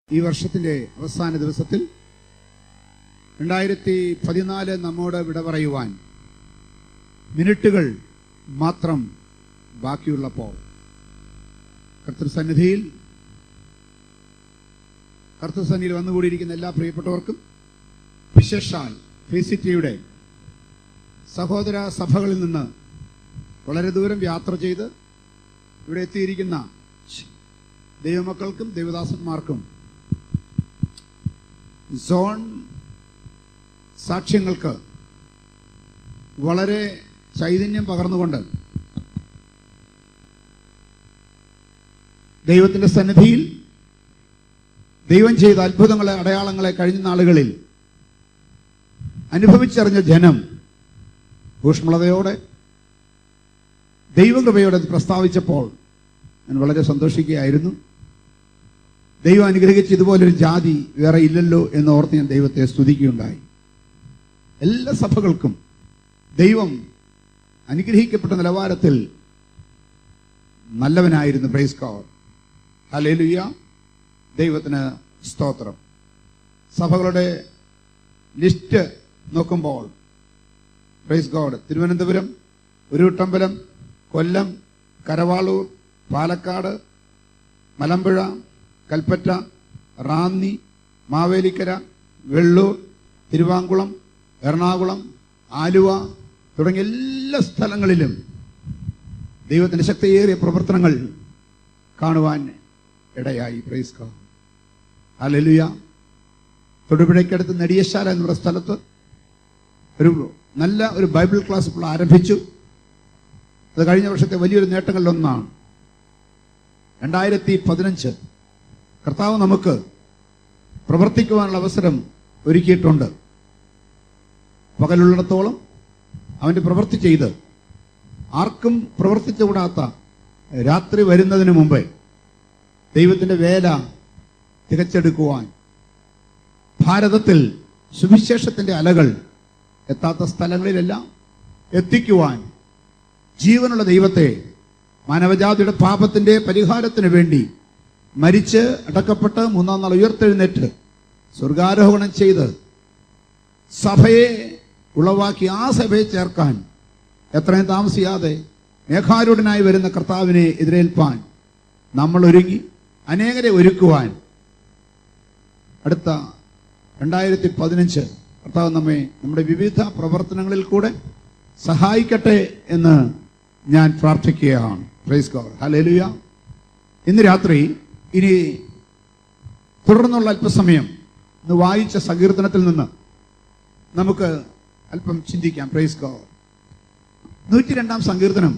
ഈ വർഷത്തിന്റെ അവസാന ദിവസത്തിൽ രണ്ടായിരത്തി പതിനാല് നമ്മോട് വിട പറയുവാൻ മിനിറ്റുകൾ മാത്രം ബാക്കിയുള്ളപ്പോൾ കർത്തൃസന്നിധിയിൽ കർത്തൃസന്നിധിയിൽ വന്നുകൂടിയിരിക്കുന്ന എല്ലാ പ്രിയപ്പെട്ടവർക്കും വിശേഷാൽ ഫേസിറ്റിയുടെ സഹോദര സഭകളിൽ നിന്ന് വളരെ ദൂരം യാത്ര ചെയ്ത് ഇവിടെ എത്തിയിരിക്കുന്ന ദൈവമക്കൾക്കും ദൈവദാസന്മാർക്കും സോൺ സാക്ഷ്യങ്ങൾക്ക് വളരെ ചൈതന്യം പകർന്നുകൊണ്ട് ദൈവത്തിന്റെ സന്നിധിയിൽ ദൈവം ചെയ്ത അത്ഭുതങ്ങളെ അടയാളങ്ങളെ കഴിഞ്ഞ നാളുകളിൽ അനുഭവിച്ചറിഞ്ഞ ജനം ഊഷ്മളതയോടെ ദൈവകൃപയോടെ അത് പ്രസ്താവിച്ചപ്പോൾ ഞാൻ വളരെ സന്തോഷിക്കുകയായിരുന്നു ദൈവം അനുഗ്രഹിച്ച് ഇതുപോലൊരു ജാതി വേറെ ഇല്ലല്ലോ എന്ന് ഓർത്ത് ഞാൻ ദൈവത്തെ സ്തുതിക്കുകയുണ്ടായി എല്ലാ സഭകൾക്കും ദൈവം അനുഗ്രഹിക്കപ്പെട്ട നിലവാരത്തിൽ നല്ലവനായിരുന്നു പ്രൈസ് കവർ ഹലേലുയ്യ ദൈവത്തിന് സ്തോത്രം സഭകളുടെ ലിസ്റ്റ് നോക്കുമ്പോൾ പ്രൈസ് ഗോഡ് തിരുവനന്തപുരം ഉരുട്ടമ്പലം കൊല്ലം കരവാളൂർ പാലക്കാട് മലമ്പുഴ കൽപ്പറ്റ റാന്നി മാവേലിക്കര വെള്ളൂർ തിരുവാങ്കുളം എറണാകുളം ആലുവ തുടങ്ങിയ എല്ലാ സ്ഥലങ്ങളിലും ദൈവത്തിന്റെ ശക്തിയേറിയ പ്രവർത്തനങ്ങൾ കാണുവാൻ ഇടയായി പ്രൈസ് ഗോഡ് ഹല്ലേലൂയ തൊടുപുഴയ്ക്കടുത്ത് നെടിയശാല എന്നുള്ള സ്ഥലത്ത് ഒരു നല്ല ഒരു ബൈബിൾ ക്ലാസ് ഇപ്പോൾ ആരംഭിച്ചു അത് കഴിഞ്ഞ വർഷത്തെ വലിയൊരു നേട്ടങ്ങളിലൊന്നാണ് രണ്ടായിരത്തി പതിനഞ്ച് കർത്താവ് നമുക്ക് പ്രവർത്തിക്കുവാനുള്ള അവസരം ഒരുക്കിയിട്ടുണ്ട് പകലുള്ളിടത്തോളം അവന്റെ പ്രവൃത്തി ചെയ്ത് ആർക്കും പ്രവർത്തിച്ചുകൂടാത്ത രാത്രി വരുന്നതിന് മുമ്പേ ദൈവത്തിന്റെ വേല തികച്ചെടുക്കുവാൻ ഭാരതത്തിൽ സുവിശേഷത്തിന്റെ അലകൾ എത്താത്ത സ്ഥലങ്ങളിലെല്ലാം എത്തിക്കുവാൻ ജീവനുള്ള ദൈവത്തെ മാനവജാതിയുടെ പാപത്തിന്റെ പരിഹാരത്തിന് വേണ്ടി മരിച്ച് അടക്കപ്പെട്ട് മൂന്നാം നാൾ ഉയർത്തെഴുന്നേറ്റ് സ്വർഗാരോഹണം ചെയ്ത് സഭയെ ഉളവാക്കി ആ സഭയെ ചേർക്കാൻ എത്രയും താമസിയാതെ മേഘാരൂഢനായി വരുന്ന കർത്താവിനെ എതിരേൽപ്പാൻ നമ്മൾ ഒരുങ്ങി അനേകരെ ഒരുക്കുവാൻ അടുത്ത രണ്ടായിരത്തി പതിനഞ്ച് കർത്താവ് നമ്മെ നമ്മുടെ വിവിധ പ്രവർത്തനങ്ങളിൽ കൂടെ സഹായിക്കട്ടെ എന്ന് ഞാൻ പ്രാർത്ഥിക്കുകയാണ് പ്രൈസ് ഗോഡ് ഹല്ലേലൂയ ഇന്ന് രാത്രി ഇനി തുടർന്നുള്ള അല്പസമയം ഇന്ന് വായിച്ച സങ്കീർത്തനത്തിൽ നിന്ന് നമുക്ക് അല്പം ചിന്തിക്കാം പ്രൈസ് ഗോഡ് നൂറ്റി രണ്ടാം സങ്കീർത്തനം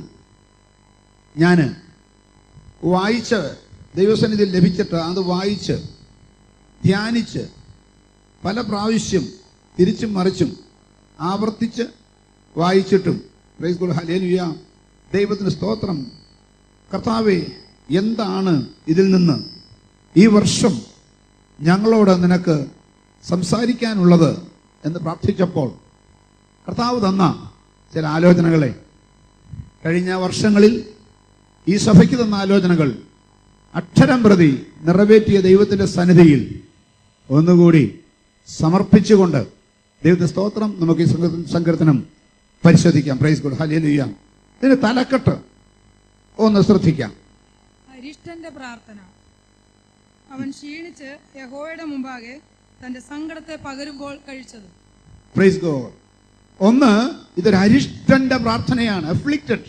ഞാൻ വായിച്ച് ദൈവസന്നിധിയിൽ ലഭിച്ചിട്ട് അത് വായിച്ച് ധ്യാനിച്ച് പല പ്രാവശ്യം തിരിച്ചും മറിച്ചും ആവർത്തിച്ച് വായിച്ചിട്ടും പ്രൈസ് ഗോഡ് ഹല്ലേലൂയ ദൈവത്തിന് സ്തോത്രം കർത്താവെ എന്താണ് ഇതിൽ നിന്ന് ഈ വർഷം ഞങ്ങളോട് നിനക്ക് സംസാരിക്കാനുള്ളത് എന്ന് പ്രാർത്ഥിച്ചപ്പോൾ കർത്താവ് തന്ന ചില ആലോചനകളെ കഴിഞ്ഞ വർഷങ്ങളിൽ ഈ സഭയ്ക്ക് തന്ന ആലോചനകൾ അക്ഷരം പ്രതി നിറവേറ്റിയ ദൈവത്തിന്റെ സന്നിധിയിൽ ഒന്നുകൂടി സമർപ്പിച്ചുകൊണ്ട് ദൈവത്തിന്റെ സ്തോത്രം നമുക്ക് ഈ സങ്കീർത്തനം- സങ്കീർത്തനം പരിശോധിക്കാം പ്രൈസ് ഗോഡ് ഹല്ലേലൂയ ഇതിന് തലക്കെട്ട് ഒന്ന് ശ്രദ്ധിക്കാം അരിഷ്ടന്റെ പ്രാർത്ഥന അവൻ ക്ഷീണിച്ച് യഹോയുടെ മുമ്പാകെ തന്റെ സങ്കടത്തെ പകരുമ്പോൾ കഴിച്ചത് പ്രൈസ് ഗോഡ് ഒന്ന് ഇതൊരു അരിഷ്ടന്റെ പ്രാർത്ഥനയാണ് അഫ്ലിക്റ്റഡ്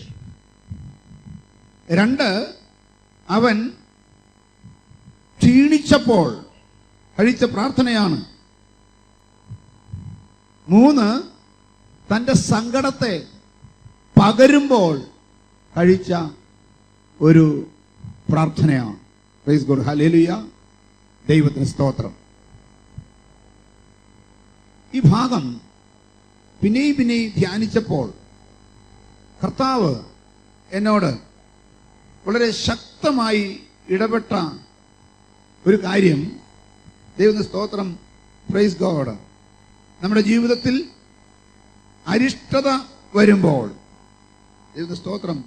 രണ്ട് അവൻ ക്ഷീണിച്ചപ്പോൾ കഴിച്ച പ്രാർത്ഥനയാണ് മൂന്ന് തന്റെ സങ്കടത്തെ പകരുമ്പോൾ കഴിച്ച ഒരു പ്രാർത്ഥനയാണ് പ്രൈസ് ഗോഡ് ഹലേലുയ ദൈവത്തിന് സ്തോത്രം ഈ ഭാഗം പിന്നെയും പിന്നെയും ധ്യാനിച്ചപ്പോൾ കർത്താവ് എന്നോട് വളരെ ശക്തമായി ഇടപെട്ട ഒരു കാര്യം ദൈവത്തിന് സ്തോത്രം പ്രൈസ് ഗോഡ് നമ്മുടെ ജീവിതത്തിൽ അരിഷ്ടത വരുമ്പോൾ ദൈവത്തിന് സ്തോത്രം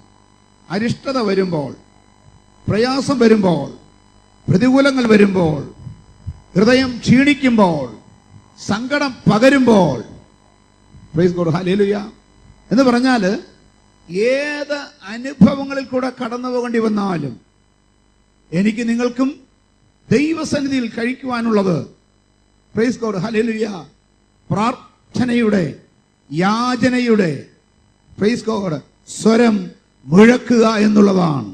അരിഷ്ടത വരുമ്പോൾ പ്രയാസം വരുമ്പോൾ പ്രതികൂലങ്ങൾ വരുമ്പോൾ ഹൃദയം ക്ഷീണിക്കുമ്പോൾ സങ്കടം പകരുമ്പോൾ പ്രൈസ് ഗോഡ് ഹല്ലേലൂയ എന്ന് പറഞ്ഞാൽ ഏത് അനുഭവങ്ങളിൽ കൂടെ കടന്നു പോകേണ്ടി വന്നാലും എനിക്ക് നിങ്ങൾക്കും ദൈവസന്നിധിയിൽ കഴിക്കുവാനുള്ളത് പ്രൈസ് ഗോഡ് ഹല്ലേലൂയ പ്രാർത്ഥനയുടെ യാചനയുടെ പ്രൈസ് ഗോഡ് സ്വരം മുഴക്കുക എന്നുള്ളതാണ്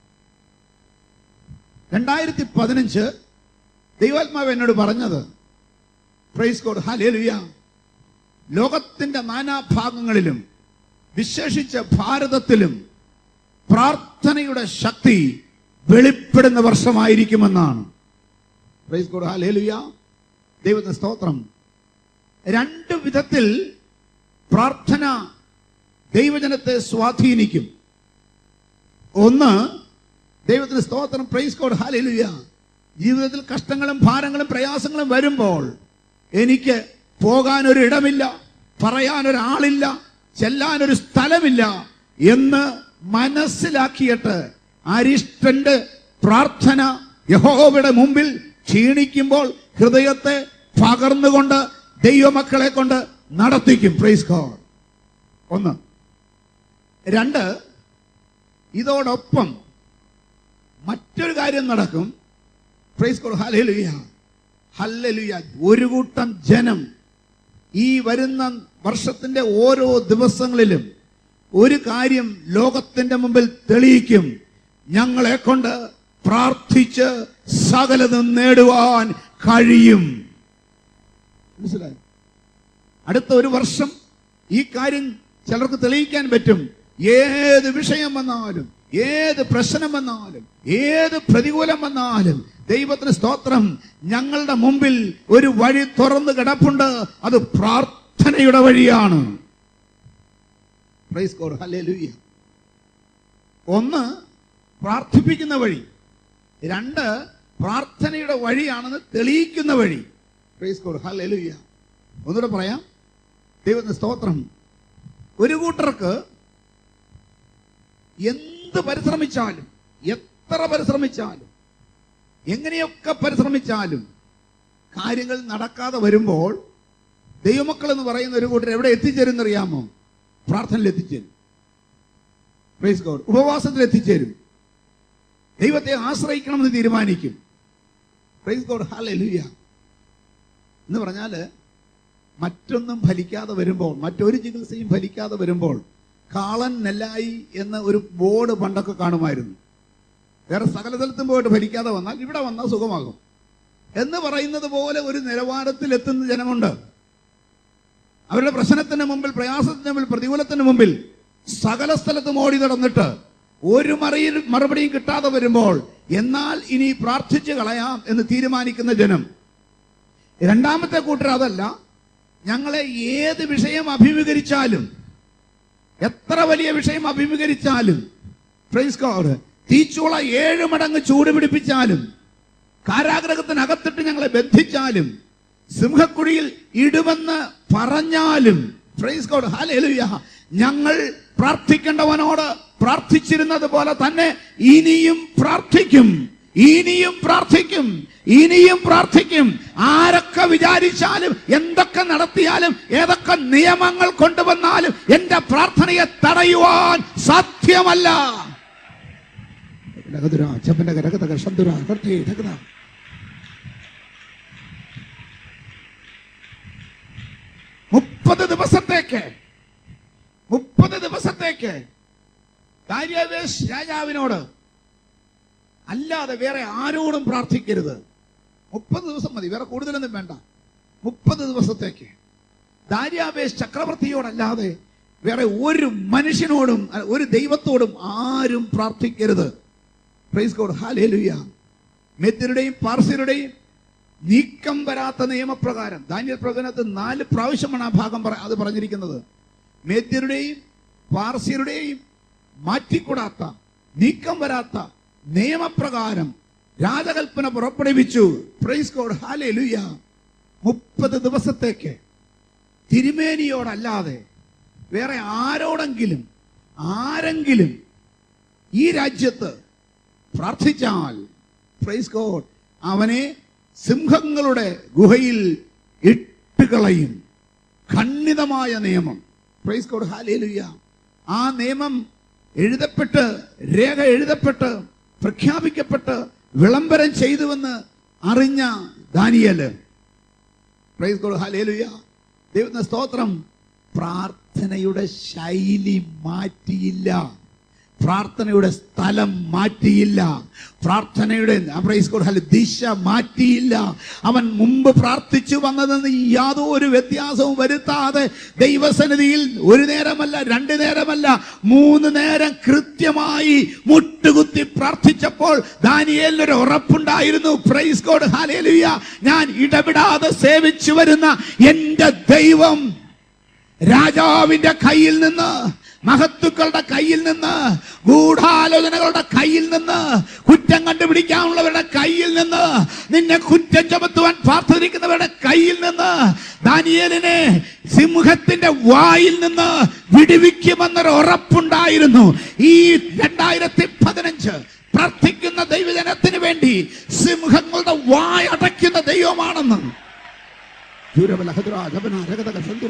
രണ്ടായിരത്തി പതിനഞ്ച് ദൈവാത്മാവ് എന്നോട് പറഞ്ഞത് പ്രൈസ് ഗോഡ് ഹല്ലേലൂയ ലോകത്തിന്റെ നാനാഭാഗങ്ങളിലും വിശേഷിച്ച ഭാരതത്തിലും പ്രാർത്ഥനയുടെ ശക്തി വെളിപ്പെടുന്ന വർഷമായിരിക്കുമെന്നാണ് പ്രൈസ് ഗോഡ് ഹല്ലേലൂയ ദൈവത്തിന്റെ സ്തോത്രം രണ്ട് വിധത്തിൽ പ്രാർത്ഥന ദൈവജനത്തെ സ്വാധീനിക്കും ഒന്ന് ദൈവത്തിന് സ്തോത്രം പ്രൈസ് കോഡ് ഹാലലുയ ജീവിതത്തിൽ കഷ്ടങ്ങളും ഭാരങ്ങളും പ്രയാസങ്ങളും വരുമ്പോൾ എനിക്ക് പോകാനൊരു ഇടമില്ല പറയാനൊരാളില്ല ചെല്ലാനൊരു സ്ഥലമില്ല എന്ന് മനസ്സിലാക്കിയിട്ട് അരിഷ്ടന്റെ പ്രാർത്ഥന യഹോവയുടെ മുമ്പിൽ ക്ഷീണിക്കുമ്പോൾ ഹൃദയത്തെ പകർന്നുകൊണ്ട് ദൈവമക്കളെ കൊണ്ട് നടത്തിക്കും പ്രൈസ് ഗോഡ് ഒന്ന് രണ്ട് ഇതോടൊപ്പം മറ്റൊരു കാര്യം നടക്കും പ്രൈസ് ഗോഡ് ഹല്ലേലൂയ ഹല്ലേലൂയ ഒരു കൂട്ടം ജനം ഈ വരുന്ന വർഷത്തിന്റെ ഓരോ ദിവസങ്ങളിലും ഒരു കാര്യം ലോകത്തിന്റെ മുമ്പിൽ തെളിയിക്കും ഞങ്ങളെ കൊണ്ട് പ്രാർത്ഥിച്ച് സകലതും നേടുവാൻ കഴിയും മനസ്സിലായി അടുത്ത ഒരു വർഷം ഈ കാര്യം ചിലർക്ക് തെളിയിക്കാൻ പറ്റും ഏത് വിഷയം വന്നാലും ഏത് പ്രശ്നം വന്നാലും ഏത് പ്രതികൂലം വന്നാലും ദൈവത്തിന് സ്തോത്രം ഞങ്ങളുടെ മുമ്പിൽ ഒരു വഴി തുറന്നു കിടപ്പുണ്ട് അത് പ്രാർത്ഥനയുടെ വഴിയാണ് Praise God. Hallelujah. ഒന്ന് പ്രാർത്ഥിപ്പിക്കുന്ന വഴി രണ്ട് പ്രാർത്ഥനയുടെ വഴിയാണെന്ന് തെളിയിക്കുന്ന വഴി പ്രൈസ് ഗോഡ് ഹല്ലേലൂയ ഒന്നുകൂടെ പറയാം ദൈവത്തിന്റെ സ്തോത്രം ഒരു കൂട്ടർക്ക് എന്ത് പരിശ്രമിച്ചാലും എത്ര പരിശ്രമിച്ചാലും എങ്ങനെയൊക്കെ പരിശ്രമിച്ചാലും കാര്യങ്ങൾ നടക്കാതെ വരുമ്പോൾ ദൈവമക്കൾ എന്ന് പറയുന്ന ഒരു കൂട്ടർ എവിടെ എത്തിച്ചേരും അറിയാമോ പ്രാർത്ഥനയിൽ എത്തിച്ചേരും പ്രൈസ് ഗോഡ് ഉപവാസത്തിൽ എത്തിച്ചേരും ദൈവത്തെ ആശ്രയിക്കണമെന്ന് തീരുമാനിക്കും പ്രൈസ് ഗോഡ് ഹല്ലേലൂയ എന്ന് പറഞ്ഞാല് മറ്റൊന്നും ഫലിക്കാതെ വരുമ്പോൾ മറ്റൊരു ചികിത്സയും ഫലിക്കാതെ വരുമ്പോൾ കാളൻ നെല്ലായി എന്ന ഒരു ബോർഡ് പണ്ടൊക്കെ കാണുമായിരുന്നു വേറെ സകല സ്ഥലത്തും പോയിട്ട് ഫലിക്കാതെ വന്നാൽ ഇവിടെ വന്നാൽ സുഖമാകും എന്ന് പറയുന്നത് പോലെ ഒരു നിലവാരത്തിൽ എത്തുന്ന ജനമുണ്ട് അവരുടെ പ്രശ്നത്തിന് മുമ്പിൽ പ്രയാസത്തിന് മുമ്പിൽ പ്രതികൂലത്തിന് മുമ്പിൽ സകല സ്ഥലത്തും ഓടി നടന്നിട്ട് ഒരു മറിയിൽ മറുപടിയും കിട്ടാതെ വരുമ്പോൾ എന്നാൽ ഇനി പ്രാർത്ഥിച്ചു കളയാം എന്ന് തീരുമാനിക്കുന്ന ജനം രണ്ടാമത്തെ കൂട്ടർ അതല്ല ഞങ്ങളെ ഏത് വിഷയം അഭിമുഖീകരിച്ചാലും എത്ര വലിയ വിഷയം അഭിമുഖീകരിച്ചാലും പ്രൈസ് ഗോഡ് തീച്ചൂള ഏഴ് മടങ്ങ് ചൂട് പിടിപ്പിച്ചാലും കാരാഗ്രഹത്തിനകത്തിട്ട് ഞങ്ങളെ ബന്ധിച്ചാലും സിംഹക്കുഴിയിൽ ഇടുമെന്ന് പറഞ്ഞാലും പ്രൈസ് ഗോഡ് ഹല്ലേലൂയ ഞങ്ങൾ പ്രാർത്ഥിക്കേണ്ടവനോട് പ്രാർത്ഥിച്ചിരുന്നത് പോലെ തന്നെ ഇനിയും പ്രാർത്ഥിക്കും ഇനിയും പ്രാർത്ഥിക്കും ഇനിയും പ്രാർത്ഥിക്കും ആരൊക്കെ വിചാരിച്ചാലും എന്തൊക്കെ നടത്തിയാലും ഏതൊക്കെ നിയമങ്ങൾ കൊണ്ടുവന്നാലും എന്റെ പ്രാർത്ഥനയെ തടയുവാൻ സാധ്യമല്ല അച്ഛപ്പന്റെ കരകത ശബ്ദുര മുപ്പത് ദിവസത്തേക്ക് മുപ്പത് ദിവസത്തേക്ക് ദാര്യാവേശ് രാജാവിനോട് അല്ലാതെ വേറെ ആരോടും പ്രാർത്ഥിക്കരുത് മുപ്പത് ദിവസം മതി വേറെ കൂടുതലൊന്നും വേണ്ട മുപ്പത് ദിവസത്തേക്ക് ദാര്യാവേശ് ചക്രവർത്തിയോടല്ലാതെ വേറെ ഒരു മനുഷ്യനോടും അല്ല, ഒരു ദൈവത്തോടും ആരും പ്രാർത്ഥിക്കരുത് പ്രൈസ് ഗോഡ് ഹാലേലുയ മെത്യരുടെയും പാർസ്യരുടെയും നീക്കം വരാത്ത നിയമപ്രകാരം ദാനിയൽ പ്രകടനത്തിൽ നാല് പ്രാവശ്യമാണ് ആ ഭാഗം പറ- അത് പറഞ്ഞിരിക്കുന്നത് മേദ്യരുടെയും പാർസ്യരുടെയും മാറ്റിക്കൂടാത്ത നീക്കം വരാത്ത നിയമപ്രകാരം രാജകൽപ്പന പുറപ്പെടുവിച്ചു പ്രൈസ് ഗോഡ് ഹാലേലുയ മുപ്പത് ദിവസത്തേക്ക് തിരുമേനിയോടല്ലാതെ വേറെ ആരോടെങ്കിലും ആരെങ്കിലും ഈ രാജ്യത്ത് പ്രാർത്ഥിച്ചാൽ പ്രൈസ് ഗോഡ് അവനെ സിംഹങ്ങളുടെ ഗുഹയിൽ ഇട്ടുകളയും ഖണ്ഡിതമായ നിയമം പ്രൈസ് കോഡ് ഹാലേലുയ്യ ആ നിയമം എഴുതപ്പെട്ട് രേഖ എഴുതപ്പെട്ട് പ്രഖ്യാപിക്കപ്പെട്ട് വിളംബരം ചെയ്തുവെന്ന് അറിഞ്ഞ ദാനിയല് പ്രൈസ് കോഡ് ഹാലേലുയ്യ ദൈവത്തിന്റെ സ്തോത്രം പ്രാർത്ഥനയുടെ ശൈലി മാറ്റിയില്ല പ്രാർത്ഥനയുടെ സ്ഥലം മാറ്റിയില്ല പ്രാർത്ഥനയുടെ പ്രൈസ് കോഡ് ഹല്ലേലൂയ, ദിശ മാറ്റിയില്ല അവൻ മുമ്പ് പ്രാർത്ഥിച്ചു വന്നതെന്ന് യാതൊരു വ്യത്യാസവും വരുത്താതെ ദൈവസന്നിധിയിൽ ഒരു നേരമല്ല രണ്ട് നേരമല്ല മൂന്ന് നേരം കൃത്യമായി മുട്ടുകുത്തി പ്രാർത്ഥിച്ചപ്പോൾ ദാനിയേലിനൊരു ഉറപ്പുണ്ടായിരുന്നു പ്രൈസ് കോഡ് ഹാലേലുയ ഞാൻ ഇടപെടാതെ സേവിച്ചു വരുന്ന എന്റെ ദൈവം രാജാവിന്റെ കയ്യിൽ നിന്ന് മഹത്തുക്കളുടെ കയ്യിൽ നിന്ന് ഗൂഢാലോചനകളുടെ കയ്യിൽ നിന്ന് കുറ്റം കണ്ടുപിടിക്കാനുള്ളവരുടെ കയ്യിൽ നിന്ന് നിന്നെ കുറ്റം ചുമത്തുവാൻ പ്രാർത്ഥിക്കുന്നവരുടെ കയ്യിൽ നിന്ന് ദാനിയേലിനെ സിംഹത്തിന്റെ വായിൽ നിന്ന് വിടുവിക്കുമെന്നൊരു ഉറപ്പുണ്ടായിരുന്നു ഈ രണ്ടായിരത്തി പതിനഞ്ച് പ്രാർത്ഥിക്കുന്ന ദൈവജനത്തിന് വേണ്ടി സിംഹങ്ങളുടെ വായ അടയ്ക്കുന്ന ദൈവമാണെന്ന് ദൂരബല ഹതുര ജപന രഗതക സന്തുര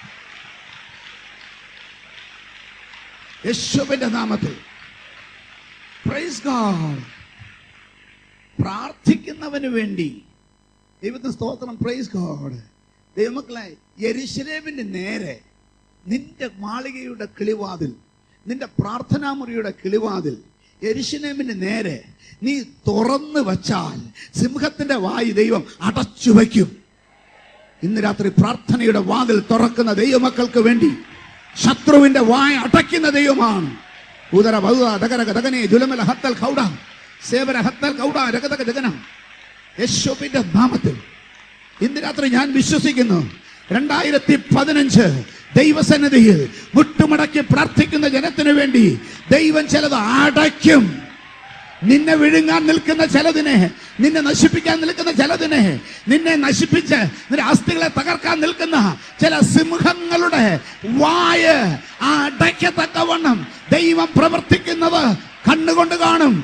യേശുവിന്റെ നാമത്തിൽ പ്രൈസ് ഗോഡ് പ്രാർത്ഥിക്കുന്നവന് വേണ്ടി ദൈവത്തിന് സ്തോത്രം പ്രൈസ് ഗോഡ് ദൈവമക്കളെ യെരുശലേമിന്റെ നേരെ നിന്റെ മാളികയുടെ കിളിവാതിൽ നിന്റെ പ്രാർത്ഥനാ മുറിയുടെ കിളിവാതിൽ യെരുശലേമിന്റെ നേരെ നീ തുറന്നു വച്ചാൽ സിംഹത്തിന്റെ വായി ദൈവം അടച്ചു വയ്ക്കും ഇന്ന് രാത്രി പ്രാർത്ഥനയുടെ വാതിൽ തുറക്കുന്ന ദൈവമക്കൾക്ക് വേണ്ടി ശത്രുവിന്റെ വായ അടയ്ക്കുന്ന ദൈവമാണ് ഉദര ബഹുദ ദകരക ദകനെ ജുലമല ഹത്തൽ കൗഡ സേവന ഹത്തൽ കൗഡ രകതക ജഗന യേശുവിന്റെ നാമത്തിൽ ഇന്ന് രാത്രി ഞാൻ വിശ്വസിക്കുന്നു രണ്ടായിരത്തി പതിനഞ്ച് ദൈവസന്നിധിയിൽ മുട്ടുമടക്കി പ്രാർത്ഥിക്കുന്ന ജനത്തിനു വേണ്ടി ദൈവം ചിലത് അടയ്ക്കും നിന്നെ വിഴുങ്ങാൻ നിൽക്കുന്ന ചിലതിനെ നിന്നെ നശിപ്പിക്കാൻ നിൽക്കുന്ന ചിലതിനെ നിന്നെ നശിപ്പിച്ച് നിന്റെ അസ്ഥികളെ തകർക്കാൻ നിൽക്കുന്ന ചില സിംഹങ്ങളുടെ വായ അടയ്ക്കത്തക്കവണ്ണം ദൈവം പ്രവർത്തിക്കുന്നത് കണ്ണുകൊണ്ട് കാണും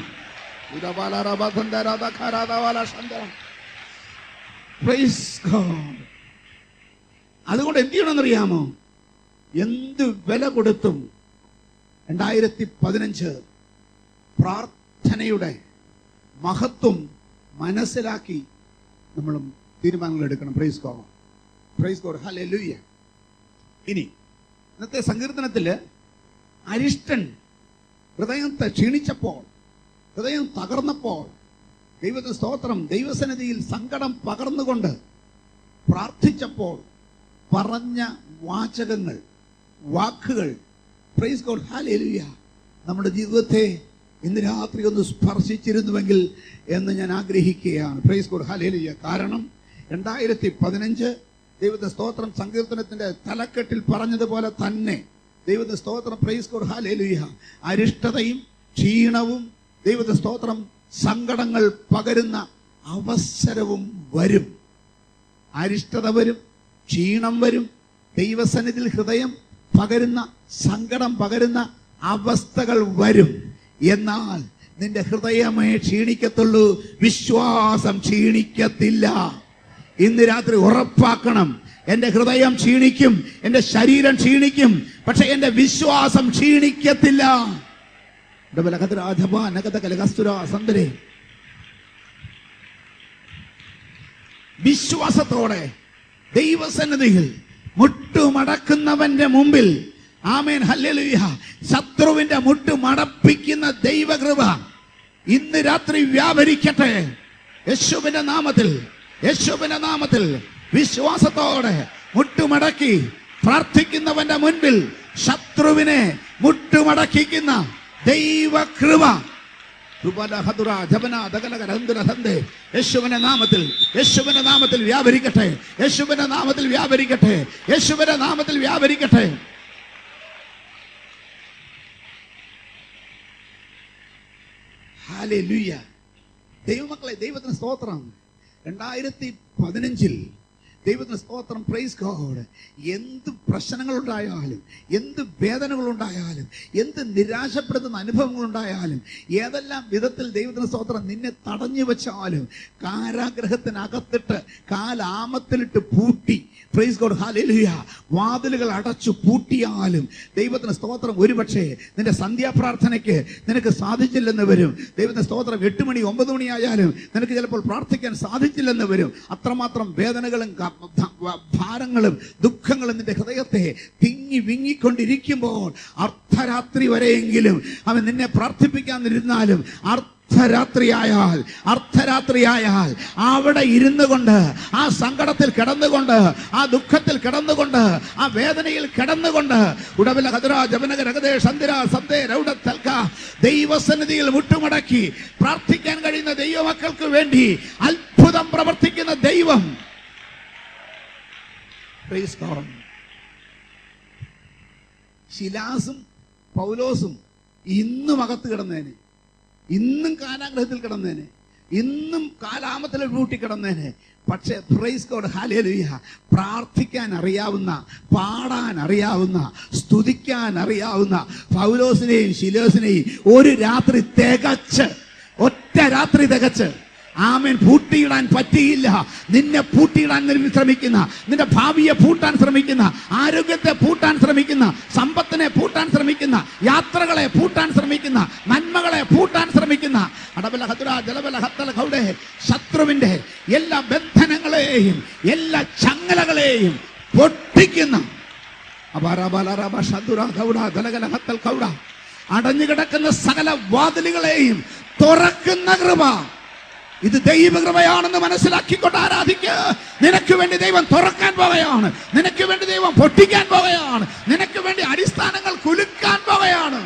Praise God. അതുകൊണ്ട് എന്ത് ചെയ്യണമെന്നറിയാമോ എന്ത് വില കൊടുത്തും രണ്ടായിരത്തി പതിനഞ്ച് പ്രാർത്ഥനയുടെ മഹത്വം മനസ്സിലാക്കി നമ്മൾ തീരുമാനങ്ങൾ എടുക്കണം praise God praise God hallelujah ഇനി ഇന്നത്തെ സങ്കീർത്തനത്തില് അരിഷ്ടൻ ഹൃദയത്തെ ക്ഷീണിച്ചപ്പോൾ ഹൃദയം തകർന്നപ്പോൾ ദൈവത്തിന് സ്തോത്രം ദൈവസന്നിധിയിൽ സങ്കടം പകർന്നുകൊണ്ട് പ്രാർത്ഥിച്ചപ്പോൾ പറഞ്ഞ വാചകങ്ങൾ വാക്കുകൾ പ്രൈസ് ഗോഡ് ഹാലേലുയ നമ്മുടെ ജീവിതത്തെ ഇന്ന് രാത്രി ഒന്ന് സ്പർശിച്ചിരുന്നുവെങ്കിൽ എന്ന് ഞാൻ ആഗ്രഹിക്കുകയാണ് പ്രൈസ് ഗോഡ് ഹാലേലുയ കാരണം രണ്ടായിരത്തി പതിനഞ്ച് ദൈവത്തിന്റെ സ്തോത്രം സങ്കീർത്തനത്തിന്റെ തലക്കെട്ടിൽ പറഞ്ഞതുപോലെ തന്നെ ദൈവത്തിന്റെ സ്തോത്രം പ്രൈസ് ഗോഡ് ഹാലേലുയ അരിഷ്ടതയും ക്ഷീണവും ദൈവത്തിന്റെ സ്തോത്രം സങ്കടങ്ങൾ പകരുന്ന അവസരവും വരും അരിഷ്ടത വരും ക്ഷീണം വരും ദൈവസന്നിധിയിൽ ഹൃദയം പകരുന്ന സങ്കടം പകരുന്ന അവസ്ഥകൾ വരും എന്നാൽ നിന്റെ ഹൃദയമേ ക്ഷീണിക്കത്തുള്ളൂ വിശ്വാസം ക്ഷീണിക്കത്തില്ല ഇന്ന് രാത്രി ഉറപ്പാക്കണം എന്റെ ഹൃദയം ക്ഷീണിക്കും എന്റെ ശരീരം ക്ഷീണിക്കും പക്ഷെ എന്റെ വിശ്വാസം ക്ഷീണിക്കത്തില്ല ഡബലകദ്രാധബ നഗതകലകസ്തുര സന്തരേ വിശ്വാസത്തോടെ ദൈവസന്നിധിയിൽ മുട്ടുമടക്കുന്നവന്റെ മുമ്പിൽ ആമേൻ ഹല്ലേലൂയ ശത്രുവിന്റെ മുട്ട് മടപ്പിക്കുന്ന ദൈവകൃപ ഇന്ന് രാത്രി വ്യാപരിക്കട്ടെ യേശുവിന്റെ നാമത്തിൽ യേശുവിന്റെ നാമത്തിൽ വിശ്വാസത്തോടെ മുട്ടുമടക്കി പ്രാർത്ഥിക്കുന്നവന്റെ മുൻപിൽ ശത്രുവിനെ മുട്ടുമടക്കിക്കുന്ന ദൈവകൃപ കൃപലഹതുര ജപന ദകലകരന്തുര സന്ധേ. യേശുവിന്റെ നാമത്തിൽ യേശുവിന്റെ നാമത്തിൽ വ്യാപരിക്കട്ടെ യേശുവിന്റെ നാമത്തിൽ വ്യാപരിക്കട്ടെ യേശുവിന്റെ നാമത്തിൽ വ്യാപരിക്കട്ടെ ഹാലേലൂയ ദൈവമക്കളെ ദൈവത്തിന് സ്തോത്രം രണ്ടായിരത്തി പതിനഞ്ചിൽ ദൈവത്തിന് സ്തോത്രം പ്രൈസ് ഗോഡ് എന്ത് പ്രശ്നങ്ങളുണ്ടായാലും എന്ത് വേദനകളുണ്ടായാലും എന്ത് നിരാശപ്പെടുത്തുന്ന അനുഭവങ്ങളുണ്ടായാലും ഏതെല്ലാം വിധത്തിൽ ദൈവത്തിന് സ്തോത്രം നിന്നെ തടഞ്ഞു വെച്ചാലും കാരാഗ്രഹത്തിനകത്തിട്ട് കാലാമത്തിലിട്ട് പൂട്ടി പ്രൈസ് ഗോഡ് ഹാലേലുയ വാതിലുകൾ അടച്ചു പൂട്ടിയാലും ദൈവത്തിന് സ്തോത്രം ഒരുപക്ഷെ നിന്റെ സന്ധ്യാപ്രാർത്ഥനയ്ക്ക് നിനക്ക് സാധിച്ചില്ലെന്ന് വരും ദൈവത്തിന്റെ സ്തോത്രം എട്ട് മണി ഒമ്പത് മണി ആയാലും നിനക്ക് ചിലപ്പോൾ പ്രാർത്ഥിക്കാൻ സാധിച്ചില്ലെന്ന് വരും അത്രമാത്രം വേദനകളും ക- ഭ- വ- ഭാരങ്ങളും ദുഃഖങ്ങളും നിന്റെ ഹൃദയത്തെ തിങ്ങി വിങ്ങിക്കൊണ്ടിരിക്കുമ്പോൾ അർദ്ധരാത്രി വരെയെങ്കിലും അവൻ നിന്നെ പ്രാർത്ഥിപ്പിക്കാനിരുന്നാലും അർദ്ധരാത്രിയായാൽ അർദ്ധരാത്രിയായാൽ അവിടെ ഇരുന്നു കൊണ്ട് ആ സങ്കടത്തിൽ കിടന്നുകൊണ്ട് ആ ദുഃഖത്തിൽ കിടന്നുകൊണ്ട് ആ വേദനയിൽ കിടന്നുകൊണ്ട് ഉടവില കതിര ജപനക രഗതേ സന്ദിര സന്ദേ രൗഡ തൽക്ക ദൈവസന്നിധിയിൽ മുട്ടുമടക്കി പ്രാർത്ഥിക്കാൻ കഴിയുന്ന ദൈവമക്കൾക്ക് വേണ്ടി അത്ഭുതം പ്രവർത്തിക്കുന്ന ദൈവം Praise God. ശിലാസും പൗലോസും ഇന്നും അകത്ത് കിടന്നേനെ ഇന്നും കാലാഗ്രഹത്തിൽ കിടന്നേനെ ഇന്നും കാലാമത്തിൽ പൂട്ടി കിടന്നേനെ പക്ഷേ പ്രൈസ് ഗോഡ് ഹാലേലുയ പ്രാർത്ഥിക്കാൻ അറിയാവുന്ന പാടാൻ അറിയാവുന്ന സ്തുതിക്കാൻ അറിയാവുന്ന പൗലോസിനെയും ശിലോസിനെയും ഒരു രാത്രി തികച്ച് ഒറ്റ രാത്രി തികച്ച് ആമേൻ പൂട്ടിയിടാൻ പറ്റിയില്ല നിന്നെ പൂട്ടിയിടാൻ നിർ- ശ്രമിക്കുന്ന നിന്റെ ഭാവിയെ പൂട്ടാൻ ശ്രമിക്കുന്ന ആരോഗ്യത്തെ പൂട്ടാൻ ശ്രമിക്കുന്ന സമ്പത്തിനെ പൂട്ടാൻ ശ്രമിക്കുന്ന യാത്രകളെ പൂട്ടാൻ ശ്രമിക്കുന്ന നന്മകളെ പൂട്ടാൻ ശ്രമിക്കുന്ന അടബല ഹതുര ജലബല ഹത്തല കൗടെ ശത്രുവിന്റെ എല്ലാ ബന്ധനങ്ങളെയും എല്ലാ ചങ്ങലകളെയും പൊട്ടിക്കുന്ന അപാരബലറബ ശതുര ഗൗഡ ഗലഗല ഹത്തൽ കൗഡ അടഞ്ഞു കിടക്കുന്ന സകല വാതിലുകളെയും തുറക്കുന്ന കൃപ ഇത് ദൈവകൃപയാണെന്ന് മനസ്സിലാക്കിക്കൊണ്ട് ആരാധിക്കുക നിനക്ക് വേണ്ടി ദൈവം തുറക്കാൻ പോകുകയാണ് നിനക്ക് വേണ്ടി ദൈവം പൊട്ടിക്കാൻ പോകുകയാണ് നിനക്ക് വേണ്ടി അടിസ്ഥാനങ്ങൾ കുലുക്കാൻ പോകുകയാണ്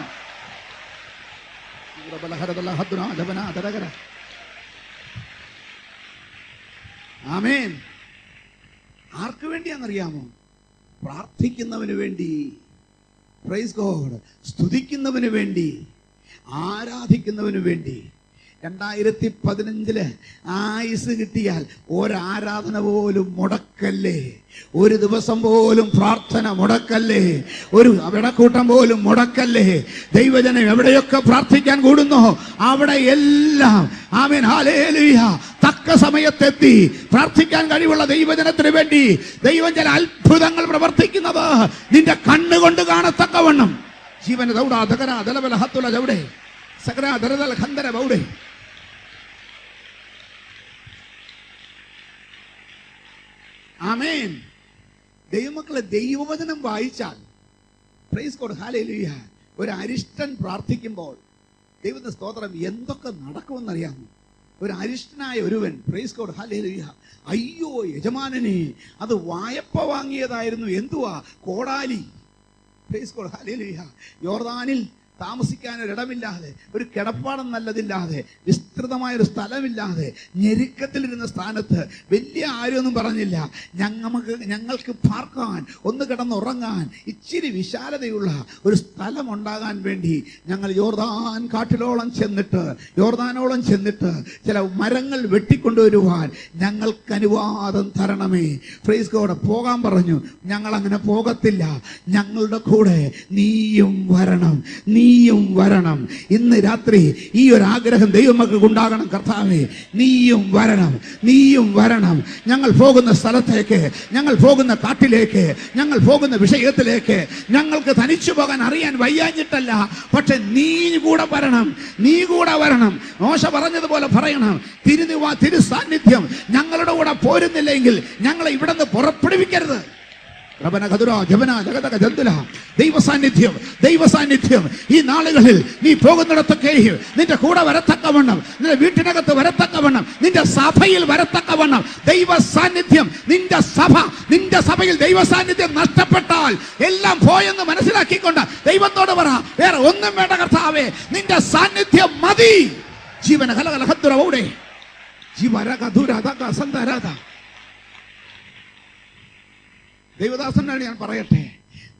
ആമേൻ ആർക്ക് വേണ്ടിയാണെന്നറിയാമോ പ്രാർത്ഥിക്കുന്നവന് വേണ്ടി പ്രൈസ് ഗോഡ് സ്തുതിക്കുന്നവന് വേണ്ടി ആരാധിക്കുന്നവന് വേണ്ടി രണ്ടായിരത്തി പതിനഞ്ചില് ആയുസ് കിട്ടിയാൽ ഒരാരാധന പോലും മുടക്കല്ലേ ഒരു ദിവസം പോലും പ്രാർത്ഥന മുടക്കല്ലേ ഒരു വിടക്കൂട്ടം പോലും മുടക്കല്ലേ ദൈവജനം എവിടെയൊക്കെ പ്രാർത്ഥിക്കാൻ കൂടുന്നോ അവിടെ എല്ലാം ആമേൻ ഹാലേലുയ തക്ക സമയത്തെത്തി പ്രാർത്ഥിക്കാൻ കഴിവുള്ള ദൈവജനത്തിന് വേണ്ടി ദൈവം ചില അത്ഭുതങ്ങൾ പ്രവർത്തിക്കുന്നത് നിന്റെ കണ്ണുകൊണ്ട് കാണത്തക്കവണ്ണം ജീവന ദൗഡ ദകര ദലബല ഹത്തുല ചൗടെ സകര ദരദല ഖന്ദര ബൗഡെ ആമേൻ ദൈവമക്കളെ ദൈവവചനം വായിച്ചാൽ പ്രൈസ് കോഡ് ഹാലേലുയ ഒരു അരിഷ്ടൻ പ്രാർത്ഥിക്കുമ്പോൾ ദൈവത്തിന്റെ സ്തോത്രം എന്തൊക്കെ നടക്കുമെന്നറിയാമോ ഒരു അരിഷ്ടനായ ഒരുവൻ പ്രൈസ് കോഡ് ഹാലേലുയ അയ്യോ യജമാനനെ അത് വായ്പ വാങ്ങിയതായിരുന്നു എന്തുവാ കോടാലി പ്രൈസ് കോഡ് ഹാലേലുയ യോർദാനിൽ താമസിക്കാൻ ഒരിടമില്ലാതെ ഒരു കിടപ്പാടം നല്ലതില്ലാതെ വിസ്തൃതമായ ഒരു സ്ഥലമില്ലാതെ ഞെരുക്കത്തിലിരുന്ന സ്ഥാനത്ത് വലിയ ആരൊന്നും പറഞ്ഞില്ല ഞങ്ങൾക്ക് ഞങ്ങൾക്ക് പാർക്കാൻ ഒന്ന് കിടന്നുറങ്ങാൻ ഇച്ചിരി വിശാലതയുള്ള ഒരു സ്ഥലം ഉണ്ടാകാൻ വേണ്ടി ഞങ്ങൾ യോർദാൻ കാട്ടിലോളം ചെന്നിട്ട് യോർദാനോളം ചെന്നിട്ട് ചില മരങ്ങൾ വെട്ടിക്കൊണ്ടുവരുവാൻ ഞങ്ങൾക്ക് അനുവാദം തരണമേ ഫ്രൈസ് ഗോഡ് പോകാൻ പറഞ്ഞു ഞങ്ങൾ അങ്ങനെ പോകത്തില്ല ഞങ്ങളുടെ കൂടെ നീയും വരണം നീയും വരണം ഇന്ന് രാത്രി ഈ ഒരു ആഗ്രഹം ദൈവമക്കൾക്ക് ഉണ്ടാകണം കർത്താവേ നീയും വരണം നീയും വരണം ഞങ്ങൾ പോകുന്ന സ്ഥലത്തേക്ക് ഞങ്ങൾ പോകുന്ന കാട്ടിലേക്ക് ഞങ്ങൾ പോകുന്ന വിഷയത്തിലേക്ക് ഞങ്ങൾക്ക് തനിച്ചു പോകാൻ അറിയാൻ വയ്യാഞ്ഞിട്ടല്ല പക്ഷെ നീ കൂടെ വരണം നീ കൂടെ വരണം മോശ പറഞ്ഞതുപോലെ പറയണം തിരുനിവാ തിരു സാന്നിധ്യം ഞങ്ങളുടെ കൂടെ പോരുന്നില്ലെങ്കിൽ ഞങ്ങളെ ഇവിടെ നിന്ന് പുറപ്പെടുവിക്കരുത് റബന കതുര ജപന ജഗതക ജന്തുല ദൈവ സാന്നിധ്യം ദൈവ സാന്നിധ്യം ഈ നാളുകളിൽ നീ പോകുന്നിടത്തൊക്കെയും നിന്റെ കൂടെ വരത്തക്കവണ്ണം നിന്റെ വീട്ടിനകത്ത് വരത്തക്കവണ്ണം നിന്റെ സഭയിൽ വരത്തക്കവണ്ണം ദൈവ സാന്നിധ്യം നിന്റെ സഭ നിന്റെ സഭയിൽ ദൈവ സാന്നിധ്യം നഷ്ടപ്പെട്ടാൽ എല്ലാം പോയെന്ന് മനസ്സിലാക്കിക്കൊണ്ട് ദൈവത്തോട് പറ വേറെ ഒന്നും വേണ്ട കർത്താവേ നിന്റെ സാന്നിധ്യം മതി ജീവന കലകല ഹദ്ദുര ഓടെ ജീവരക ദുരക സന്തരത ദൈവദാസനാണ് ഞാൻ പറയട്ടെ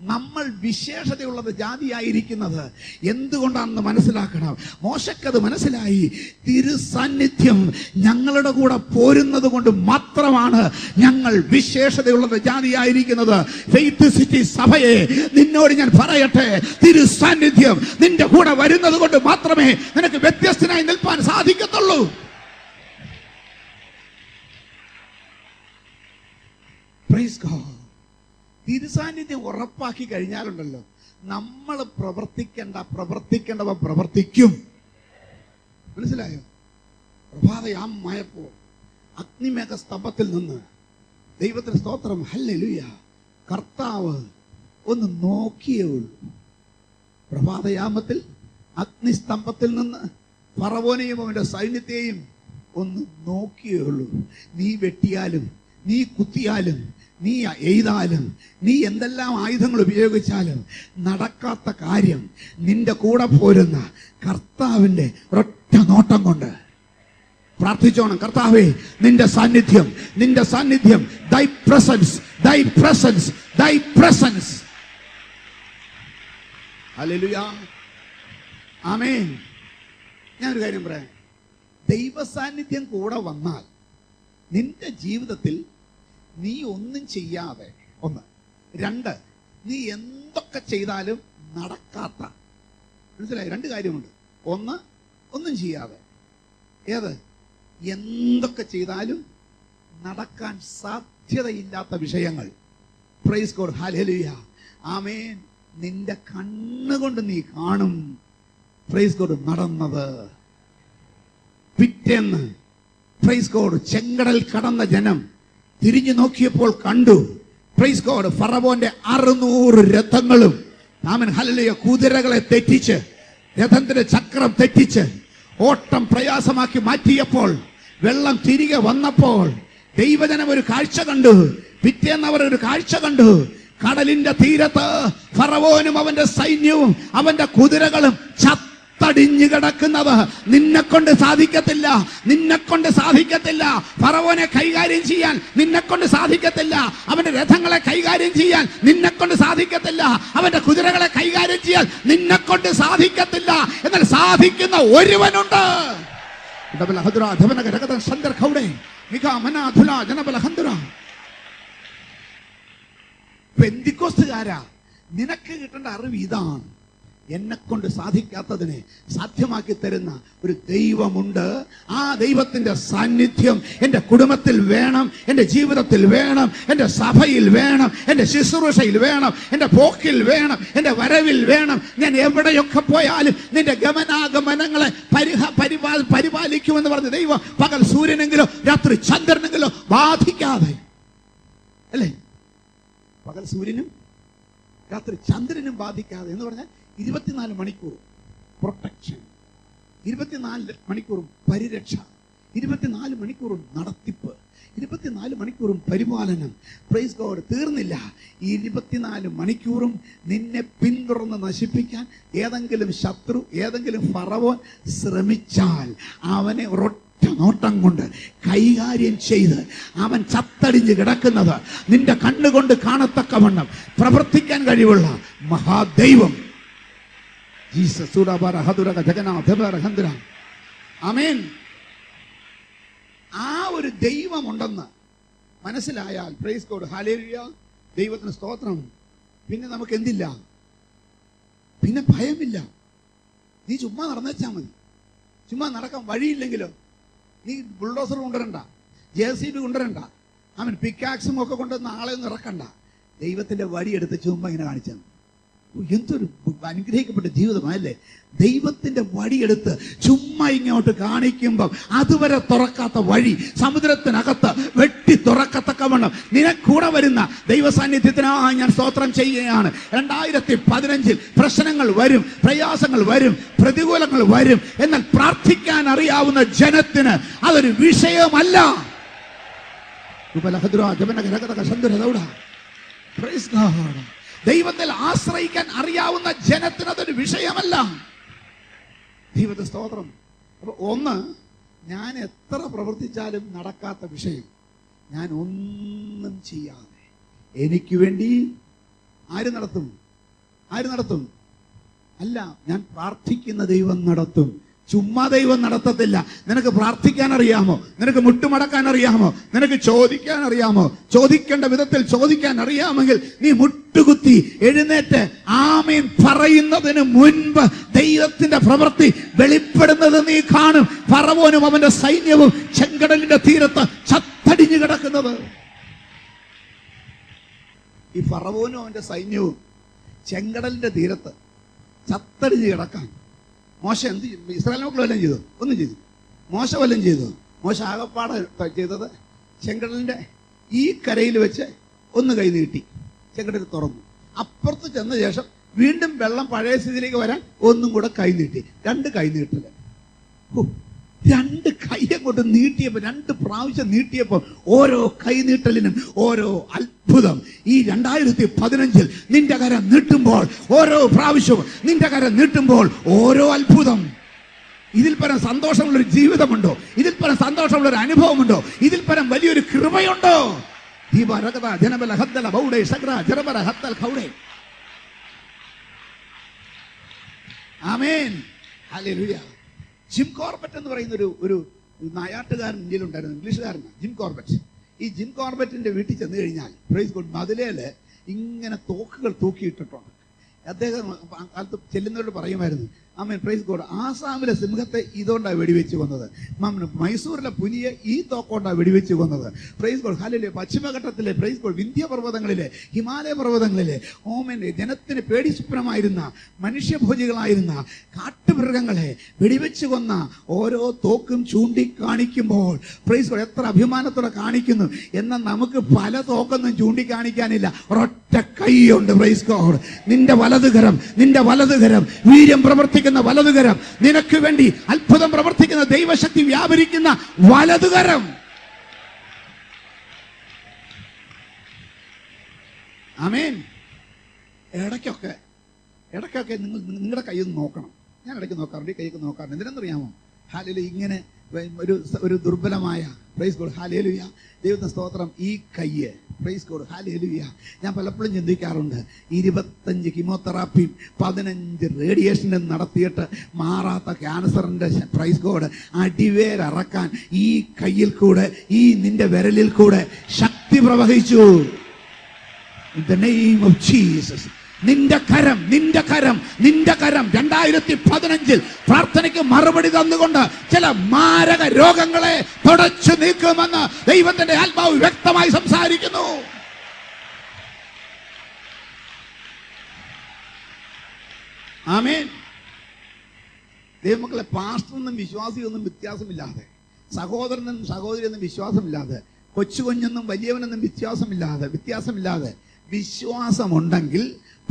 നമ്മൾ വിശേഷതയുള്ളത് ജാതിയായിരിക്കുന്നത് എന്തുകൊണ്ടാണെന്ന് മനസ്സിലാക്കണം മോശക്കത് മനസ്സിലായി തിരുസാന്നിധ്യം ഞങ്ങളുടെ കൂടെ പോരുന്നത് കൊണ്ട് മാത്രമാണ് ഞങ്ങൾ വിശേഷതയുള്ളത് ജാതിയായിരിക്കുന്നത് ഫെയ്ത്ത് സിറ്റി സഭയെ നിന്നോട് ഞാൻ പറയട്ടെ തിരുസാന്നിധ്യം നിന്റെ കൂടെ വരുന്നത് കൊണ്ട് മാത്രമേ നിനക്ക് വ്യത്യസ്തനായി നിൽപ്പാൻ സാധിക്കത്തുള്ളൂ Praise God. തിരുസാന്നിധ്യം ഉറപ്പാക്കി കഴിഞ്ഞാലുണ്ടല്ലോ നമ്മൾ പ്രവർത്തിക്കേണ്ട പ്രവർത്തിക്കേണ്ടവ പ്രവർത്തിക്കും മനസ്സിലായോ പ്രഭാതയാമയപ്പോൾ അഗ്നിമേഘ സ്തംഭത്തിൽ നിന്ന് ദൈവത്തിന് സ്തോത്രം ഹല്ലേലൂയ കർത്താവ് ഒന്ന് നോക്കിയേ ഉള്ളൂ പ്രഭാതയാമത്തിൽ അഗ്നിസ്തംഭത്തിൽ നിന്ന് ഫറവോനെയും അവന്റെ സൈന്യത്തെയും ഒന്ന് നോക്കിയേ ഉള്ളൂ നീ വെട്ടിയാലും നീ കുത്തിയാലും നീ എയ്താലും നീ എന്തെല്ലാം ആയുധങ്ങൾ ഉപയോഗിച്ചാലും നടക്കാത്ത കാര്യം നിന്റെ കൂടെ പോരുന്ന കർത്താവിന്റെ ഒരൊറ്റ നോട്ടം കൊണ്ട് പ്രാർത്ഥിച്ചോണം കർത്താവേ നിന്റെ സാന്നിധ്യം നിന്റെ സാന്നിധ്യം ദൈ പ്രസൻസ് ദൈ പ്രസൻസ് ദൈ പ്രസൻസ് ഹല്ലേലൂയ ആമേൻ ഞാനൊരു കാര്യം പറയാം ദൈവ സാന്നിധ്യം കൂടെ വന്നാൽ നിന്റെ ജീവിതത്തിൽ നീ ഒന്നും ചെയ്യാതെ ഒന്ന് രണ്ട് നീ എന്തൊക്കെ ചെയ്താലും നടക്കാത്ത മനസ്സിലായി രണ്ട് കാര്യമുണ്ട് ഒന്ന് ഒന്നും ചെയ്യാതെ ഏത് എന്തൊക്കെ ചെയ്താലും നടക്കാൻ സാധ്യതയില്ലാത്ത വിഷയങ്ങൾ പ്രൈസ് ഗോഡ് ഹാലേലുയ ആമേൻ നിന്റെ കണ്ണുകൊണ്ട് നീ കാണും പ്രൈസ് ഗോഡ് നടന്നത് പിറ്റേന്ന് പ്രൈസ് ഗോഡ് ചെങ്കടൽ കടന്ന ജനം തിരിഞ്ഞു നോക്കിയപ്പോൾ കണ്ടു പ്രൈസ് ഗോഡ് ഫറവോന്റെ അറുന്നൂറ് രഥങ്ങളും ആമൻ ഹലലിയ കുതിരകളെ തെറ്റിച്ച് രഥത്തിന്റെ ചക്രം തെറ്റിച്ച് ഓട്ടം പ്രയാസമാക്കി മാറ്റിയപ്പോൾ വെള്ളം തിരികെ വന്നപ്പോൾ ദൈവജനം ഒരു കാഴ്ച കണ്ടു പിറ്റേന്ന് അവർ ഒരു കാഴ്ച കണ്ടു കടലിന്റെ തീരത്ത് ഫറവോനും അവന്റെ സൈന്യവും അവന്റെ കുതിരകളും ചത്തടിഞ്ഞു കിടക്കുന്നത് നിന്നെ കൊണ്ട് സാധിക്കത്തില്ല നിന്നെ കൊണ്ട് സാധിക്കത്തില്ല ഫറവോനെ കൈകാര്യം ചെയ്യാൻ നിന്നെ കൊണ്ട് സാധിക്കത്തില്ല അവന്റെ രഥങ്ങളെ കൈകാര്യം ചെയ്യാൻ നിന്നെ കൊണ്ട് സാധിക്കത്തില്ല അവന്റെ കുതിരകളെ കൈകാര്യം ചെയ്യാൻ നിന്നെ കൊണ്ട് സാധിക്കത്തില്ല എന്നാൽ സാധിക്കുന്ന ഒരുവനുണ്ട് ഡബല ഹദുര ധവന ഗരഗത സന്ദർ ഖൗഡെ മിക മന അധുല ജനബല ഹന്ദുര പെന്തിക്കോസ്തുകാരാ നിനക്ക് കിട്ടേണ്ട അറിവ് ഇതാണ് എന്നെ കൊണ്ട് സാധിക്കാത്തതിനെ സാധ്യമാക്കി തരുന്ന ഒരു ദൈവമുണ്ട് ആ ദൈവത്തിന്റെ സാന്നിധ്യം എൻ്റെ കുടുംബത്തിൽ വേണം എൻ്റെ ജീവിതത്തിൽ വേണം എൻ്റെ സഭയിൽ വേണം എൻ്റെ ശുശ്രൂഷയിൽ വേണം എൻ്റെ പോക്കിൽ വേണം എൻ്റെ വരവിൽ വേണം ഞാൻ എവിടെയൊക്കെ പോയാലും നിന്റെ ഗമനാഗമനങ്ങളെ പരിഹ പരിപാ പരിപാലിക്കുമെന്ന് പറഞ്ഞ ദൈവം പകൽ സൂര്യനെങ്കിലോ രാത്രി ചന്ദ്രനെങ്കിലോ ബാധിക്കാതെ അല്ലേ പകൽ സൂര്യനും രാത്രി ചന്ദ്രനും ബാധിക്കാതെ എന്ന് പറഞ്ഞാൽ ഇരുപത്തിനാല് മണിക്കൂർ പ്രൊട്ടക്ഷൻ ഇരുപത്തിനാല് മണിക്കൂറും പരിരക്ഷ ഇരുപത്തിനാല് മണിക്കൂറും നടത്തിപ്പ് ഇരുപത്തിനാല് മണിക്കൂറും പരിപാലനം പ്രൈസ് ഗോഡ് തീർന്നില്ല ഈ ഇരുപത്തിനാല് മണിക്കൂറും നിന്നെ പിന്തുടർന്ന് നശിപ്പിക്കാൻ ഏതെങ്കിലും ശത്രു ഏതെങ്കിലും ഫറവോൻ ശ്രമിച്ചാൽ അവനെ ഒരൊറ്റ നോട്ടം കൊണ്ട് കൈകാര്യം ചെയ്ത് അവൻ ചത്തടിഞ്ഞ് കിടക്കുന്നത് നിന്റെ കണ്ണുകൊണ്ട് കാണത്തക്കവണ്ണം പ്രവർത്തിക്കാൻ കഴിവുള്ള മഹാദൈവം ജീസസ് സുഡബറ ഹദുരക ജഗന്നാഥബറ ഹന്ദുര ആമേൻ ആ ഒരു ദൈവമുണ്ടെന്ന് മനസ്സിലായാൽ പ്രൈസ് ഗോഡ് ഹാലേലിയ ദൈവത്തിന് സ്തോത്രം പിന്നെ നമുക്ക് എന്തില്ല പിന്നെ ഭയമില്ല നീ ചുമ്മാ നടന്നേച്ചാ മതി ചുമ്മാ നടക്കാൻ വഴിയില്ലെങ്കിലോ നീ ബുൾഡോസർ കൊണ്ടുവരണ്ട ജെ സി ബി കൊണ്ടുവരണ്ട അവൻ പിക്കാക്സും ഒക്കെ കൊണ്ടുവന്ന് ആളെ ഒന്നും ഇറക്കണ്ട ദൈവത്തിന്റെ വടിയെടുത്ത് ചുമ്മാ ഇങ്ങനെ കാണിച്ചാൽ മതി. ഓ, എന്തൊരു അനുഗ്രഹിക്കപ്പെട്ട ജീവിതമല്ലേ ദൈവത്തിന്റെ വടിയെടുത്ത് ചുമ്മാ ഇങ്ങോട്ട് കാണിക്കുമ്പം അതുവരെ തുറക്കാത്ത വഴി സമുദ്രത്തിനകത്ത് വെട്ടി തുറക്കത്തക്കവണ്ണം നിനക്കൂടെ വരുന്ന ദൈവ സാന്നിധ്യത്തിനായി ഞാൻ സ്തോത്രം ചെയ്യുകയാണ് രണ്ടായിരത്തി പതിനഞ്ചിൽ പ്രശ്നങ്ങൾ വരും പ്രയാസങ്ങൾ വരും പ്രതികൂലങ്ങൾ വരും എന്നാൽ പ്രാർത്ഥിക്കാൻ അറിയാവുന്ന ജനത്തിന് അതൊരു വിഷയമല്ല ഉപലഹദ്ര ജപനഗരകഥ സന്ദുരതൗട Praise God. ദൈവത്തിൽ ആശ്രയിക്കാൻ അറിയാവുന്ന ജനത്തിന് അതൊരു വിഷയമല്ല ദൈവത്തെ സ്തോത്രം അപ്പൊ ഒന്ന് ഞാൻ എത്ര പ്രവർത്തിച്ചാലും നടക്കാത്ത വിഷയം ഞാൻ ഒന്നും ചെയ്യാതെ എനിക്ക് വേണ്ടി ആര് നടത്തും ആര് നടത്തും അല്ല ഞാൻ പ്രാർത്ഥിക്കുന്ന ദൈവം നടത്തും ചുമ്മാ ദൈവം നടത്തത്തില്ല നിനക്ക് പ്രാർത്ഥിക്കാൻ അറിയാമോ നിനക്ക് മുട്ടുമടക്കാൻ അറിയാമോ നിനക്ക് ചോദിക്കാൻ അറിയാമോ ചോദിക്കേണ്ട വിധത്തിൽ ചോദിക്കാൻ അറിയാമെങ്കിൽ നീ മുട്ടുകുത്തി എഴുന്നേറ്റ് ആമീൻ പറയുന്നതിന് മുൻപ് ദൈവത്തിന്റെ പ്രവൃത്തി വെളിപ്പെടുന്നത് നീ കാണും ഫറവോനും അവന്റെ സൈന്യവും ചെങ്കടലിന്റെ തീരത്ത് ചത്തടിഞ്ഞു കിടക്കുന്നത് ഈ ഫറവോനും അവന്റെ സൈന്യവും ചെങ്കടലിന്റെ തീരത്ത് ചത്തടിഞ്ഞ് കിടക്കാൻ മോശ എന്ത് ചെയ്തു? ഇസ്രായേൽ മക്കൾ വല്ലതും ചെയ്തു ഒന്നും ചെയ്തു മോശ വല്ലതും ചെയ്തു മോശ ആകപ്പാടെ ചെയ്തത് ചെങ്കടലിന്റെ ഈ കരയിൽ വെച്ച് ഒന്ന് കൈ നീട്ടി ചെങ്കടൽ തുറന്നു അപ്പുറത്ത് ചെന്ന ശേഷം വീണ്ടും വെള്ളം പഴയ സ്ഥിതിയിലേക്ക് വരാൻ ഒന്നും കൂടെ കൈ നീട്ടി രണ്ട് കൈ നീട്ടല് ഹോ, രണ്ട് കൈ അങ്ങോട്ട് നീട്ടിയപ്പോൾ രണ്ട് പ്രാവശ്യം നീട്ടിയപ്പോൾ ഓരോ കൈ നീട്ടലിനും ഓരോ അത്ഭുതം ഈ രണ്ടായിരത്തി പതിനഞ്ചിൽ നിന്റെ കരം നീട്ടുമ്പോൾ ഓരോ പ്രാവശ്യവും നിന്റെ കരം നീട്ടുമ്പോൾ ഓരോ അത്ഭുതം ഇതിൽ പരം സന്തോഷമുള്ളൊരു ജീവിതമുണ്ടോ ഇതിൽ പരം സന്തോഷമുള്ളൊരു അനുഭവമുണ്ടോ ഇതിൽ പരം വലിയൊരു കൃപയുണ്ടോ ഈ വരകത ജനബല ഹദ്ദല ബൗഡെ സഗ്ര ജനബല ഹത്തൽ ഖൗഡെ ആമേൻ ഹല്ലേലൂയ ജിം കോർബറ്റ് എന്ന് പറയുന്ന ഒരു ഒരു നായാട്ടുകാരൻ ഇന്ത്യയിലുണ്ടായിരുന്നു ഇംഗ്ലീഷുകാരനാണ് ജിം കോർബറ്റ് ഈ ജിം കോർബറ്റിന്റെ വീട്ടിൽ ചെന്ന് കഴിഞ്ഞാൽ പ്രൈസ് ഗുഡ് മതിലേല് ഇങ്ങനെ തോക്കുകൾ തൂക്കിയിട്ടിട്ടുണ്ട് അദ്ദേഹം ആ കാലത്ത് ചെല്ലുന്നവരോട് പറയുമായിരുന്നു അമ്മൻ പ്രൈസ് ഗോഡ് ആസാമിലെ സിംഹത്തെ ഇതുകൊണ്ടാണ് വെടിവെച്ച് കൊന്നത് മമ്മ മൈസൂരിലെ പുലിയെ ഈ തോക്കൊണ്ടാണ് വെടിവെച്ച് കൊന്നത് പ്രൈസ് ഗോഡ് ഹാലിലെ പശ്ചിമഘട്ടത്തിലെ പ്രൈസ് ഗോഡ് വിന്ധ്യ പർവ്വതങ്ങളിലെ ഹിമാലയ പർവ്വതങ്ങളിലെ ഓമൻ ജനത്തിന് പേടി സ്വപ്നമായിരുന്ന മനുഷ്യഭോജികളായിരുന്ന കാട്ടുമൃഗങ്ങളെ വെടിവെച്ച് കൊന്ന ഓരോ തോക്കും ചൂണ്ടിക്കാണിക്കുമ്പോൾ പ്രൈസ് ഗോഡ് എത്ര അഭിമാനത്തോടെ കാണിക്കുന്നു എന്നാൽ നമുക്ക് പല തോക്കൊന്നും ചൂണ്ടിക്കാണിക്കാനില്ല ഒരൊറ്റ കൈയുണ്ട് പ്രൈസ് ഗോഡ് നിന്റെ വലതുകരം നിന്റെ വലതുകരം വീര്യം പ്രവർത്തിക്കുന്ന വലതുകരം നിനക്ക് വേണ്ടി അത്ഭുതം പ്രവർത്തിക്കുന്ന ദൈവശക്തി വ്യാപരിക്കുന്ന വലതുകരം ആമേൻ ഇടയ്ക്കൊക്കെ ഇടയ്ക്കൊക്കെ നിങ്ങൾ നിങ്ങളുടെ കയ്യൊന്ന് നോക്കണം ഞാൻ ഇടയ്ക്ക് നോക്കാറുണ്ട് ഈ കൈയൊക്കെ നോക്കാറുണ്ട് എന്തിനെന്നറിയാമോ ഹാലയിൽ ഇങ്ങനെ ഒരു ഒരു ദുർബലമായ പ്രൈസ് കോഡ് ഹാലേലുയ ദൈവത്തിന്റെ സ്തോത്രം ഈ കയ്യ് പ്രൈസ് കോഡ് ഹാലേലുയ ഞാൻ പലപ്പോഴും ചിന്തിക്കാറുണ്ട് ഇരുപത്തഞ്ച് കീമോതെറാപ്പിയും പതിനഞ്ച് റേഡിയേഷനും നടത്തിയിട്ട് മാറാത്ത ക്യാൻസറിന്റെ പ്രൈസ് കോഡ് അടിവേരറക്കാൻ ഈ കയ്യിൽ കൂടെ ഈ നിന്റെ വിരലിൽ കൂടെ ശക്തി പ്രവഹിച്ചു In the name of Jesus. നിന്റെ കരം നിന്റെ കരം നിന്റെ കരം രണ്ടായിരത്തി പതിനഞ്ചിൽ പ്രാർത്ഥനയ്ക്ക് മറുപടി തന്നുകൊണ്ട് ചില മാരക രോഗങ്ങളെ തുടച്ചു നീക്കുമെന്ന് ദൈവത്തിന്റെ ആത്മാവ് വ്യക്തമായി സംസാരിക്കുന്നു ആമേൻ ദൈവമക്കളെ പാസ്റ്ററെന്നും വിശ്വാസിയൊന്നും വ്യത്യാസമില്ലാതെ സഹോദരനെന്നും സഹോദരിയെന്നും വിശ്വാസമില്ലാതെ കൊച്ചുകുഞ്ഞെന്നും വലിയവനെന്നും വ്യത്യാസമില്ലാതെ വ്യത്യാസമില്ലാതെ വിശ്വാസമുണ്ടെങ്കിൽ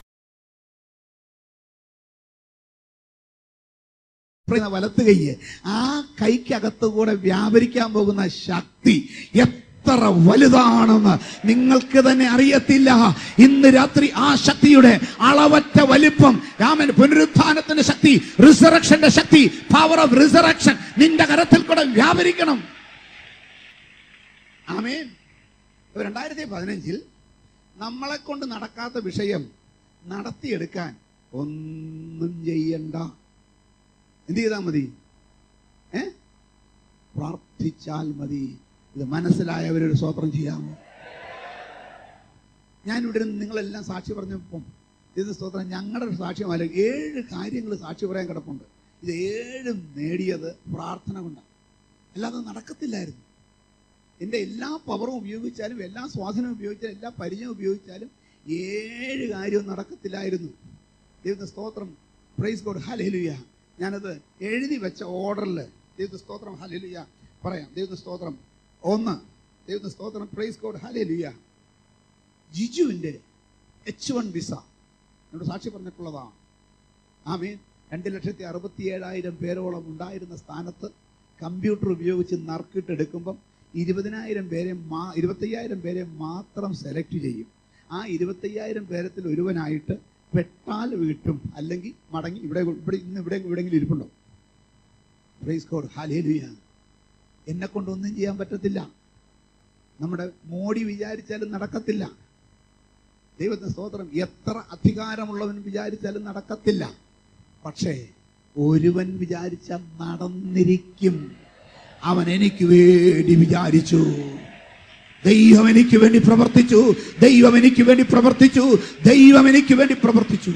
പറയുന്ന വലത്ത് കൈയ്യ് ആ കൈക്കകത്ത് കൂടെ വ്യാപരിക്കാൻ പോകുന്ന ശക്തി എത്ര വലുതാണെന്ന് നിങ്ങൾക്ക് തന്നെ അറിയത്തില്ല ഇന്ന് രാത്രി ആ ശക്തിയുടെ അളവറ്റ വലിപ്പം രാമൻ പുനരുത്ഥാനത്തിന്റെ ശക്തി റിസറക്ഷന്റെ ശക്തി പവർ ഓഫ് റിസറക്ഷൻ നിന്റെ കരത്തിൽ കൂടെ വ്യാപരിക്കണം ആമേൻ രണ്ടായിരത്തി പതിനഞ്ചിൽ നമ്മളെ കൊണ്ട് നടക്കാത്ത വിഷയം നടത്തിയെടുക്കാൻ ഒന്നും ചെയ്യണ്ട എന്ത് ചെയ്താൽ മതി ഏ പ്രാർത്ഥിച്ചാൽ മതി ഇത് മനസ്സിലായവരൊരു സ്വോത്രം ചെയ്യാമോ ഞാനിവിടെ നിന്ന് നിങ്ങളെല്ലാം സാക്ഷി പറഞ്ഞപ്പം ഇത് സ്തോത്രം ഞങ്ങളുടെ ഒരു സാക്ഷ്യമല്ല ഏഴ് കാര്യങ്ങൾ സാക്ഷി പറയാൻ കിടപ്പുണ്ട് ഇത് ഏഴും നേടിയത് പ്രാർത്ഥന കൊണ്ടാണ് അല്ലാതെ നടക്കത്തില്ലായിരുന്നു എൻ്റെ എല്ലാ പവറും ഉപയോഗിച്ചാലും എല്ലാ സ്വാധീനവും ഉപയോഗിച്ചാലും എല്ലാ പരിചയം ഉപയോഗിച്ചാലും ഏഴ് കാര്യവും നടക്കത്തില്ലായിരുന്നു ദൈവത്തെ സ്തോത്രം പ്രൈസ് ഗോഡ് ഹലേലുയ ഞാനത് എഴുതി വെച്ച ഓർഡറിൽ ദൈവത്തെ സ്തോത്രം ഹലേലുയ പറയാം ദൈവത്തെ സ്തോത്രം ഒന്ന് ദൈവത്തെ സ്തോത്രം പ്രൈസ് ഗോഡ് ഹലേലുയ ജിജുവിൻ്റെ എച്ച് വൺ വിസ എന്നോട് സാക്ഷി പറഞ്ഞിട്ടുള്ളതാണ് ആമീൻ രണ്ട് ലക്ഷത്തി അറുപത്തി ഏഴായിരം പേരോളം ഉണ്ടായിരുന്ന സ്ഥാനത്ത് കമ്പ്യൂട്ടർ ഉപയോഗിച്ച് നറുക്കിട്ടെടുക്കുമ്പം ഇരുപതിനായിരം പേരെ മാ ഇരുപത്തയ്യായിരം പേരെ മാത്രം സെലക്ട് ചെയ്യും ആ ഇരുപത്തയ്യായിരം പേരത്തിൽ ഒരുവനായിട്ട് പെട്ടാൽ വീട്ടും അല്ലെങ്കിൽ മടങ്ങി ഇവിടെ ഇവിടെ ഇന്ന് ഇവിടെ എവിടെയെങ്കിലും ഇരിപ്പുണ്ടോ പ്രൈസ് കോഡ് ഹാലേലുയ എന്നെ കൊണ്ടൊന്നും ചെയ്യാൻ പറ്റത്തില്ല നമ്മുടെ മോഡി വിചാരിച്ചാലും നടക്കത്തില്ല ദൈവത്തിന് സ്തോത്രം എത്ര അധികാരമുള്ളവൻ വിചാരിച്ചാലും നടക്കത്തില്ല പക്ഷേ ഒരുവൻ വിചാരിച്ചാൽ നടന്നിരിക്കും അവൻ എനിക്ക് വേണ്ടി വിചാരിച്ചു ദൈവം എനിക്ക് വേണ്ടി പ്രവർത്തിച്ചു ദൈവം എനിക്ക് വേണ്ടി പ്രവർത്തിച്ചു ദൈവം എനിക്ക് വേണ്ടി പ്രവർത്തിച്ചു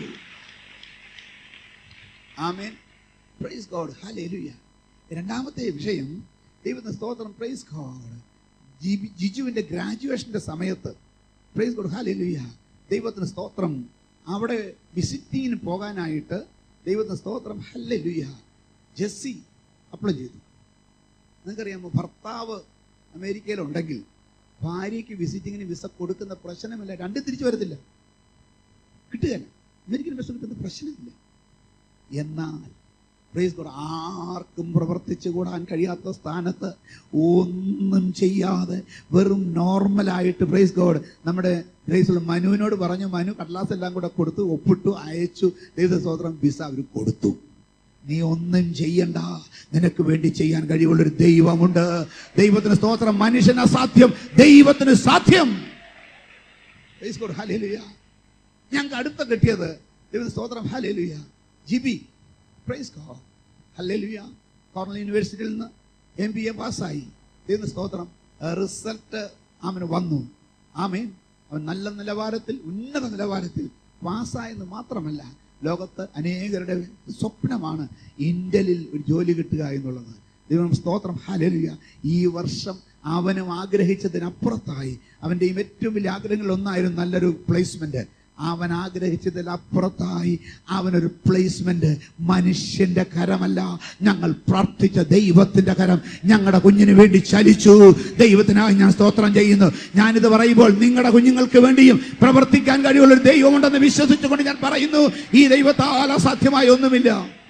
ആമേൻ പ്രൈസ് ഗോഡ് ഹല്ലേലൂയ രണ്ടാമത്തെ വിഷയം ദൈവത്തിന്റെ സ്തോത്രം പ്രൈസ് ഗോഡ് ജിജുവിന്റെ ഗ്രാജുവേഷന്റെ സമയത്ത് പ്രൈസ് ഗോഡ് ഹല്ലേലൂയ ദൈവത്തിന് സ്തോത്രം അവിടെ വിസിറ്റിങ്ങിന് പോകാനായിട്ട് ദൈവത്തിന് സ്തോത്രം ഹല്ലേലൂയ ജെസ്സി അപ്ലൈ ചെയ്തു നിങ്ങൾക്കറിയാമോ ഭർത്താവ് അമേരിക്കയിലുണ്ടെങ്കിൽ ഭാര്യയ്ക്ക് വിസിറ്റിങ്ങിന് വിസ കൊടുക്കുന്ന പ്രശ്നമില്ല രണ്ട് തിരിച്ചു വരത്തില്ല കിട്ടുകയല്ല അമേരിക്കൻ വിസ കിട്ടുന്ന പ്രശ്നമില്ല എന്നാൽ പ്രൈസ് ഗോഡ് ആർക്കും പ്രവർത്തിച്ചു കൂടാൻ കഴിയാത്ത സ്ഥാനത്ത് ഒന്നും ചെയ്യാതെ വെറും നോർമലായിട്ട് പ്രൈസ് ഗോഡ് നമ്മുടെ പ്രൈസ് മനുവിനോട് പറഞ്ഞു മനു കടലാസ് എല്ലാം കൂടെ കൊടുത്തു ഒപ്പിട്ടു അയച്ചു ദൈവ സ്തോത്രം വിസ അവർ കൊടുത്തു നീ ഒന്നും ചെയ്യണ്ട നിനക്ക് വേണ്ടി ചെയ്യാൻ കഴിവുള്ളൊരു ദൈവമുണ്ട് ദൈവത്തിന് സ്തോത്രം മനുഷ്യന് അസാധ്യം ദൈവത്തിന് സാധ്യം Praise God. Hallelujah. ഞങ്ങൾക്ക് അടുത്ത കിട്ടിയത് ദൈവത്തിന് സ്തോത്രം hallelujah Jibi praise God hallelujah Cornell യൂണിവേഴ്സിറ്റിയിൽ നിന്ന് എം ബി എ പാസ്സായി ദൈവത്തിന് സ്തോത്രം റിസൾട്ട് അവന് വന്നു ആമേൻ അവൻ നല്ല നിലവാരത്തിൽ ഉന്നത നിലവാരത്തിൽ പാസ്സായെന്ന് മാത്രമല്ല ലോകത്ത് അനേകരുടെ സ്വപ്നമാണ് ഇന്ത്യയിൽ ഒരു ജോലി കിട്ടുക എന്നുള്ളത് ദൈവം സ്തോത്രം ഹല്ലേലൂയ ഈ വർഷം അവനും ആഗ്രഹിച്ചതിനപ്പുറത്തായി അവൻ്റെയും ഏറ്റവും വലിയ ആഗ്രഹങ്ങളിൽ ഒന്നായിരുന്നു നല്ലൊരു പ്ലേസ്മെന്റ് അവൻ ആഗ്രഹിച്ചതിൽ അപ്പുറത്തായി അവനൊരു പ്ലേസ്മെന്റ് മനുഷ്യന്റെ കരമല്ല ഞങ്ങൾ പ്രാർത്ഥിച്ച ദൈവത്തിന്റെ കരം ഞങ്ങളുടെ കുഞ്ഞിന് വേണ്ടി ചലിച്ചു ദൈവത്തിനായി ഞാൻ സ്തോത്രം ചെയ്യുന്നു ഞാനിത് പറയുമ്പോൾ നിങ്ങളുടെ കുഞ്ഞുങ്ങൾക്ക് വേണ്ടിയും പ്രവർത്തിക്കാൻ കഴിവുള്ള ഒരു ദൈവമുണ്ടെന്ന് വിശ്വസിച്ചുകൊണ്ട് ഞാൻ പറയുന്നു ഈ ദൈവത്താൽ അസാധ്യമായി ഒന്നുമില്ല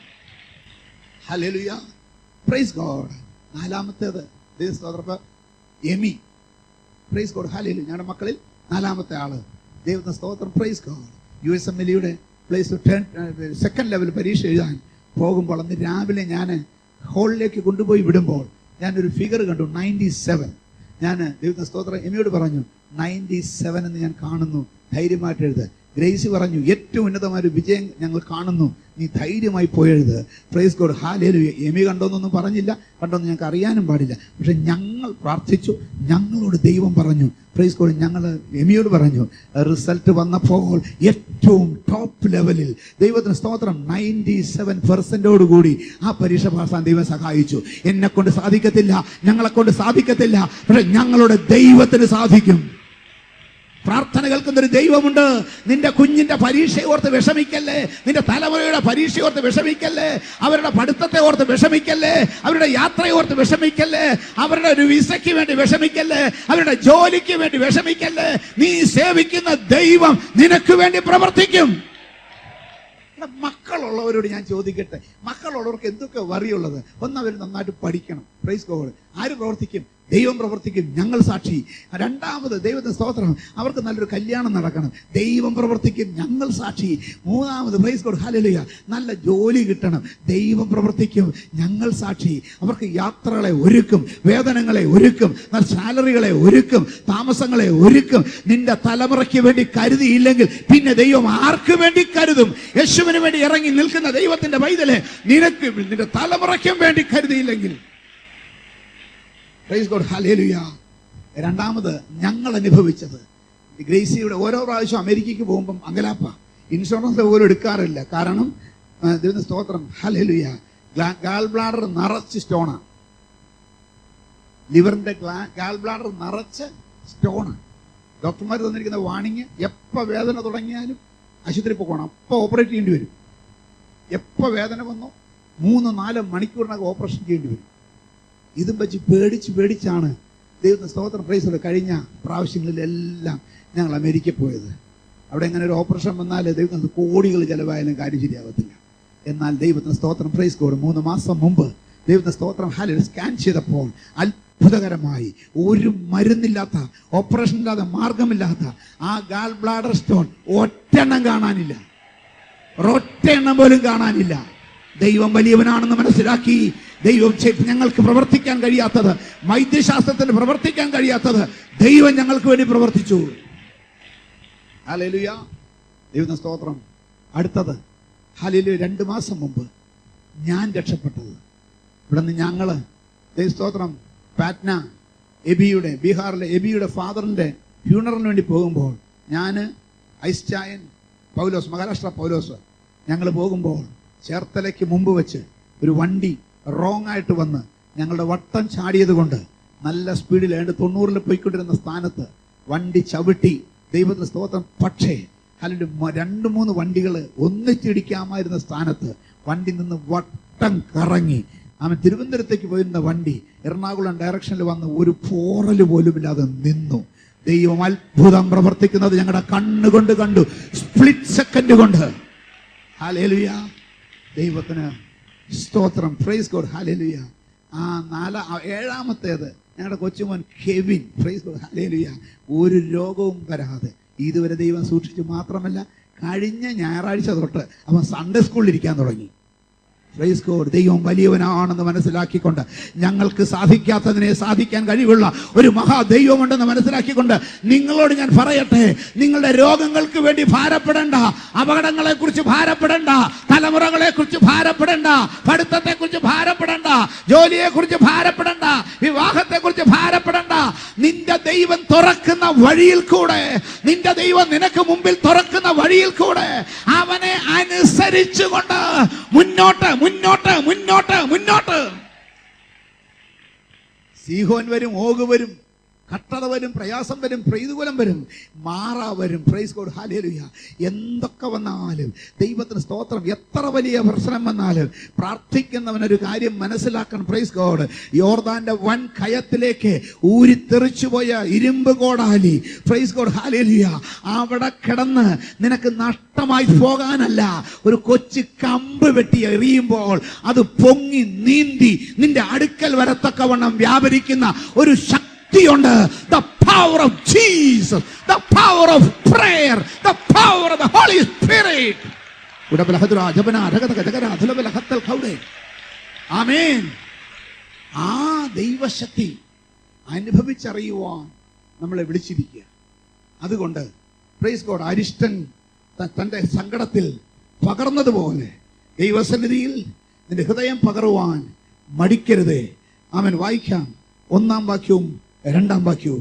ഹല്ലേലൂയ പ്രൈസ് ഗോഡ് നാലാമത്തേത് ദൈവ സ്തോത്രം എമി പ്രൈസ് ഗോഡ് ഹല്ലേലൂയ ഞങ്ങളുടെ മക്കളിൽ നാലാമത്തെ ആള് ദൈവത്തിന്റെ സ്തോത്രം praise God U S M L യുടെ പ്ലേസ് സെക്കൻഡ് ലെവൽ പരീക്ഷ എഴുതാൻ പോകുമ്പോൾ അന്ന് രാവിലെ ഞാൻ ഹോളിലേക്ക് കൊണ്ടുപോയി വിടുമ്പോൾ ഞാനൊരു ഫിഗർ കണ്ടു നയൻറ്റി സെവൻ ഞാൻ ദൈവത്തിന്റെ സ്തോത്രം എമിയോട് പറഞ്ഞു നയൻറ്റി സെവൻ എന്ന് ഞാൻ കാണുന്നു ധൈര്യമായിട്ട് എഴുത് ഗ്രേസി പറഞ്ഞു ഏറ്റവും ഉന്നതമായ ഒരു വിജയം ഞങ്ങൾ കാണുന്നു നീ ധൈര്യമായി പോയെഴുത് പ്രൈസ് ഗോഡ് ഹാലേലു എമി കണ്ടോന്നൊന്നും പറഞ്ഞില്ല കണ്ടോന്ന് ഞങ്ങൾക്ക് അറിയാനും പാടില്ല പക്ഷെ ഞങ്ങൾ പ്രാർത്ഥിച്ചു ഞങ്ങളോട് ദൈവം പറഞ്ഞു പ്രൈസ് ഗോഡ് ഞങ്ങൾ എമിയോട് പറഞ്ഞു റിസൾട്ട് വന്നപ്പോൾ ഏറ്റവും ടോപ്പ് ലെവലിൽ ദൈവത്തിന് സ്തോത്രം നയൻറ്റി സെവൻ പെർസെന്റോട് കൂടി ആ പരീക്ഷ പാസ്സാൻ ദൈവം സഹായിച്ചു എന്നെ കൊണ്ട് സാധിക്കത്തില്ല ഞങ്ങളെ കൊണ്ട് സാധിക്കത്തില്ല പക്ഷെ ഞങ്ങളുടെ ദൈവത്തിന് സാധിക്കും പ്രാർത്ഥന കേൾക്കുന്ന ഒരു ദൈവമുണ്ട് നിന്റെ കുഞ്ഞിന്റെ പരീക്ഷ ഓർത്ത് വിഷമിക്കല്ലേ നിന്റെ തലമുറയുടെ പരീക്ഷ ഓർത്ത് വിഷമിക്കല്ലേ അവരുടെ പഠിത്തത്തെ ഓർത്ത് വിഷമിക്കല്ലേ അവരുടെ യാത്രയെ ഓർത്ത് വിഷമിക്കല്ലേ അവരുടെ ഒരു വിസയ്ക്ക് വേണ്ടി വിഷമിക്കല്ലേ അവരുടെ ജോലിക്ക് വേണ്ടി വിഷമിക്കല്ലേ നീ സേവിക്കുന്ന ദൈവം നിനക്ക് വേണ്ടി പ്രവർത്തിക്കും ഇവിടെ മക്കളുള്ളവരോട് ഞാൻ ചോദിക്കട്ടെ മക്കളുള്ളവർക്ക് എന്തൊക്കെ വറിയുള്ളത് ഒന്ന് അവർ നന്നായിട്ട് പഠിക്കണം പ്രൈസ് ഗോഡ് ആര് പ്രവർത്തിക്കും ദൈവം പ്രവർത്തിക്കും ഞങ്ങൾ സാക്ഷി രണ്ടാമത് ദൈവത്തിന്റെ സ്തോത്രം അവർക്ക് നല്ലൊരു കല്യാണം നടക്കണം ദൈവം പ്രവർത്തിക്കും ഞങ്ങൾ സാക്ഷി മൂന്നാമത് പ്രൈസ് ഗോഡ് ഹാലലുയ നല്ല ജോലി കിട്ടണം ദൈവം പ്രവർത്തിക്കും ഞങ്ങൾ സാക്ഷി അവർക്ക് യാത്രകളെ ഒരുക്കും വേതനങ്ങളെ ഒരുക്കും നല്ല സാലറികളെ ഒരുക്കും താമസങ്ങളെ ഒരുക്കും നിന്റെ തലമുറയ്ക്ക് വേണ്ടി കരുതിയില്ലെങ്കിൽ പിന്നെ ദൈവം ആർക്ക് വേണ്ടി കരുതും യേശുവിന് വേണ്ടി ഇറങ്ങി നിൽക്കുന്ന ദൈവത്തിന്റെ പൈതലെ നിനക്ക് നിന്റെ തലമുറയ്ക്കും വേണ്ടി കരുതിയില്ലെങ്കിൽ പ്രൈസ് ഗോഡ് ഹല്ലേലൂയ രണ്ടാമത് ഞങ്ങൾ അനുഭവിച്ചത് ഗ്രേസിയുടെ ഓരോ പ്രാവശ്യം അമേരിക്കയ്ക്ക് പോകുമ്പം അങ്കലാപ്പ ഇൻഷുറൻസ് പോലും എടുക്കാറില്ല കാരണം ആ, ദൈവത്തിന്റെ സ്തോത്രം ഹല്ലേലൂയ ഗാൾ ബ്ലാഡർ നിറച്ച് സ്റ്റോണാണ് ലിവറിന്റെ ഗാൾ ബ്ലാഡർ നിറച്ച് സ്റ്റോണാണ് ഡോക്ടർമാർ തന്നിരിക്കുന്ന വാണിങ് എപ്പോൾ വേദന തുടങ്ങിയാലും ആശുപത്രി പോകണം അപ്പോൾ ഓപ്പറേറ്റ് ചെയ്യേണ്ടി വരും എപ്പോൾ വേദന വന്നോ മൂന്ന് നാല് മണിക്കൂറിനകം ഓപ്പറേഷൻ ചെയ്യേണ്ടി വരും ഇതും വെച്ച് പേടിച്ച് പേടിച്ചാണ് ദൈവത്തിന് സ്തോത്രം പ്രൈസ് കഴിഞ്ഞ പ്രാവശ്യങ്ങളിലെല്ലാം ഞങ്ങൾ അമേരിക്കയിൽ പോയത് അവിടെ എങ്ങനെ ഒരു ഓപ്പറേഷൻ വന്നാൽ ദൈവത്തിന് കോടികൾ ചിലവായാലും കാര്യം ശരിയാവത്തില്ല എന്നാൽ ദൈവത്തിന് സ്തോത്രം പ്രൈസ് കോഡ് മൂന്ന് മാസം മുമ്പ് ദൈവത്തിന് സ്തോത്രം ഹാലിൽ സ്കാൻ ചെയ്തപ്പോൾ അത്ഭുതകരമായി ഒരു മരുന്നില്ലാത്ത ഓപ്പറേഷൻ ഇല്ലാത്ത മാർഗമില്ലാത്ത ആ ഗാൾ ബ്ലാഡർ സ്റ്റോൺ ഒറ്റെണ്ണം കാണാനില്ല ഒരൊറ്റ എണ്ണം പോലും കാണാനില്ല ദൈവം വലിയവനാണെന്ന് മനസ്സിലാക്കി ദൈവം ചെയ്- ഞങ്ങൾക്ക് പ്രവർത്തിക്കാൻ കഴിയാത്തത് വൈദ്യശാസ്ത്രത്തിന് പ്രവർത്തിക്കാൻ കഴിയാത്തത് ദൈവം ഞങ്ങൾക്ക് വേണ്ടി പ്രവർത്തിച്ചു ഹല്ലേലൂയ ദൈവത്തിന് സ്തോത്രം അടുത്തത് ഹല്ലേലൂയ രണ്ട് മാസം മുമ്പ് ഞാൻ രക്ഷപ്പെട്ടത് ഇവിടെ നിന്ന് ഞങ്ങള് ദൈവ സ്തോത്രം പാറ്റ്ന എബിയുടെ ബീഹാറിലെ എബിയുടെ ഫാദറിന്റെ ഫ്യൂണറിന് വേണ്ടി പോകുമ്പോൾ ഞാൻ ഐസ്റ്റായൻ പൗലോസ് മഹാരാഷ്ട്ര പൗലോസ് ഞങ്ങൾ പോകുമ്പോൾ ചേർത്തലയ്ക്ക് മുമ്പ് വെച്ച് ഒരു വണ്ടി റോങ് ആയിട്ട് വന്ന് ഞങ്ങളുടെ വട്ടം ചാടിയത് കൊണ്ട് നല്ല സ്പീഡിൽ ഏണ്ട് തൊണ്ണൂറിൽ പോയിക്കൊണ്ടിരുന്ന സ്ഥാനത്ത് വണ്ടി ചവിട്ടി ദൈവത്തിന്റെ സ്തോത്രം പക്ഷേ അല്ലെങ്കിൽ രണ്ട് മൂന്ന് വണ്ടികൾ ഒന്നിച്ചിടിക്കാമായിരുന്ന സ്ഥാനത്ത് വണ്ടി നിന്ന് വട്ടം കറങ്ങി അവൻ തിരുവനന്തപുരത്തേക്ക് പോയിരുന്ന വണ്ടി എറണാകുളം ഡയറക്ഷനിൽ വന്ന് ഒരു പോറല് പോലും ഇല്ലാതെ നിന്നു ദൈവം അത്ഭുതം പ്രവർത്തിക്കുന്നത് ഞങ്ങളുടെ കണ്ണുകൊണ്ട് കണ്ടു സ്പ്ലിറ്റ് സെക്കൻഡ് കൊണ്ട് ഹാലേലുയ ദൈവത്തിന് സ്തോത്രം പ്രൈസ് ഗോഡ് ഹാലേലുയ ആ നാല ആ ഏഴാമത്തേത് ഞങ്ങളുടെ കൊച്ചുമോൻ കെവിൻ പ്രൈസ് ഗോഡ് ഹാലേലുയ ഒരു രോഗവും വരാതെ ഇതുവരെ ദൈവം സൂക്ഷിച്ചു മാത്രമല്ല കഴിഞ്ഞ ഞായറാഴ്ച തൊട്ട് അവൻ സൺഡേ സ്കൂളിൽ ഇരിക്കാൻ തുടങ്ങി പ്രൈസ് ഗോഡ് ദൈവം വലിയവനാണെന്ന് മനസ്സിലാക്കിക്കൊണ്ട് ഞങ്ങൾക്ക് സാധിക്കാത്തതിനെ സാധിക്കാൻ കഴിവുള്ള ഒരു മഹാ ദൈവമുണ്ടെന്ന് മനസ്സിലാക്കിക്കൊണ്ട് നിങ്ങളോട് ഞാൻ പറയട്ടെ നിങ്ങളുടെ രോഗങ്ങൾക്ക് വേണ്ടി ഭാരപ്പെടേണ്ട അപകടങ്ങളെ കുറിച്ച് ഭാരപ്പെടേണ്ട തലമുറകളെ കുറിച്ച് ഭാരപ്പെടേണ്ട പഠിത്തത്തെ കുറിച്ച് ഭാരപ്പെടേണ്ട ജോലിയെ കുറിച്ച് ഭാരപ്പെടേണ്ട വിവാഹത്തെ കുറിച്ച് ഭാരപ്പെടേണ്ട നിന്റെ ദൈവം തുറക്കുന്ന വഴിയിൽ കൂടെ നിന്റെ ദൈവം നിനക്ക് മുമ്പിൽ തുറക്കുന്ന വഴിയിൽ കൂടെ അവനെ അനുസരിച്ചുകൊണ്ട് മുന്നോട്ട് മുന്നോട്ട് മുന്നോട്ട് മുന്നോട്ട് സീഹോൻ വരും ഓഗ് വരും കട്ടത വരും പ്രയാസം വരും പ്രതികൂലം വരും മാറ വരും പ്രൈസ് ഗോഡ് ഹാലേലുയ എന്തൊക്കെ വന്നാലും ദൈവത്തിന് സ്തോത്രം എത്ര വലിയ പ്രശ്നം വന്നാലും പ്രാർത്ഥിക്കുന്നവനൊരു കാര്യം മനസ്സിലാക്കണം പ്രൈസ് ഗോഡ് യോർദാന്റെ വൻ കയത്തിലേക്ക് ഊരിത്തെറിച്ചു പോയ ഇരുമ്പ് കോടാലി പ്രൈസ് ഗോഡ് ഹാലേലുയ അവിടെ കിടന്ന് നിനക്ക് നഷ്ടമായി പോകാനല്ല ഒരു കൊച്ചു കമ്പ് വെട്ടി എറിയുമ്പോൾ അത് പൊങ്ങി നീന്തി നിന്റെ അടുക്കൽ വരത്തക്കവണ്ണം വ്യാപരിക്കുന്ന ഒരു ശക്തിയുണ്ട് the power of Jesus the power of prayer the power of the Holy Spirit ഉടബലഹദുര ജപന രഗതക ജഗര അധുലബലഹത്തൽ ഖൗഡെ ആമേൻ ആ ദൈവശക്തി അനുഭവിച്ചറിയുവാൻ നമ്മളെ വിളിച്ചിരിക്കുക അതുകൊണ്ട് പ്രൈസ് ഗോഡ് അരിഷ്ടൻ ത- തന്റെ സങ്കടത്തിൽ പകർന്നതുപോലെ ദൈവസന്നിധിയിൽ നിന്റെ ഹൃദയം പകരുവാൻ മടിക്കരുതേ അവൻ വായിക്കാം ഒന്നാം വാക്യവും രണ്ടാം വാക്യവും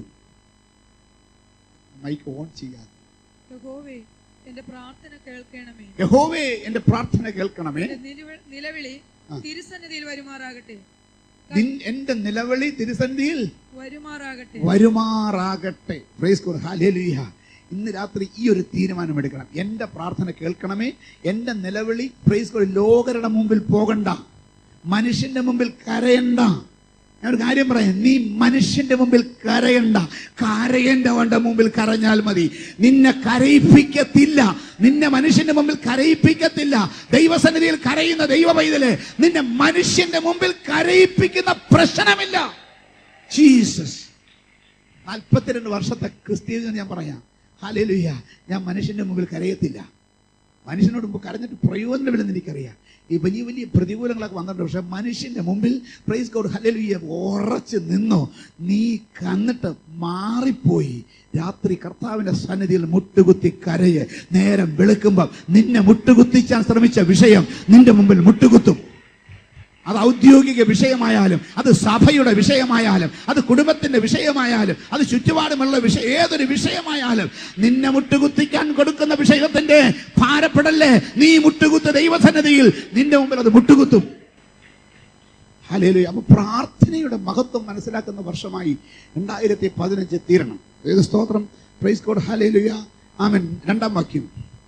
മൈക്ക് ഓൺ ചെയ്യാതെ യഹോവേ എന്റെ പ്രാർത്ഥന കേൾക്കണമേ യഹോവേ എന്റെ പ്രാർത്ഥന കേൾക്കണമേ എന്റെ നിലവി- നിലവിളി തിരുസന്നിധിയിൽ വരുമാറാകട്ടെ നിൻ- എന്റെ നിലവിളി തിരുസന്ധിയിൽ വരുമാറാകട്ടെ വരുമാറാകട്ടെ പ്രൈസ് ഗോഡ് ഹല്ലേലൂയ ഇന്ന് രാത്രി ഈ ഒരു തീരുമാനം എടുക്കണം എന്റെ പ്രാർത്ഥന കേൾക്കണമേ എന്റെ നിലവിളി പ്രൈസ് ഗോഡ് ലോകരുടെ മുമ്പിൽ പോകണ്ട മനുഷ്യന്റെ മുമ്പിൽ കരയണ്ട ഞാൻ ഒരു കാര്യം പറയാം നീ മനുഷ്യന്റെ മുമ്പിൽ കരയണ്ട കരയേണ്ടവന്റെ മുമ്പിൽ കരഞ്ഞാൽ മതി നിന്നെ കരയിപ്പിക്കത്തില്ല നിന്നെ മനുഷ്യന്റെ മുമ്പിൽ കരയിപ്പിക്കത്തില്ല ദൈവസന്നിധിയിൽ കരയുന്ന ദൈവ പൈതല് നിന്നെ മനുഷ്യന്റെ മുമ്പിൽ കരയിപ്പിക്കുന്ന പ്രശ്നമില്ല ജീസസ് നാൽപ്പത്തിരണ്ട് വർഷത്തെ ക്രിസ്തീയ ഞാൻ പറയാം ഹാലേലുയ്യ ഞാൻ മനുഷ്യന്റെ മുമ്പിൽ കരയത്തില്ല മനുഷ്യനോട് മുമ്പ് കരഞ്ഞിട്ട് പ്രയോജനമില്ലെന്ന് എനിക്കറിയാം ഈ വലിയ വലിയ പ്രതികൂലങ്ങളൊക്കെ വന്നിട്ടുണ്ട് പക്ഷെ മനുഷ്യന്റെ മുമ്പിൽ പ്രൈസ് ഗോഡ് ഹല്ലേലൂയ ഉറച്ച് നിന്നോ നീ കന്നിട്ട് മാറിപ്പോയി രാത്രി കർത്താവിന്റെ സന്നിധിയിൽ മുട്ടുകുത്തി കരയെ നേരം വെളുക്കുമ്പം നിന്നെ മുട്ടുകുത്തിച്ചാൻ ശ്രമിച്ച വിഷയം നിന്റെ മുമ്പിൽ മുട്ടുകുത്തും അത് ഔദ്യോഗിക വിഷയമായാലും അത് സഭയുടെ വിഷയമായാലും അത് കുടുംബത്തിന്റെ വിഷയമായാലും അത് ചുറ്റുപാടുമുള്ള വിഷയം ഏതൊരു വിഷയമായാലും നിന്നെ മുട്ടുകുത്തിക്കാൻ കൊടുക്കുന്ന വിഷയത്തിന്റെ ഭാരപ്പെടല്ലേ നീ മുട്ടുകുത്ത ദൈവസന്നിധിയിൽ നിന്റെ മുമ്പിൽ അത് മുട്ടുകുത്തും ഹലേലു അപ്പൊ പ്രാർത്ഥനയുടെ മഹത്വം മനസ്സിലാക്കുന്ന വർഷമായി രണ്ടായിരത്തി പതിനഞ്ച് തീരണം ഏത് സ്തോത്രം പ്രൈസ് കോഡ് ഹലേലുയ ആമൻ രണ്ടാം വാക്യം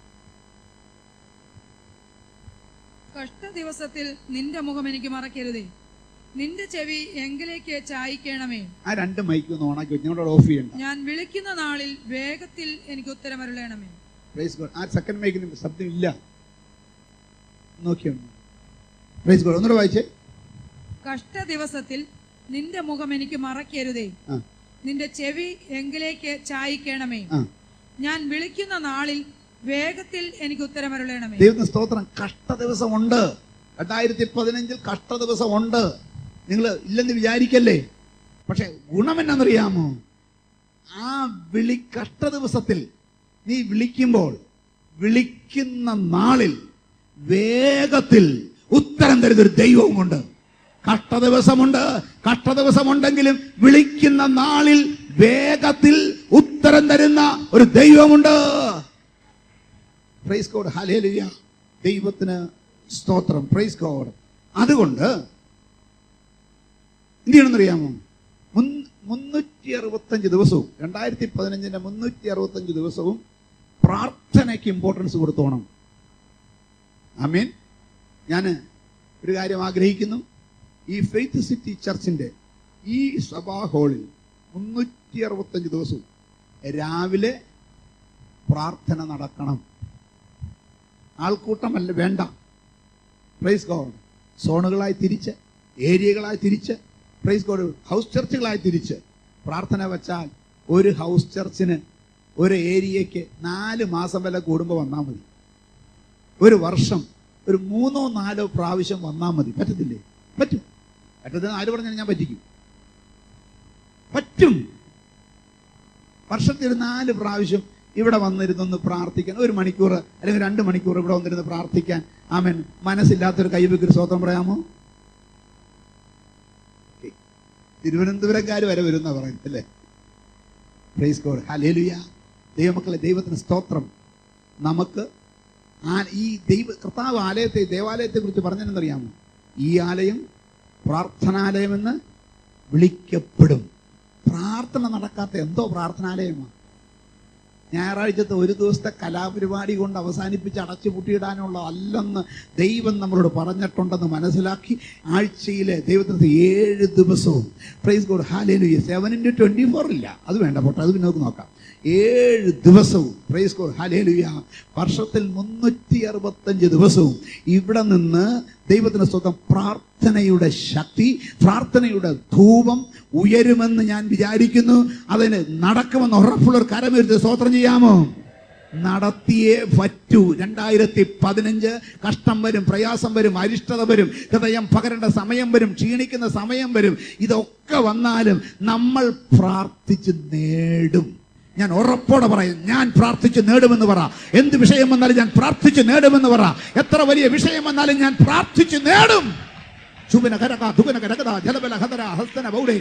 കഷ്ട ദിവസത്തിൽ നിന്റെ മുഖം എനിക്ക് മറക്കരുതേ നിന്റെ ചെവി എങ്കിലേക്ക് ചായ്ക്കണമേ ആ രണ്ട് മൈക്ക് ഒന്ന് ഓണാക്കി വെച്ച് ഞങ്ങളോട് ഓഫ് ചെയ്യണ്ട ഞാൻ വിളിക്കുന്ന നാളിൽ വേഗത്തിൽ എനിക്ക് ഉത്തരമരുളണമേ പ്രൈസ് ഗോഡ് ആ സെക്കൻഡ് മൈക്കിന് ശബ്ദം ഇല്ല നോക്കിയാണ് പ്രൈസ് ഗോഡ് ഒന്നുകൂടെ വായിച്ചേ കഷ്ട ദിവസത്തിൽ നിന്റെ മുഖം എനിക്ക് മറക്കരുതേ ആ നിന്റെ ചെവി എങ്കിലേക്ക് ചായ്ക്കണമേ ആ ഞാൻ വിളിക്കുന്ന നാളിൽ വേഗത്തിൽ എനിക്ക് ഉത്തരമരുളണമേ ദൈവത്തിന് സ്തോത്രം കഷ്ട ദിവസം ഉണ്ട് രണ്ടായിരത്തി പതിനഞ്ചിൽ കഷ്ട ദിവസം ഉണ്ട് നിങ്ങൾ ഇല്ലെന്ന് വിചാരിക്കല്ലേ പക്ഷെ ഗുണം എന്നറിയാമോ ആ വിളി കഷ്ട ദിവസത്തിൽ നീ വിളിക്കുമ്പോൾ വിളിക്കുന്ന നാളിൽ വേഗത്തിൽ ഉത്തരം തരുന്ന ഒരു ദൈവവുമുണ്ട് കഷ്ട ദിവസമുണ്ട് കഷ്ട ദിവസമുണ്ടെങ്കിലും വിളിക്കുന്ന നാളിൽ വേഗത്തിൽ ഉത്തരം തരുന്ന ഒരു ദൈവമുണ്ട് പ്രൈസ് കോഡ് ഹലേലുയ ദൈവത്തിന് സ്തോത്രം പ്രൈസ് കോഡ് അതുകൊണ്ട് എന്ത് ചെയ്യണമെന്നറിയാമോ മുൻ- മുന്നൂറ്റി അറുപത്തഞ്ച് ദിവസവും രണ്ടായിരത്തി പതിനഞ്ചിന്റെ മുന്നൂറ്റി അറുപത്തഞ്ച് ദിവസവും പ്രാർത്ഥനയ്ക്ക് ഇമ്പോർട്ടൻസ് കൊടുത്തോണം ആമീൻ ഞാൻ ഒരു കാര്യം ആഗ്രഹിക്കുന്നു ഈ ഫെയ്ത്ത് സിറ്റി ചർച്ചിന്റെ ഈ സഭാ ഹാളിൽ മുന്നൂറ്റി അറുപത്തഞ്ച് ദിവസവും രാവിലെ പ്രാർത്ഥന നടക്കണം ആൾക്കൂട്ടമല്ല വേണ്ട പ്രൈസ് ഗോഡ് സോണുകളായി തിരിച്ച് ഏരിയകളായി തിരിച്ച് പ്രൈസ് ഗോഡ് ഹൗസ് ചർച്ചുകളായി തിരിച്ച് പ്രാർത്ഥന വെച്ചാൽ ഒരു ഹൗസ് ചർച്ചിന് ഒരു ഏരിയയ്ക്ക് നാല് മാസം വരെ കൂടുമ്പോൾ വന്നാൽ മതി ഒരു വർഷം ഒരു മൂന്നോ നാലോ പ്രാവശ്യം വന്നാൽ മതി പറ്റത്തില്ലേ പറ്റും പറ്റത്തില്ല ആര് പറഞ്ഞാൽ ഞാൻ പറ്റിക്കും പറ്റും വർഷത്തിൽ ഒരു നാല് പ്രാവശ്യം ഇവിടെ വന്നിരുന്നൊന്ന് പ്രാർത്ഥിക്കാൻ ഒരു മണിക്കൂർ അല്ലെങ്കിൽ രണ്ട് മണിക്കൂർ ഇവിടെ വന്നിരുന്ന് പ്രാർത്ഥിക്കാൻ ആമൻ മനസ്സില്ലാത്തൊരു കൈവയ്ക്കൊരു സ്വതന്ത്രം പറയാമോ Okay. തിരുവനന്തപുരക്കാർ വരെ വരുന്ന പറയുന്നത് അല്ലേ പ്രൈസ് ഗോഡ് ഹല്ലേലൂയ ദൈവമക്കളെ ദൈവത്തിന് സ്തോത്രം നമുക്ക് ആ ഈ ദൈവ കർത്താവ് ആലയത്തെ ദേവാലയത്തെ കുറിച്ച് പറഞ്ഞതെന്നറിയാമോ ഈ ആലയം പ്രാർത്ഥനാലയമെന്ന് വിളിക്കപ്പെടും പ്രാർത്ഥന നടക്കാത്ത എന്തോ പ്രാർത്ഥനാലയമാണ് ഞായറാഴ്ചത്തെ ഒരു ദിവസത്തെ കലാപരിപാടി കൊണ്ട് അവസാനിപ്പിച്ച് അടച്ചു പൂട്ടിയിടാനുള്ള അല്ലെന്ന് ദൈവം നമ്മളോട് പറഞ്ഞിട്ടുണ്ടെന്ന് മനസ്സിലാക്കി ആഴ്ചയിലെ ദൈവത്തിന് ഏഴ് ദിവസവും praise God hallelujah seven into twenty four ഇല്ല അത് വേണ്ട പോട്ടെ അത് പിന്നെ നമുക്ക് നോക്കാം ഏഴ് ദിവസവും പ്രൈസ് ഗോഡ് ഹാലേലുയ വർഷത്തിൽ മുന്നൂറ്റി അറുപത്തഞ്ച് ദിവസവും ഇവിടെ നിന്ന് ദൈവത്തിന് സ്വന്തം പ്രാർത്ഥനയുടെ ശക്തി പ്രാർത്ഥനയുടെ ധൂപം ഉയരുമെന്ന് ഞാൻ വിചാരിക്കുന്നു അതിന് നടക്കുമെന്ന് ഉറപ്പുള്ള ഒരു കരമെടുത്ത് സ്തോത്രം ചെയ്യാമോ നടത്തിയേ പറ്റൂ രണ്ടായിരത്തി പതിനഞ്ച് കഷ്ടം വരും പ്രയാസം വരും അരിഷ്ടത വരും ഹൃദയം പകരേണ്ട സമയം വരും ക്ഷീണിക്കുന്ന സമയം വരും ഇതൊക്കെ വന്നാലും നമ്മൾ പ്രാർത്ഥിച്ച് നേടും ഞാൻ ഉറപ്പോടെ പറയും ഞാൻ പ്രാർത്ഥിച്ച് നേടുമെന്ന് പറ എന്ത് വിഷയം വന്നാലും ഞാൻ പ്രാർത്ഥിച്ച് നേടുമെന്ന് പറ എത്ര വലിയ വിഷയം വന്നാലും ഞാൻ പ്രാർത്ഥിച്ച് നേടും ചുബിന കരക ദുബിന കരകത ജലബല ഹതര ഹസ്തന ബൗഡേ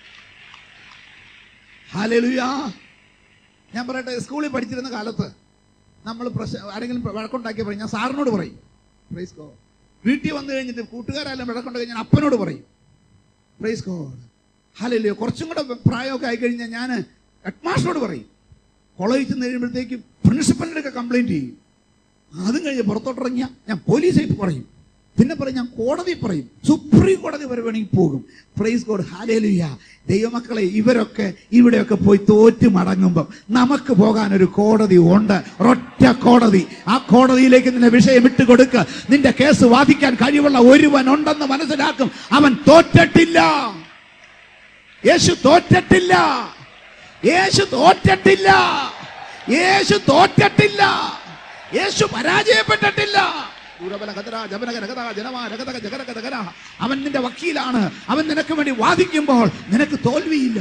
ഹാലലുയാ ഞാൻ പറയട്ടെ സ്കൂളിൽ പഠിച്ചിരുന്ന കാലത്ത് നമ്മൾ പ്രശ ആരെങ്കിലും വഴക്കുണ്ടാക്കിയ പറയും ഞാൻ സാറിനോട് പറയും പ്രൈസ് ഗോ വീട്ടിൽ വന്നു കഴിഞ്ഞിട്ട് കൂട്ടുകാരെല്ലാം വഴക്കുണ്ടാക്കി ഞാൻ അപ്പനോട് പറയും പ്രൈസ് ഗോഡ് ഹാലല്ലോ കുറച്ചും കൂടെ പ്രായമൊക്കെ ആയിക്കഴിഞ്ഞാൽ ഞാൻ ഹെഡ്മാസ്റ്ററോട് പറയും കോളേജിൽ നിന്ന് കഴിയുമ്പോഴത്തേക്കും പ്രിൻസിപ്പലിനൊക്കെ കംപ്ലൈൻറ്റ് ചെയ്യും അതും കഴിഞ്ഞ് പുറത്തോട്ടിറങ്ങിയ ഞാൻ പോലീസിൽ പറയും പിന്നെ പറയും ഞാൻ കോടതി പറയും സുപ്രീം കോടതി വരെ വേണമെങ്കിൽ പോകും പ്രൈസ് ഗോഡ് ഹാലേലുയ ദൈവമക്കളെ ഇവരൊക്കെ ഇവിടെയൊക്കെ പോയി തോറ്റു മടങ്ങുമ്പം നമുക്ക് പോകാൻ ഒരു കോടതി ഉണ്ട് ഒരൊറ്റ കോടതി ആ കോടതിയിലേക്ക് നിന്റെ വിഷയം ഇട്ട് കൊടുക്ക് നിന്റെ കേസ് വാദിക്കാൻ കഴിവുള്ള ഒരുവൻ ഉണ്ടെന്ന് മനസ്സിലാക്കും അവൻ തോറ്റിട്ടില്ല യേശു തോറ്റിട്ടില്ല യേശു തോറ്റിട്ടില്ല യേശു തോറ്റിട്ടില്ല യേശു പരാജയപ്പെട്ടിട്ടില്ല ദൂരബല ഖദര ജബന രഗത ജനമാ രഗതക ജഗരക ജഗര. അവൻ നിന്റെ വക്കീലാണ് അവൻ നിനക്ക് വേണ്ടി വാദിക്കുമ്പോൾ നിനക്ക് തോൽവിയില്ല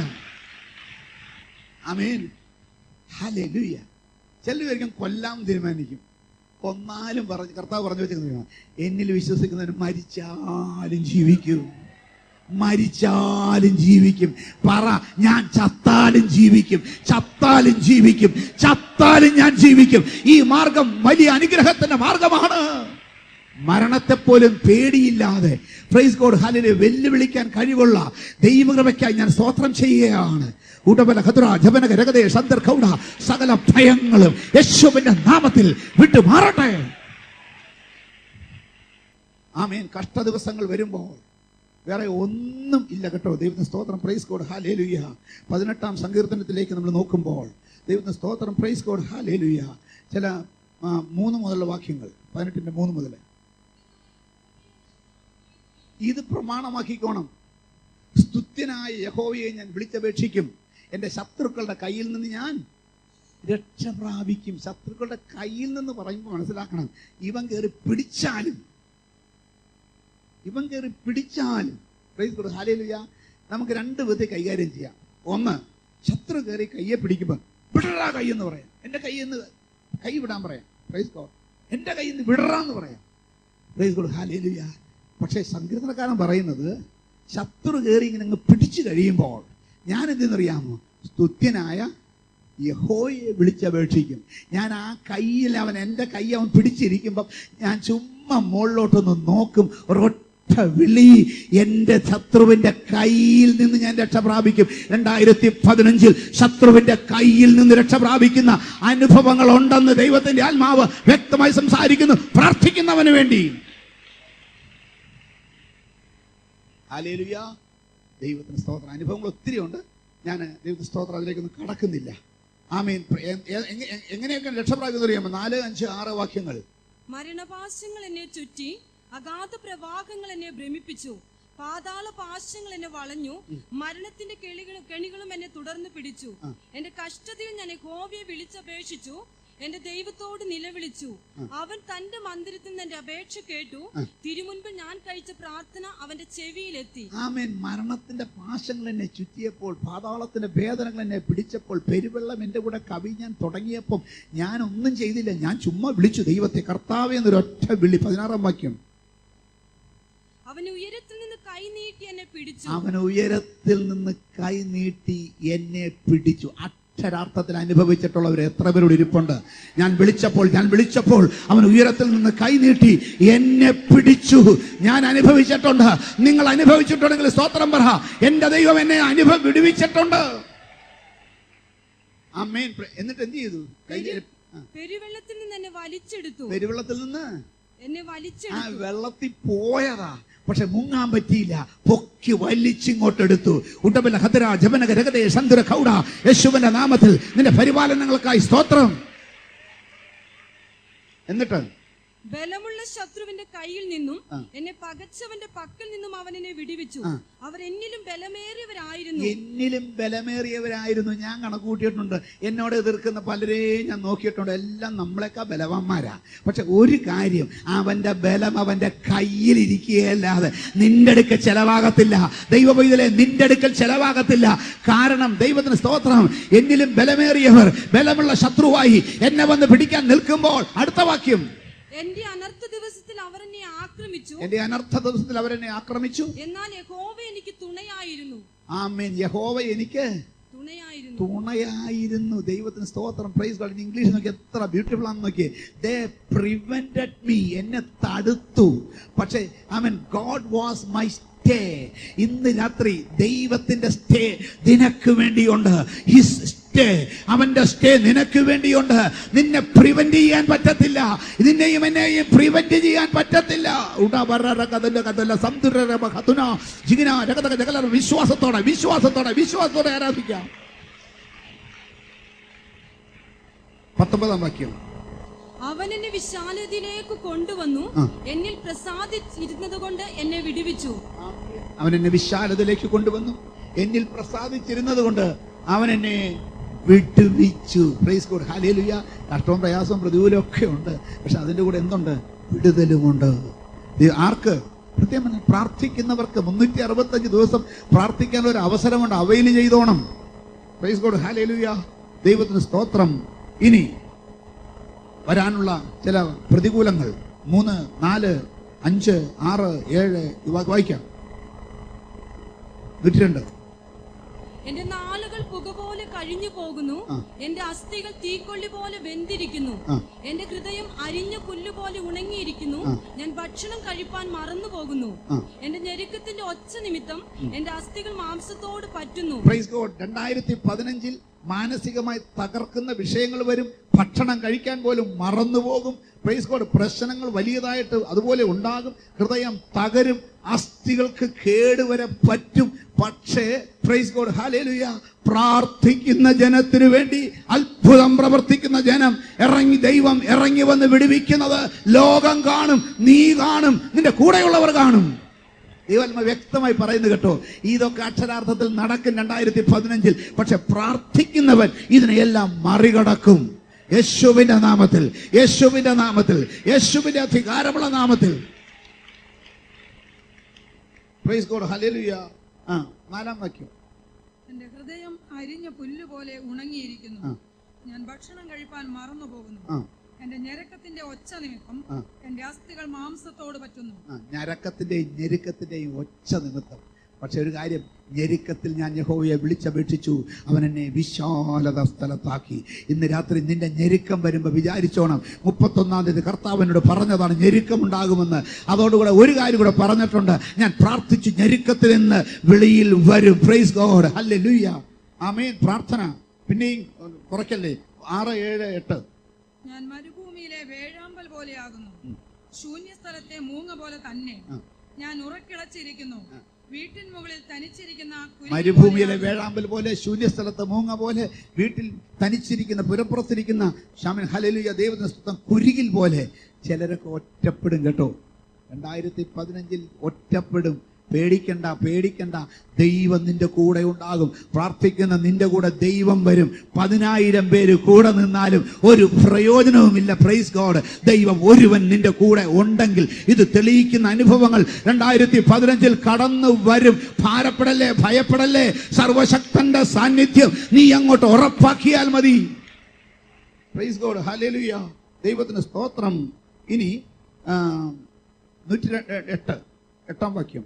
അമേൻ ഹല്ലേലൂയ ചിലവരിക്കും കൊല്ലാൻ തീരുമാനിക്കും കൊന്നാലും പറഞ്ഞ് കർത്താവ് പറഞ്ഞു വെച്ചിരിക്കുന്ന എന്നിൽ വിശ്വസിക്കുന്നവന് മരിച്ചാലും ജീവിക്കും മരിച്ചാലും ജീവിക്കും പറ ഞാൻ ചത്താലും ജീവിക്കും ചത്താലും ജീവിക്കും ചത്താലും ഞാൻ ജീവിക്കും ഈ മാർഗം വലിയ അനുഗ്രഹത്തിന്റെ മാർഗമാണ് മരണത്തെപ്പോലും പേടിയില്ലാതെ പ്രൈസ് ഗോഡ് ഹലിനെ വെല്ലുവിളിക്കാൻ കഴിവുള്ള ദൈവകൃപയ്ക്കായി ഞാൻ സ്തോത്രം ചെയ്യുകയാണ് ഉടബല ഖദ്ര ജപനക രഗതേ സന്ദർ ഖൗഡ സകല ഭയങ്ങളും യേശുവിന്റെ നാമത്തിൽ വിട്ടു മാറട്ടെ ആമേൻ കഷ്ട ദിവസങ്ങൾ വരുമ്പോൾ വേറെ ഒന്നും ഇല്ല കേട്ടോ ദൈവത്തിന് സ്തോത്രം പ്രൈസ് കോഡ് ഹാലേലുയ പതിനെട്ടാം സങ്കീർത്തനത്തിലേക്ക് നമ്മൾ നോക്കുമ്പോൾ ദൈവത്തിന് സ്തോത്രം പ്രൈസ് കോഡ് ഹാലേലുയ ചില ആ, മൂന്ന് മുതലുള്ള വാക്യങ്ങൾ പതിനെട്ടിന്റെ മൂന്ന് മുതൽ ഇത് പ്രമാണമാക്കിക്കോണം സ്തുത്യനായ യഹോവയെ ഞാൻ വിളിച്ചപേക്ഷിക്കും എൻ്റെ ശത്രുക്കളുടെ കയ്യിൽ നിന്ന് ഞാൻ രക്ഷ പ്രാപിക്കും ശത്രുക്കളുടെ കയ്യിൽ നിന്ന് പറയുമ്പോൾ മനസ്സിലാക്കണം ഇവൻ കയറി പിടിച്ചാലും ഇവൻ കയറി പിടിച്ചാലും പ്രൈസ് കൊടു ഹാലേലുയ നമുക്ക് രണ്ട് വിധത്തിൽ കൈകാര്യം ചെയ്യാം ഒന്ന് ശത്രു കയറി കയ്യെ പിടിക്കുമ്പോൾ വിടറാ കൈ എന്ന് പറയാം എന്റെ കൈ എന്ന് കൈ വിടാൻ പറയാം പ്രൈസ് ഗോഡ് എന്റെ കയ്യിൽ നിന്ന് വിടറാന്ന് പറയാം പ്രൈസ് ഗോഡ് ഹാലേലുയ പക്ഷേ സങ്കീർത്തനക്കാരൻ പറയുന്നത് ശത്രു കയറി ഇങ്ങനെ അങ്ങ് പിടിച്ചു കഴിയുമ്പോൾ ഞാൻ എന്തെന്നറിയാമോ സ്തുത്യനായ യഹോയെ വിളിച്ചപേക്ഷിക്കും ഞാൻ ആ കയ്യിൽ അവൻ എൻ്റെ കൈ അവൻ പിടിച്ചിരിക്കുമ്പം ഞാൻ ചുമ്മാ മുകളിലോട്ടൊന്ന് നോക്കും ഒരൊറ്റ വിളി എൻ്റെ ശത്രുവിൻ്റെ കയ്യിൽ നിന്ന് ഞാൻ രക്ഷ പ്രാപിക്കും രണ്ടായിരത്തി പതിനഞ്ചിൽ ശത്രുവിൻ്റെ കയ്യിൽ നിന്ന് രക്ഷ പ്രാപിക്കുന്ന അനുഭവങ്ങൾ ഉണ്ടെന്ന് ദൈവത്തിൻ്റെ ആത്മാവ് വ്യക്തമായി സംസാരിക്കുന്നു പ്രാർത്ഥിക്കുന്നവന് വേണ്ടി ഹാലേലുയ ദൈവത്തിന് സ്തോത്രം അനുഭവങ്ങൾ ഒത്തിരി ഉണ്ട് ഞാൻ ദൈവത്തിന് സ്തോത്രം അതിലേക്കൊന്നും കടക്കുന്നില്ല ആമീൻ പ്ര- എ- എ- എങ്ങ- എ- എങ്ങനെയൊക്കെ രക്ഷപ്രാപിക്കുന്നത് അറിയാമോ നാല് അഞ്ച് ആറ് വാക്യങ്ങൾ മരണപാശങ്ങൾ എന്നെ ചുറ്റി അഗാധ പ്രവാഹങ്ങൾ എന്നെ ഭ്രമിപ്പിച്ചു പാതാള പാശങ്ങൾ എന്നെ വളഞ്ഞു മരണത്തിന്റെ കെളികളും കെണികളും എന്നെ തുടർന്ന് പിടിച്ചു എന്റെ കഷ്ടതയിൽ ഞാൻ യഹോവയെ വിളിച്ചപേക്ഷിച്ചു എന്റെ ദൈവത്തോട് നിലവിളിച്ചു അവൻ തന്റെ മന്ദിരത്തിൽ നിന്ന് എന്റെ അപേക്ഷ കേട്ടു തിരുമുൻപിൽ ഞാൻ കഴിച്ച പ്രാർത്ഥന അവന്റെ ചെവിയിലെത്തി ആമേൻ മരണത്തിന്റെ പാശങ്ങൾ എന്നെ ചുറ്റിയപ്പോൾ പാതാളത്തിന്റെ വേദനകൾ എന്നെ പിടിച്ചപ്പോൾ പെരുവെള്ളം എൻ്റെ കൂടെ കവിഞ്ഞാൻ തുടങ്ങിയപ്പം ഞാൻ ഒന്നും ചെയ്തില്ല ഞാൻ ചുമ്മാ വിളിച്ചു ദൈവത്തെ കർത്താവേ എന്നൊരു ഒറ്റ വിളി പതിനാറാം വാക്യം അവൻ ഉയരത്തിൽ നിന്ന് കൈ നീട്ടി എന്നെ പിടിച്ചു അവൻ ഉയരത്തിൽ നിന്ന് കൈ നീട്ടി എന്നെ പിടിച്ചു അക്ഷരാർത്ഥത്തിൽ അനുഭവിച്ചിട്ടുള്ളവർ എത്ര പേരോട് ഇരിപ്പുണ്ട് ഞാൻ വിളിച്ചപ്പോൾ ഞാൻ വിളിച്ചപ്പോൾ അവൻ ഉയരത്തിൽ നിന്ന് കൈ നീട്ടി എന്നെ പിടിച്ചു ഞാൻ അനുഭവിച്ചിട്ടുണ്ട് നിങ്ങൾ അനുഭവിച്ചിട്ടുണ്ടെങ്കിൽ സ്തോത്രം പറ എന്റെ ദൈവം എന്നെ അനുഭവം വിടുവിച്ചിട്ടുണ്ട് അമ്മേൻ എന്നിട്ട് എന്ത് ചെയ്തു കൈ ആ, പെരുവെള്ളത്തിൽ നിന്ന് എന്നെ വലിച്ചെടുത്തു പെരുവെള്ളത്തിൽ നിന്ന് എന്നെ ആ വലിച്ചെടുത്തു വെള്ളത്തിൽ പോയതാ പക്ഷെ മുങ്ങാൻ പറ്റിയില്ല പൊക്കി വലിച്ചിങ്ങോട്ട് എടുത്തു ഉട്ടബല ഹതര ജപനക രഗതേ സന്തുര കൗട യേശുവിന്റെ നാമത്തിൽ നിന്റെ പരിപാലനങ്ങൾക്കായി സ്തോത്രം എന്നിട്ട് ബലമുള്ള ശത്രുവിന്റെ കയ്യിൽ നിന്നും ആ. എന്നെ പകച്ചവന്റെ പക്കൽ നിന്നും അവൻ എന്നെ വിടിവിച്ചു ആ. അവർ എന്നിലും ബലമേറിയവരായിരുന്നു എന്നിലും ബലമേറിയവരായിരുന്നു ഞാൻ കണക്കൂട്ടിയിട്ടുണ്ട് എന്നോട് എതിർക്കുന്ന പലരെയും ഞാൻ നോക്കിയിട്ടുണ്ട് എല്ലാം നമ്മളെക്കാ ബലവാന്മാരാ പക്ഷെ ഒരു കാര്യം അവന്റെ ബലം അവന്റെ കയ്യിൽ ഇരിക്കുകയല്ലാതെ നിന്റെ അടുക്കൽ ചെലവാകത്തില്ല ദൈവപൈതലെ നിന്റെ അടുക്കൽ ചെലവാകത്തില്ല കാരണം ദൈവത്തിന് സ്തോത്രം എന്നിലും ബലമേറിയവർ ബലമുള്ള ശത്രുവായി എന്നെ വന്ന് പിടിക്കാൻ നിൽക്കുമ്പോൾ അടുത്ത വാക്യം എന്റെ അനർത്ഥ ദിവസത്തിൽ അവർ എന്നെ ആക്രമിച്ചു എന്റെ അനർത്ഥ ദിവസത്തിൽ അവരെന്നെ ആക്രമിച്ചു എന്നാൽ യഹോവ എനിക്ക് തുണയായിരുന്നു ആമേൻ യഹോവ എനിക്ക് തുണയായിരുന്നു തുണയായിരുന്നു ദൈവത്തിന് സ്തോത്രം പ്രൈസ് ഗോഡ് ഇംഗ്ലീഷ് നോക്കി എത്ര ബ്യൂട്ടിഫുൾ ആണെന്ന് നോക്കി ദേ പ്രിവെന്റഡ് മീ എന്നെ തടുത്തു പക്ഷേ I mean God was my stay ഇന്ന് രാത്രി ദൈവത്തിന്റെ സ്റ്റേ നിനക്ക് വേണ്ടിയുണ്ട് ഹിസ് സ്റ്റേ അവന്റെ സ്റ്റേ നിനക്ക് വേണ്ടിയുണ്ട് നിന്നെ പ്രിവെന്റ് ചെയ്യാൻ പറ്റത്തില്ല നിന്നെയും എന്നെയും പ്രിവെന്റ് ചെയ്യാൻ പറ്റത്തില്ല ഉടാ ബററ കഥല കഥല സംതുര ഹതുന ജിഗിന രകതക ജഗല വിശ്വാസത്തോടെ വിശ്വാസത്തോടെ വിശ്വാസത്തോടെ ആരാധിക്കാം പത്തൊമ്പതാം വാക്യം അവൻ എന്നെ വിശാലതയിലേക്ക് കൊണ്ടുവന്നു ആ. എന്നിൽ പ്രസാദിച്ചിരുന്നത് കൊണ്ട് എന്നെ വിടുവിച്ചു അവൻ എന്നെ വിശാലതയിലേക്ക് കൊണ്ടുവന്നു എന്നിൽ പ്രസാദിച്ചിരുന്നത് കൊണ്ട് അവൻ എന്നെ വിട്ടുവിച്ചു പ്രൈസ് ഗോഡ് ഹാലേലുയ കഷ്ടവും പ്രയാസവും പ്രതികൂലവും ഒക്കെ ഉണ്ട് പക്ഷെ അതിന്റെ കൂടെ എന്തുണ്ട് വിടുതലുമുണ്ട് ഇത് ആർക്ക് കൃത്യം പറഞ്ഞാൽ പ്രാർത്ഥിക്കുന്നവർക്ക് മുന്നൂറ്റി അറുപത്തഞ്ച് ദിവസം പ്രാർത്ഥിക്കാൻ ഒരു അവസരമുണ്ട് അവയിൽ ചെയ്തോണം പ്രൈസ് ഗോഡ് ഹാലേലുയ ദൈവത്തിന് സ്തോത്രം ഇനി വരാനുള്ള ചില പ്രതികൂലങ്ങൾ മൂന്ന് നാല് അഞ്ച് ആറ് ഏഴ് ഇവ വായിക്കാം നൂറ്റിരണ്ട് എന്റെ നാളുകൾ പുക പോലെ കഴിഞ്ഞു പോകുന്നു ആ. എന്റെ അസ്ഥികൾ തീക്കൊള്ളി പോലെ വെന്തിരിക്കുന്നു ആ. എന്റെ ഹൃദയം അരിഞ്ഞ പുല്ല് പോലെ ഉണങ്ങിയിരിക്കുന്നു ആ. ഞാൻ ഭക്ഷണം കഴിപ്പാൻ മറന്നു പോകുന്നു ആ. എന്റെ ഞെരുക്കത്തിന്റെ ഒച്ച നിമിത്തം എന്റെ അസ്ഥികൾ മാംസത്തോട് പറ്റുന്നു പ്രൈസ് ഗോഡ് രണ്ടായിരത്തി പതിനഞ്ചിൽ മാനസികമായി തകർക്കുന്ന വിഷയങ്ങൾ വരും ഭക്ഷണം കഴിക്കാൻ പോലും മറന്നുപോകും പ്രൈസ് ഗോഡ് പ്രശ്നങ്ങൾ വലിയതായിട്ട് അതുപോലെ ഉണ്ടാകും ഹൃദയം തകരും അസ്ഥികൾക്ക് കേടുവരെ പറ്റും പക്ഷേ പ്രൈസ് ഗോഡ് ഹാലേലുയ പ്രാർത്ഥിക്കുന്ന ജനത്തിനു വേണ്ടി അത്ഭുതം പ്രവർത്തിക്കുന്ന ജനം ഇറങ്ങി ദൈവം ഇറങ്ങി വന്ന് വിടുവിക്കുന്നത് ലോകം കാണും നീ കാണും നിന്റെ കൂടെയുള്ളവർ കാണും ദൈവാത്മ വ്യക്തമായി പറയുന്നു കേട്ടോ ഇതൊക്കെ അക്ഷരാർത്ഥത്തിൽ നടക്കും രണ്ടായിരത്തി പതിനഞ്ചിൽ പക്ഷെ പ്രാർത്ഥിക്കുന്നവൻ ഇതിനെയെല്ലാം മറികടക്കും യേശുവിന്റെ നാമത്തിൽ യേശുവിന്റെ നാമത്തിൽ യേശുവിന്റെ അധികാരമുള്ള നാമത്തിൽ പ്രൈസ് ഗോഡ് ഹല്ലേലൂയ ആ നാലാം വാക്യം എന്റെ ഹൃദയം അരിഞ്ഞ പുല്ല് പോലെ ഉണങ്ങിയിരിക്കുന്നു ആ. ഞാൻ ഭക്ഷണം കഴിപ്പാൻ മറന്നു പോകുന്നു ആ എന്റെ ഞെരക്കത്തിന്റെ ഒച്ച നിമിത്തം ആ. എന്റെ അസ്ഥികൾ മാംസത്തോട് പറ്റുന്നു ആ, ഞരക്കത്തിന്റെയും ഞെരുക്കത്തിന്റെയും ഒച്ച നിമിത്തം പക്ഷെ ഒരു കാര്യം ഞെരുക്കത്തിൽ ഞാൻ യഹോവയെ വിളിച്ചപേക്ഷിച്ചു അവൻ എന്നെ വിശാലത സ്ഥലത്താക്കി ഇന്ന് രാത്രി നിന്റെ ഞെരുക്കം വരുമ്പോൾ വിചാരിച്ചോണം മുപ്പത്തൊന്നാം തീയതി കർത്താവിനോട് പറഞ്ഞതാണ് ഞെരുക്കം ഉണ്ടാകുമെന്ന് അതോടുകൂടെ ഒരു കാര്യം കൂടെ പറഞ്ഞിട്ടുണ്ട് ഞാൻ പ്രാർത്ഥിച്ചു ഞെരുക്കത്തിൽ നിന്ന് വെളിയിൽ വരും പ്രൈസ് ഗോഡ് അല്ലേ ലൂയ്യ ആമേൻ പ്രാർത്ഥന പിന്നെയും കുറയ്ക്കല്ലേ ആറ് ഏഴ് എട്ട് ഞാൻ മരുഭൂമിയിലെ വേഴാമ്പൽ പോലെയാകുന്നു ശൂന്യസ്ഥലത്തെ മൂങ്ങ പോലെ തന്നെ ഞാൻ ഉറക്കിളച്ചിരിക്കുന്നു വീട്ടിൻ മുകളിൽ തനിച്ചിരിക്കുന്ന കുരുവി മരുഭൂമിയിലെ പോലെയാകുന്നു. വേഴാമ്പൽ പോലെ ശൂന്യസ്ഥലത്ത് മൂങ്ങ പോലെ വീട്ടിൽ തനിച്ചിരിക്കുന്ന പുരപ്പുറത്തിരിക്കുന്ന ഷാമിൻ ഹലലുയ ദൈവനസ്തം കുരുകിൽ പോലെ ചിലരൊക്കെ ഒറ്റപ്പെടും കേട്ടോ രണ്ടായിരത്തി പതിനഞ്ചിൽ ഒറ്റപ്പെടും പേടിക്കണ്ട പേടിക്കണ്ട ദൈവം നിന്റെ കൂടെ ഉണ്ടാകും പ്രാർത്ഥിക്കുന്ന നിന്റെ കൂടെ ദൈവം വരും പതിനായിരം പേര് കൂടെ നിന്നാലും ഒരു പ്രയോജനവുമില്ല പ്രൈസ് ഗോഡ് ദൈവം ഒരുവൻ നിന്റെ കൂടെ ഉണ്ടെങ്കിൽ ഇത് തെളിയിക്കുന്ന അനുഭവങ്ങൾ രണ്ടായിരത്തി പതിനഞ്ചിൽ കടന്നു വരും ഭാരപ്പെടല്ലേ ഭയപ്പെടല്ലേ സർവശക്തന്റെ സാന്നിധ്യം നീ അങ്ങോട്ട് ഉറപ്പാക്കിയാൽ മതി പ്രൈസ് ഗോഡ് ഹല്ലേലൂയ ദൈവത്തിന് സ്തോത്രം ഇനി ആ, നൂറ്റി ര- എട്ട് എട്ടാം വാക്യം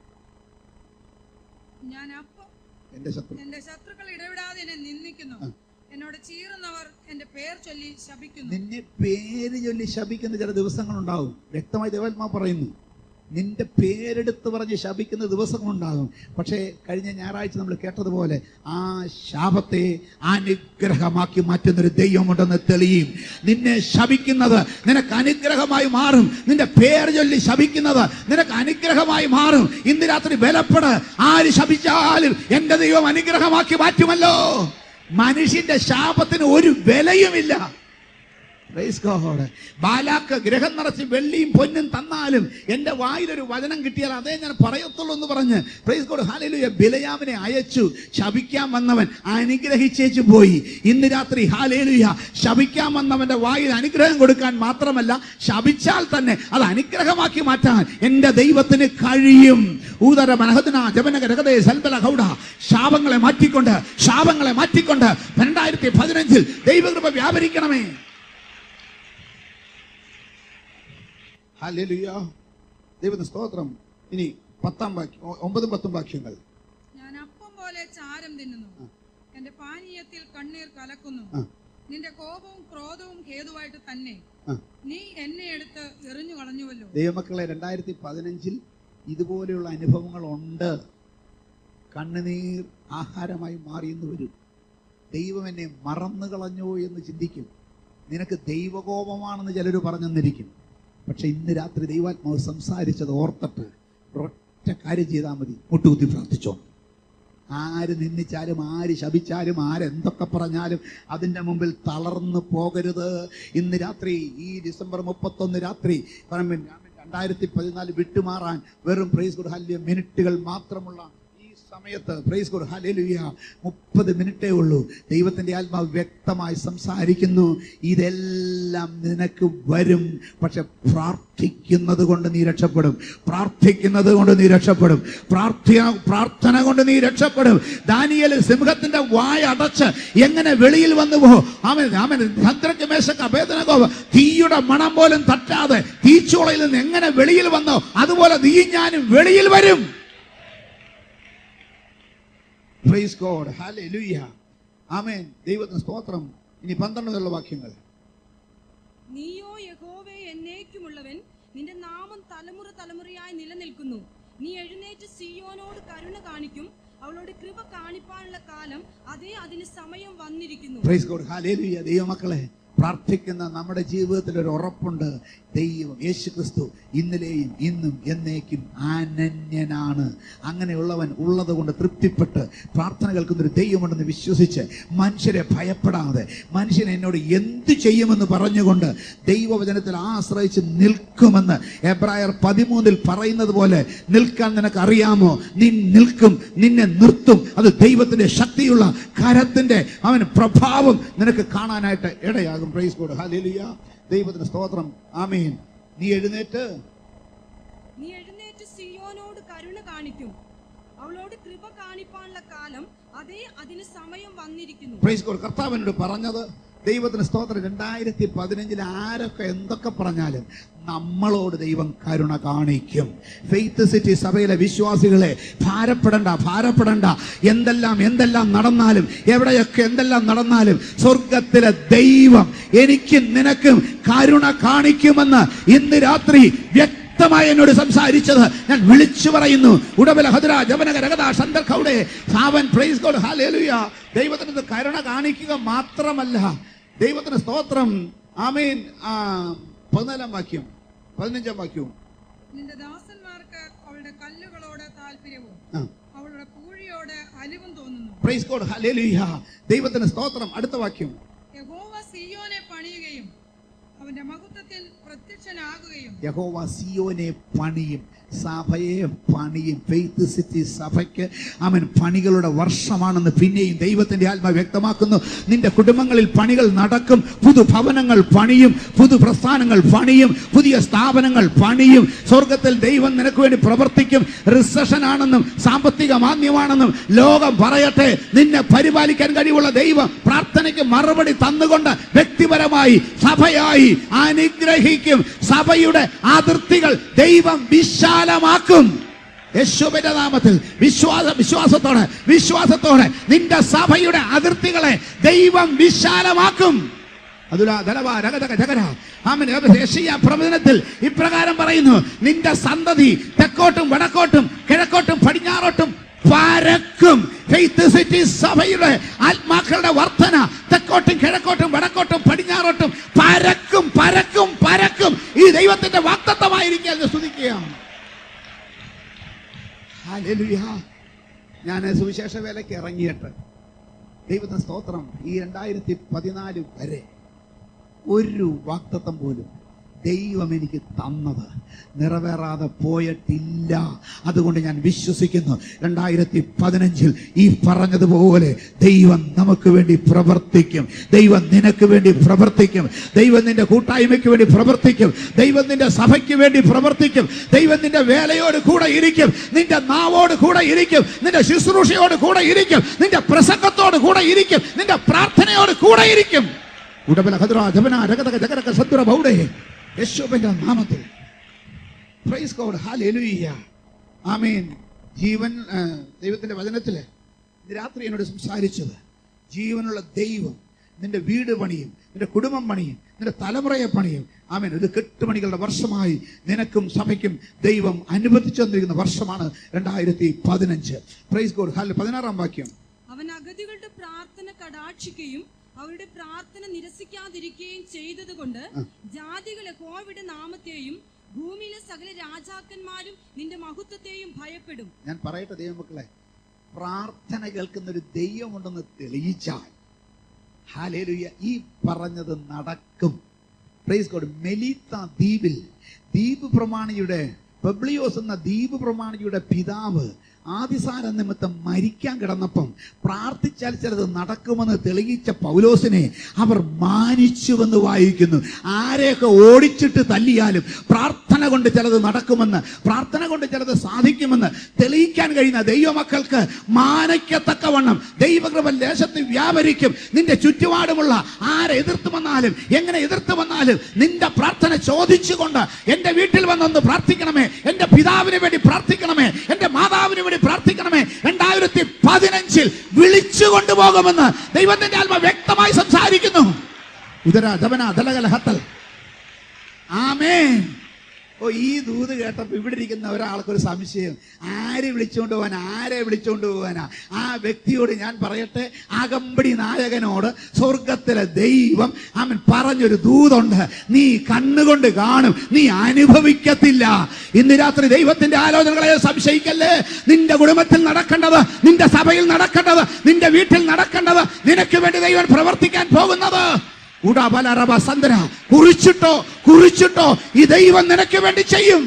ഞാൻ അപ്പം എന്റെ ശത്രു എന്റെ ശത്രുക്കൾ ഇടവിടാതെ എന്നെ നിന്ദിക്കുന്നു എന്നോട് ചീറുന്നവർ എന്റെ പേർ ചൊല്ലി ശപിക്കുന്നു നിന്നെ പേര് ചൊല്ലി ശപിക്കുന്ന ചില ദിവസങ്ങളുണ്ടാകും വ്യക്തമായി ദേവാത്മാ പറയുന്നു നിന്റെ പേരെടുത്ത് പറഞ്ഞ് ശപിക്കുന്ന ദിവസങ്ങളുണ്ടാകും പക്ഷേ കഴിഞ്ഞ ഞായറാഴ്ച നമ്മൾ കേട്ടതുപോലെ ആ ശാപത്തെ അനുഗ്രഹമാക്കി മാറ്റുന്നൊരു ദൈവമുണ്ടെന്ന് തെളിയും നിന്നെ ശപിക്കുന്നത് നിനക്ക് അനുഗ്രഹമായി മാറും നിന്റെ പേര് ചൊല്ലി ശപിക്കുന്നത് നിനക്ക് അനുഗ്രഹമായി മാറും ഇന്ന് രാത്രി ബലപ്പെട് ആര് ശപിച്ചാലും എന്റെ ദൈവം അനുഗ്രഹമാക്കി മാറ്റുമല്ലോ മനുഷ്യന്റെ ശാപത്തിന് ഒരു വിലയുമില്ല Praise God. ബാലാക്ക് ഗ്രഹം നിറച്ച് വെള്ളിയും പൊന്നും തന്നാലും എന്റെ വായിലൊരു വചനം കിട്ടിയാൽ അതേ ഞാൻ പറയത്തുള്ളൂ എന്ന് പറഞ്ഞ് പ്രൈസ് ഗോഡ് ഹാലലുയ ബിലയാമിനെ അയച്ചു ശപിക്കാൻ വന്നവൻ അനുഗ്രഹിച്ചേച്ചു പോയി ഇന്ന് രാത്രി ഹാലേലുയ ശപിക്കാൻ വന്നവന്റെ വായിൽ അനുഗ്രഹം കൊടുക്കാൻ മാത്രമല്ല ശപിച്ചാൽ തന്നെ അത് അനുഗ്രഹമാക്കി മാറ്റാൻ എന്റെ ദൈവത്തിന് കഴിയും ഊതര മനഹദന ജപന ഗ്രഹതയെ സൽബല ഗൗഡ ശാപങ്ങളെ മാറ്റിക്കൊണ്ട് ശാപങ്ങളെ മാറ്റിക്കൊണ്ട് രണ്ടായിരത്തി പതിനഞ്ചിൽ ദൈവകൃപ വ്യാപരിക്കണമേ ഹല്ലേലൂയ ദൈവത്തിന് സ്തോത്രം ഇനി പത്താം വാക്യം ഒ- ഒമ്പതും പത്തും വാക്യങ്ങൾ ഞാൻ അപ്പം പോലെ ചാരം തിന്നുന്നു എന്റെ പാനീയത്തിൽ കണ്ണീർ കലക്കുന്നു ആ. നിന്റെ കോപവും ക്രോധവും ഹേതുവായിട്ട് തന്നെ ആ. നീ എന്നെ എടുത്ത് എറിഞ്ഞു കളഞ്ഞുവല്ലോ ദൈവമക്കളെ രണ്ടായിരത്തി പതിനഞ്ചിൽ ഇതുപോലെയുള്ള അനുഭവങ്ങൾ ഉണ്ട് കണ്ണുനീർ ആഹാരമായി മാറിയെന്ന് വരും ദൈവം എന്നെ മറന്നു കളഞ്ഞോ എന്ന് ചിന്തിക്കും നിനക്ക് ദൈവകോപമാണെന്ന് ചിലർ പറഞ്ഞെന്നിരിക്കും പക്ഷെ ഇന്ന് രാത്രി ദൈവാത്മാവ് സംസാരിച്ചത് ഓർത്തിട്ട് ഒറ്റ കാര്യം ചെയ്താൽ മതി മുട്ടുകുത്തി പ്രാർത്ഥിച്ചോ ആര് നിന്ദിച്ചാലും ആര് ശപിച്ചാലും ആരെന്തൊക്കെ പറഞ്ഞാലും അതിൻ്റെ മുമ്പിൽ തളർന്നു പോകരുത് ഇന്ന് രാത്രി ഈ ഡിസംബർ മുപ്പത്തൊന്ന് രാത്രി പറമ്പിൻ രണ്ടായിരത്തി പതിനാല് വിട്ടുമാറാൻ വെറും പ്രൈസ് ഗുഡ് ഹല്യ മിനിറ്റുകൾ മാത്രമുള്ള ഈ സമയത്ത് പ്രൈസ് ഗുഡ് ഹല്ലേലൂയ മുപ്പത് മിനിറ്റേ ഉള്ളൂ ദൈവത്തിന്റെ ആത്മാവ് വ്യക്തമായി സംസാരിക്കുന്നു ഇതെല്ലാം നിനക്ക് വരും പക്ഷെ പ്രാർത്ഥിക്കുന്നത് കൊണ്ട് നീ രക്ഷപ്പെടും പ്രാർത്ഥിക്കുന്നത് കൊണ്ട് നീ രക്ഷപ്പെടും പ്രാർത്ഥന പ്രാർത്ഥന കൊണ്ട് നീ രക്ഷപ്പെടും ദാനിയേൽ സിംഹത്തിന്റെ വായ അടച്ച് എങ്ങനെ വെളിയിൽ വന്നു പോ അവൻ അവൻ ചന്ദ്രക്ക് മേശക്ക് അഭേദനകോപ തീയുടെ മണം പോലും തട്ടാതെ തീച്ചോളയിൽ നിന്ന് എങ്ങനെ വെളിയിൽ വന്നോ അതുപോലെ നീ ഞാനും വെളിയിൽ വരും പ്രൈസ് ഗോഡ് ഹല്ലേലൂയ ആമേൻ ദൈവത്തിന് സ്തോത്രം ഇനി പന്ത്രണ്ടിലുള്ള വാക്യങ്ങൾ നീയോ യഹോവേ എന്നേക്കുമുള്ളവൻ നിന്റെ നാമം തലമുറ തലമുറയായി നിലനിൽക്കുന്നു നീ എഴുന്നേറ്റ് സിയോനോട് കരുണ കാണിക്കും അവളോട് കൃപ കാണിപ്പാനുള്ള കാലം അതേ അതിന് സമയം വന്നിരിക്കുന്നു പ്രൈസ് ഗോഡ് ഹല്ലേലൂയ ദൈവമക്കളെ പ്രാർത്ഥിക്കുന്ന നമ്മുടെ ജീവിതത്തിൽ ഒരു ഉറപ്പുണ്ട് ദൈവം യേശു ക്രിസ്തു ഇന്നലെയും ഇന്നും എന്നേക്കും അനന്യനാണ് അങ്ങനെയുള്ളവൻ ഉള്ളത് കൊണ്ട് തൃപ്തിപ്പെട്ട് പ്രാർത്ഥന കേൾക്കുന്ന ഒരു ദൈവമുണ്ടെന്ന് വിശ്വസിച്ച് മനുഷ്യരെ ഭയപ്പെടാതെ മനുഷ്യൻ എന്നോട് എന്ത് ചെയ്യുമെന്ന് പറഞ്ഞുകൊണ്ട് ദൈവവചനത്തിൽ ആശ്രയിച്ച് നിൽക്കുമെന്ന് എബ്രായർ പതിമൂന്നിൽ പറയുന്നത് പോലെ നിൽക്കാൻ നിനക്ക് അറിയാമോ നീ നിൽക്കും നിന്നെ നിർത്തും അത് ദൈവത്തിന്റെ ശക്തിയുള്ള കരത്തിന്റെ അവൻ പ്രഭാവം നിനക്ക് കാണാനായിട്ട് ഇടയാകും പ്രൈസ് ഗോഡ് ഹല്ലേലൂയ ദൈവത്തിന് സ്തോത്രം ആമീൻ നീ എഴുന്നേറ്റ് നീ എഴുന്നേറ്റ് സിയോനോട് കരുണ കാണിക്കും അവളോട് കൃപ കൃപ കാണിപ്പാനുള്ള കാലം അതേ അതിന് സമയം വന്നിരിക്കുന്നു പ്രൈസ് ഗോഡ് കർത്താവിനോട് പറഞ്ഞത് ദൈവത്തിന് സ്തോത്രം രണ്ടായിരത്തി പതിനഞ്ചിൽ ആരൊക്കെ എന്തൊക്കെ പറഞ്ഞാലും നമ്മളോട് ദൈവം കരുണ കാണിക്കും ഫെയ്ത്ത് സിറ്റി സഭയിലെ വിശ്വാസികളെ ഭാരപ്പെടണ്ട ഭാരപ്പെടണ്ട എന്തെല്ലാം എന്തെല്ലാം നടന്നാലും എവിടെയൊക്കെ എന്തെല്ലാം നടന്നാലും സ്വർഗത്തിലെ ദൈവം എനിക്കും നിനക്കും കരുണ കാണിക്കുമെന്ന് ഇന്ന് രാത്രി വ്യക്തി വ്യക്തമായി എന്നോട് സംസാരിച്ചത് ഞാൻ വിളിച്ചു പറയുന്നു ഉടബല ഹദ്ര ജവനക രഗത ശന്തർ ഖൗഡെ സാവൻ പ്രൈസ് ഗോഡ് ഹല്ലേലൂയ ദൈവത്തിന് ഇത് കരുണ കാണിക്കുക മാത്രമല്ല ദൈവത്തിന് സ്തോത്രം ആമേൻ ആ, പതിനാലാം വാക്യം പതിനഞ്ചാം വാക്യവും നിന്റെ ദാസന്മാർക്ക് അവളുടെ കല്ലുകളോട് താല്പര്യവും ആ അവളുടെ പൂഴിയോട് അലിവും തോന്നുന്നു പ്രൈസ് ഗോഡ് ഹല്ലേലൂയ ദൈവത്തിന് സ്തോത്രം അടുത്ത വാക്യം യഹോവ സിയോനെ പണിയുകയും അവന്റെ മഹത്വത്തിൽ പ്രത്യക്ഷനാകുകയും യഹോവ സിയോനെ പണിയും സഭയെ പണിയും ഫെയ്ത്ത് സിറ്റി സഭയ്ക്ക് അവൻ പണികളുടെ വർഷമാണെന്ന് പിന്നെയും ദൈവത്തിന്റെ ആത്മ വ്യക്തമാക്കുന്നു നിന്റെ കുടുംബങ്ങളിൽ പണികൾ നടക്കും പുതു ഭവനങ്ങൾ പണിയും പുതു പ്രസ്ഥാനങ്ങൾ പണിയും പുതിയ സ്ഥാപനങ്ങൾ പണിയും സ്വർഗത്തിൽ ദൈവം നിനക്ക് വേണ്ടി പ്രവർത്തിക്കും റിസഷൻ ആണെന്നും സാമ്പത്തിക മാന്യമാണെന്നും ലോകം പറയട്ടെ നിന്നെ പരിപാലിക്കാൻ കഴിവുള്ള ദൈവം പ്രാർത്ഥനയ്ക്ക് മറുപടി തന്നുകൊണ്ട് വ്യക്തിപരമായി സഭയായി അനുഗ്രഹിക്കും സഭയുടെ അതിർത്തികൾ ദൈവം വിശാലമാക്കും യേശുവിന്റെ നാമത്തിൽ വിശ്വാസ വിശ്വാസത്തോടെ വിശ്വാസത്തോടെ നിന്റെ സഭയുടെ അതിർത്തികളെ ദൈവം വിശാലമാക്കും അതുല ധനവ രഗതക ജഗര ആമൻ യേശയ്യ പ്രവചനത്തിൽ ഇപ്രകാരം പറയുന്നു നിന്റെ സന്തതി തെക്കോട്ടും വടക്കോട്ടും കിഴക്കോട്ടും പടിഞ്ഞാറോട്ടും പരക്കും ഫെയ്ത്ത് സിറ്റി സഭയുടെ ആത്മാക്കളുടെ വർധന തെക്കോട്ടും കിഴക്കോട്ടും വടക്കോട്ടും പടിഞ്ഞാറോട്ടും പരക്കും പരക്കും പരക്കും ഈ ദൈവത്തിന്റെ വാക്തത്വമായിരിക്കുക എന്ന് സ്തുതിക്കുകയാണ് ഹല്ലേലൂയ. ഞാൻ സുവിശേഷ വേലയ്ക്ക് ഇറങ്ങിയിട്ട് ദൈവത്തിന് സ്തോത്രം ഈ രണ്ടായിരത്തി പതിനാല് വരെ ഒരു വാക്തത്വം പോലും ദൈവം എനിക്ക് തന്നത് നിറവേറാതെ പോയിട്ടില്ല അതുകൊണ്ട് ഞാൻ വിശ്വസിക്കുന്നു രണ്ടായിരത്തി പതിനഞ്ചിൽ ഈ പറഞ്ഞതുപോലെ ദൈവം നമുക്ക് വേണ്ടി പ്രവർത്തിക്കും ദൈവം നിനക്ക് വേണ്ടി പ്രവർത്തിക്കും ദൈവം നിന്റെ കൂട്ടായ്മയ്ക്ക് വേണ്ടി പ്രവർത്തിക്കും ദൈവം നിന്റെ സഭയ്ക്ക് വേണ്ടി പ്രവർത്തിക്കും ദൈവം നിന്റെ വേലയോട് കൂടെ ഇരിക്കും നിന്റെ നാവോട് കൂടെ ഇരിക്കും നിന്റെ ശുശ്രൂഷയോട് കൂടെ ഇരിക്കും നിന്റെ പ്രസംഗത്തോട് കൂടെ ഇരിക്കും നിന്റെ പ്രാർത്ഥനയോട് കൂടെ ഇരിക്കും ഉടബല ഹദ്ര ജപന രഗതക ജഗരക സദ്ര ബൗഡേ യേശുവിന്റെ നാമത്തിൽ പ്രൈസ് ഗോഡ് ഹല്ലേലൂയ ആമേൻ ജീവൻ ആ, ദൈവത്തിന്റെ വചനത്തില് ഇന്ന് രാത്രി എന്നോട് സംസാരിച്ചത് ജീവനുള്ള ദൈവം നിന്റെ വീട് പണിയും നിന്റെ കുടുംബം പണിയും നിന്റെ തലമുറയെ പണിയും ആമേൻ ഒരു കെട്ടുപണികളുടെ വർഷമായി നിനക്കും സഭയ്ക്കും ദൈവം അനുവദിച്ചു തന്നിരിക്കുന്ന വർഷമാണ് രണ്ടായിരത്തി പതിനഞ്ച് പ്രൈസ് ഗോഡ് ഹല്ല പതിനാറാം വാക്യം അവൻ അഗതികളുടെ പ്രാർത്ഥന കടാക്ഷിക്കുകയും അവരുടെ പ്രാർത്ഥന നിരസിക്കാതിരിക്കുകയും ചെയ്തതുകൊണ്ട് ജാതികളെ കോവിഡ് നാമത്തെയും ഭൂമിയിലെ സകല രാജാക്കന്മാരും നിന്റെ മഹത്വത്തെയും ഭയപ്പെടും ഞാൻ പറയട്ടെ ദൈവമക്കളെ പ്രാർത്ഥന കേൾക്കുന്ന ഒരു ദൈവമുണ്ടെന്ന് തെളിയിച്ചാൽ ഹാലേലുയ ഈ പറഞ്ഞത് നടക്കും പ്രൈസ് ഗോഡ് മെലീത്ത ദ്വീപിൽ ദ്വീപ് പ്രമാണിയുടെ പെബ്ലിയോസ് എന്ന ദ്വീപ് പ്രമാണിയുടെ പിതാവ് ആദിസാര നിമിത്തം മരിക്കാൻ കിടന്നപ്പം പ്രാർത്ഥിച്ചാൽ ചിലത് നടക്കുമെന്ന് തെളിയിച്ച പൗലോസിനെ അവർ മാനിച്ചുവെന്ന് വായിക്കുന്നു ആരെയൊക്കെ ഓടിച്ചിട്ട് തല്ലിയാലും പ്രാർത്ഥന കൊണ്ട് ചിലത് നടക്കുമെന്ന് പ്രാർത്ഥന കൊണ്ട് ചിലത് സാധിക്കുമെന്ന് തെളിയിക്കാൻ കഴിയുന്ന ദൈവമക്കൾക്ക് മാനയ്ക്കത്തക്കവണ്ണം ദൈവകൃപ ദേശത്ത് വ്യാപരിക്കും നിന്റെ ചുറ്റുപാടുമുള്ള ആരെ എതിർത്ത് വന്നാലും എങ്ങനെ എതിർത്ത് വന്നാലും നിന്റെ പ്രാർത്ഥന ചോദിച്ചുകൊണ്ട് എന്റെ വീട്ടിൽ വന്നൊന്ന് പ്രാർത്ഥിക്കണമേ എന്റെ പിതാവിന് വേണ്ടി പ്രാർത്ഥിക്കണമേ എന്റെ മാതാവിന് വേണ്ടി പ്രാർത്ഥിക്കണമേ രണ്ടായിരത്തി പതിനഞ്ചിൽ വിളിച്ചു കൊണ്ടുപോകുമെന്ന് ദൈവത്തിന്റെ ആത്മ വ്യക്തമായി സംസാരിക്കുന്നു ഉദര ധവന ധലകലഹത്തൽ ആമേ ഓ ഈ ദൂത് കേട്ടപ്പോ ഇവിടെ ഇരിക്കുന്ന ഒരാൾക്ക് ഒരു സംശയം ആരെ വിളിച്ചുകൊണ്ട് പോകാൻ ആരെ വിളിച്ചുകൊണ്ട് പോകാനാ ആ വ്യക്തിയോട് ഞാൻ പറയട്ടെ അകമ്പടി നായകനോട് സ്വർഗത്തിലെ ദൈവം അവൻ പറഞ്ഞൊരു ദൂതുണ്ട് നീ കണ്ണുകൊണ്ട് കാണും നീ അനുഭവിക്കത്തില്ല ഇന്ന് രാത്രി ദൈവത്തിന്റെ ആലോചനകളെ സംശയിക്കല്ലേ നിന്റെ കുടുംബത്തിൽ നടക്കേണ്ടത് നിന്റെ സഭയിൽ നടക്കേണ്ടത് നിന്റെ വീട്ടിൽ നടക്കേണ്ടത് നിനക്ക് വേണ്ടി ദൈവം പ്രവർത്തിക്കാൻ പോകുന്നത് ഉടബലറബ സന്ദ്ര കുറിച്ചിട്ടോ കുറിച്ചിട്ടോ ഈ ദൈവം നിനക്ക് വേണ്ടി ചെയ്യും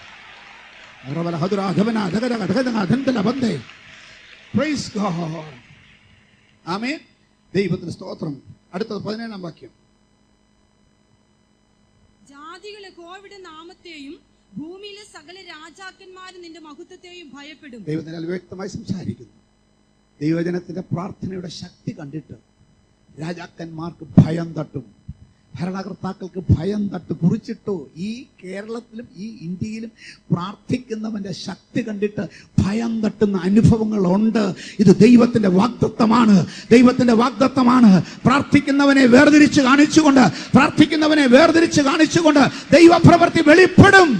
റബല ഹദുര ധവന ധഗര ധഗദഗ ധന്തല ബന്ധേ. Praise God. ആമേൻ ദൈവത്തിന് സ്തോത്രം അടുത്തത് പതിനേഴാം വാക്യം ജാതികളെ കോവിഡ് നാമത്തെയും ഭൂമിയിലെ സകല രാജാക്കന്മാരും നിന്റെ മഹത്വത്തെയും ഭയപ്പെടും ദൈവത്തിനാൽ വ്യക്തമായി സംസാരിക്കുന്നു ദൈവജനത്തിന്റെ പ്രാർത്ഥനയുടെ ശക്തി കണ്ടിട്ട് രാജാക്കന്മാർക്ക് ഭയം തട്ടും ഭരണകർത്താക്കൾക്ക് ഭയം തട്ട് കുറിച്ചിട്ടോ ഈ കേരളത്തിലും ഈ ഇന്ത്യയിലും പ്രാർത്ഥിക്കുന്നവന്റെ ശക്തി കണ്ടിട്ട് ഭയം തട്ടുന്ന അനുഭവങ്ങളുണ്ട് ഇത് ദൈവത്തിന്റെ വാഗ്ദത്തമാണ് ദൈവത്തിന്റെ വാഗ്ദത്തമാണ് പ്രാർത്ഥിക്കുന്നവനെ വേർതിരിച്ച് കാണിച്ചുകൊണ്ട് പ്രാർത്ഥിക്കുന്നവനെ വേർതിരിച്ച് കാണിച്ചുകൊണ്ട് ദൈവപ്രവൃത്തി വെളിപ്പെടും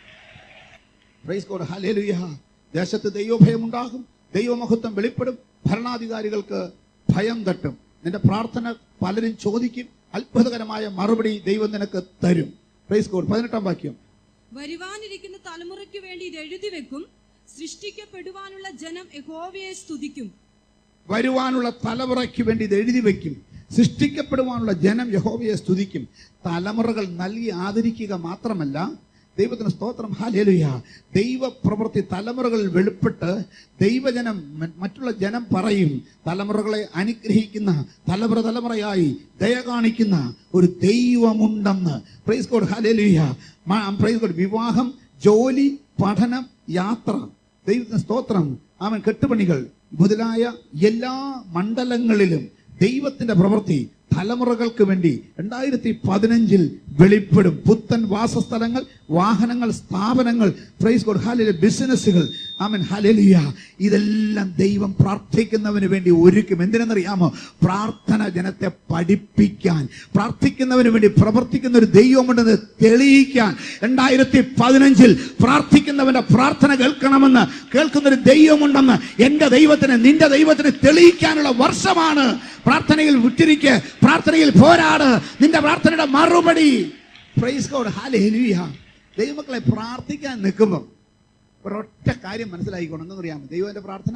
പ്രൈസ് ഗോഡ് ഹല്ലേലൂയ ദേശത്ത് ദൈവഭയം ഉണ്ടാകും ദൈവമഹത്വം വെളിപ്പെടും ഭരണാധികാരികൾക്ക് ഭയം തട്ടും നിന്റെ പ്രാർത്ഥന പലരും ചോദിക്കും അത്ഭുതകരമായ മറുപടി ദൈവം നിനക്ക് തരും പ്രൈസ് ഗോഡ് പതിനെട്ടാം വാക്യം വരുവാനിരിക്കുന്ന തലമുറയ്ക്ക് വേണ്ടി ഇത് എഴുതി വെക്കും സൃഷ്ടിക്കപ്പെടുവാനുള്ള ജനം യഹോവയെ സ്തുതിക്കും വരുവാനുള്ള തലമുറയ്ക്ക് വേണ്ടി ഇത് എഴുതി വെക്കും സൃഷ്ടിക്കപ്പെടുവാനുള്ള ജനം യഹോവയെ സ്തുതിക്കും തലമുറകൾ നൽകി ആദരിക്കുക മാത്രമല്ല ദൈവത്തിന് സ്തോത്രം ഹാലേലുയ ദൈവ പ്രവൃത്തി തലമുറകളിൽ വെളിപ്പെട്ട് ദൈവജനം മ- മറ്റുള്ള ജനം പറയും തലമുറകളെ അനുഗ്രഹിക്കുന്ന തലമുറ തലമുറയായി ദയ കാണിക്കുന്ന ഒരു ദൈവമുണ്ടെന്ന് praise God hallelujah praise God വിവാഹം ജോലി പഠനം യാത്ര ദൈവത്തിന് സ്തോത്രം അവൻ കെട്ടുപണികൾ മുതലായ എല്ലാ മണ്ഡലങ്ങളിലും ദൈവത്തിന്റെ പ്രവൃത്തി തലമുറകൾക്ക് വേണ്ടി രണ്ടായിരത്തി പതിനഞ്ചിൽ വെളിപ്പെടും പുത്തൻ വാസസ്ഥലങ്ങൾ വാഹനങ്ങൾ സ്ഥാപനങ്ങൾ പ്രൈസ് ഗോഡ് ഹാലിലെ ബിസിനസ്സുകൾ ആമൻ ഹലലിയ ഇതെല്ലാം ദൈവം പ്രാർത്ഥിക്കുന്നവന് വേണ്ടി ഒരുക്കും എന്തിനെന്നറിയാമോ പ്രാർത്ഥന ജനത്തെ പഠിപ്പിക്കാൻ പ്രാർത്ഥിക്കുന്നവന് വേണ്ടി പ്രവർത്തിക്കുന്ന ഒരു ദൈവമുണ്ടെന്ന് തെളിയിക്കാൻ രണ്ടായിരത്തി പതിനഞ്ചിൽ പ്രാർത്ഥിക്കുന്നവന്റെ പ്രാർത്ഥന കേൾക്കണമെന്ന് കേൾക്കുന്ന ഒരു ദൈവമുണ്ടെന്ന് എന്റെ ദൈവത്തിന് നിന്റെ ദൈവത്തിന് തെളിയിക്കാനുള്ള വർഷമാണ് പ്രാർത്ഥനയിൽ വിട്ടിരിക്കെ പ്രാർത്ഥനയിൽ പോരാട് നിന്റെ പ്രാർത്ഥനയുടെ മറുപടി പ്രൈസ് ഗോഡ് ഹാലേലൂയ ദൈവമക്കളെ പ്രാർത്ഥിക്കാൻ നിൽക്കുമ്പോൾ ഒരൊറ്റ കാര്യം മനസ്സിലായിക്കോണം എന്നറിയാമോ ദൈവന്റെ പ്രാർത്ഥന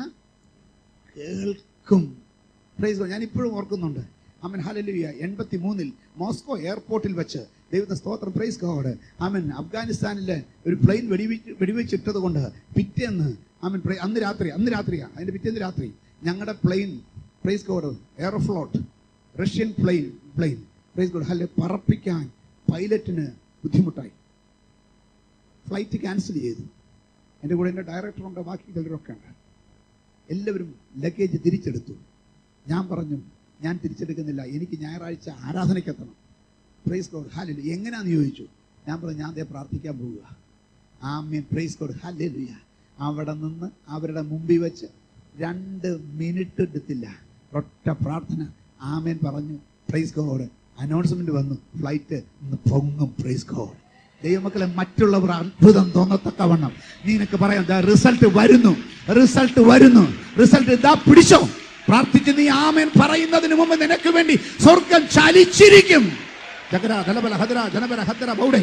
കേൾക്കും പ്രൈസ് ഗോഡ് ഞാൻ ഇപ്പോഴും ഓർക്കുന്നുണ്ട് അമൻ ഹാലലുയ എൺപത്തി മൂന്നിൽ മോസ്കോ എയർപോർട്ടിൽ വെച്ച് ദൈവത്തെ സ്തോത്രം പ്രൈസ് ഗോഡ് ആമൻ അഫ്ഗാനിസ്ഥാനിലെ ഒരു പ്ലെയിൻ വെടിവെച്ച് വെടിവെച്ചിട്ടത് കൊണ്ട് പിറ്റേന്ന് ആമൻ പ്രൈ- അന്ന് രാത്രി അന്ന് രാത്രിയാ അതിന്റെ പിറ്റേന്ന് രാത്രി ഞങ്ങളുടെ plane praise God Aeroflot Russian plane plane praise God ഹല്ലെ പറപ്പിക്കാൻ പൈലറ്റിന് ബുദ്ധിമുട്ടായി ഫ്ലൈറ്റ് ക്യാൻസൽ ചെയ്തു എൻ്റെ കൂടെ എൻ്റെ ഡയറക്ടറുണ്ട് ബാക്കി ചിലരൊക്കെ ഉണ്ട് എല്ലാവരും ലഗേജ് തിരിച്ചെടുത്തു ഞാൻ പറഞ്ഞു ഞാൻ തിരിച്ചെടുക്കുന്നില്ല എനിക്ക് ഞായറാഴ്ച ആരാധനയ്ക്കെത്തണം പ്രൈസ് ഗോഡ് ഹാലിൽ എങ്ങനെയാന്ന് ചോദിച്ചു ഞാൻ പറഞ്ഞു ഞാൻ ദേ പ്രാർത്ഥിക്കാൻ പോവുക ആമീൻ പ്രൈസ് ഗോഡ് ഹാലിലുയ അവിടെ നിന്ന് അവരുടെ മുമ്പിൽ വെച്ച് രണ്ട് മിനിറ്റ് എടുത്തില്ല ഒറ്റ പ്രാർത്ഥന ആമേൻ പറഞ്ഞു പ്രൈസ് ഗോഡ് അനൗൺസ്മെന്റ് വന്നു ഫ്ലൈറ്റ് ഇന്ന് പൊങ്ങും പ്രൈസ് ഗോഡ് ദൈവമക്കളെ മറ്റുള്ളവർ അത്ഭുതം തോന്നത്തക്കവണ്ണം നിനക്ക് പറയാം റിസൾട്ട് വരുന്നു റിസൾട്ട് വരുന്നു റിസൾട്ട് ഇതാ പിടിച്ചോ പ്രാർത്ഥിച്ച് നീ ആമേൻ പറയുന്നതിന് മുമ്പ് നിനക്ക് വേണ്ടി സ്വർഗം ചലിച്ചിരിക്കും ജഗര ധനബല ഹദര ജനബല ഹദര ബൗഡേ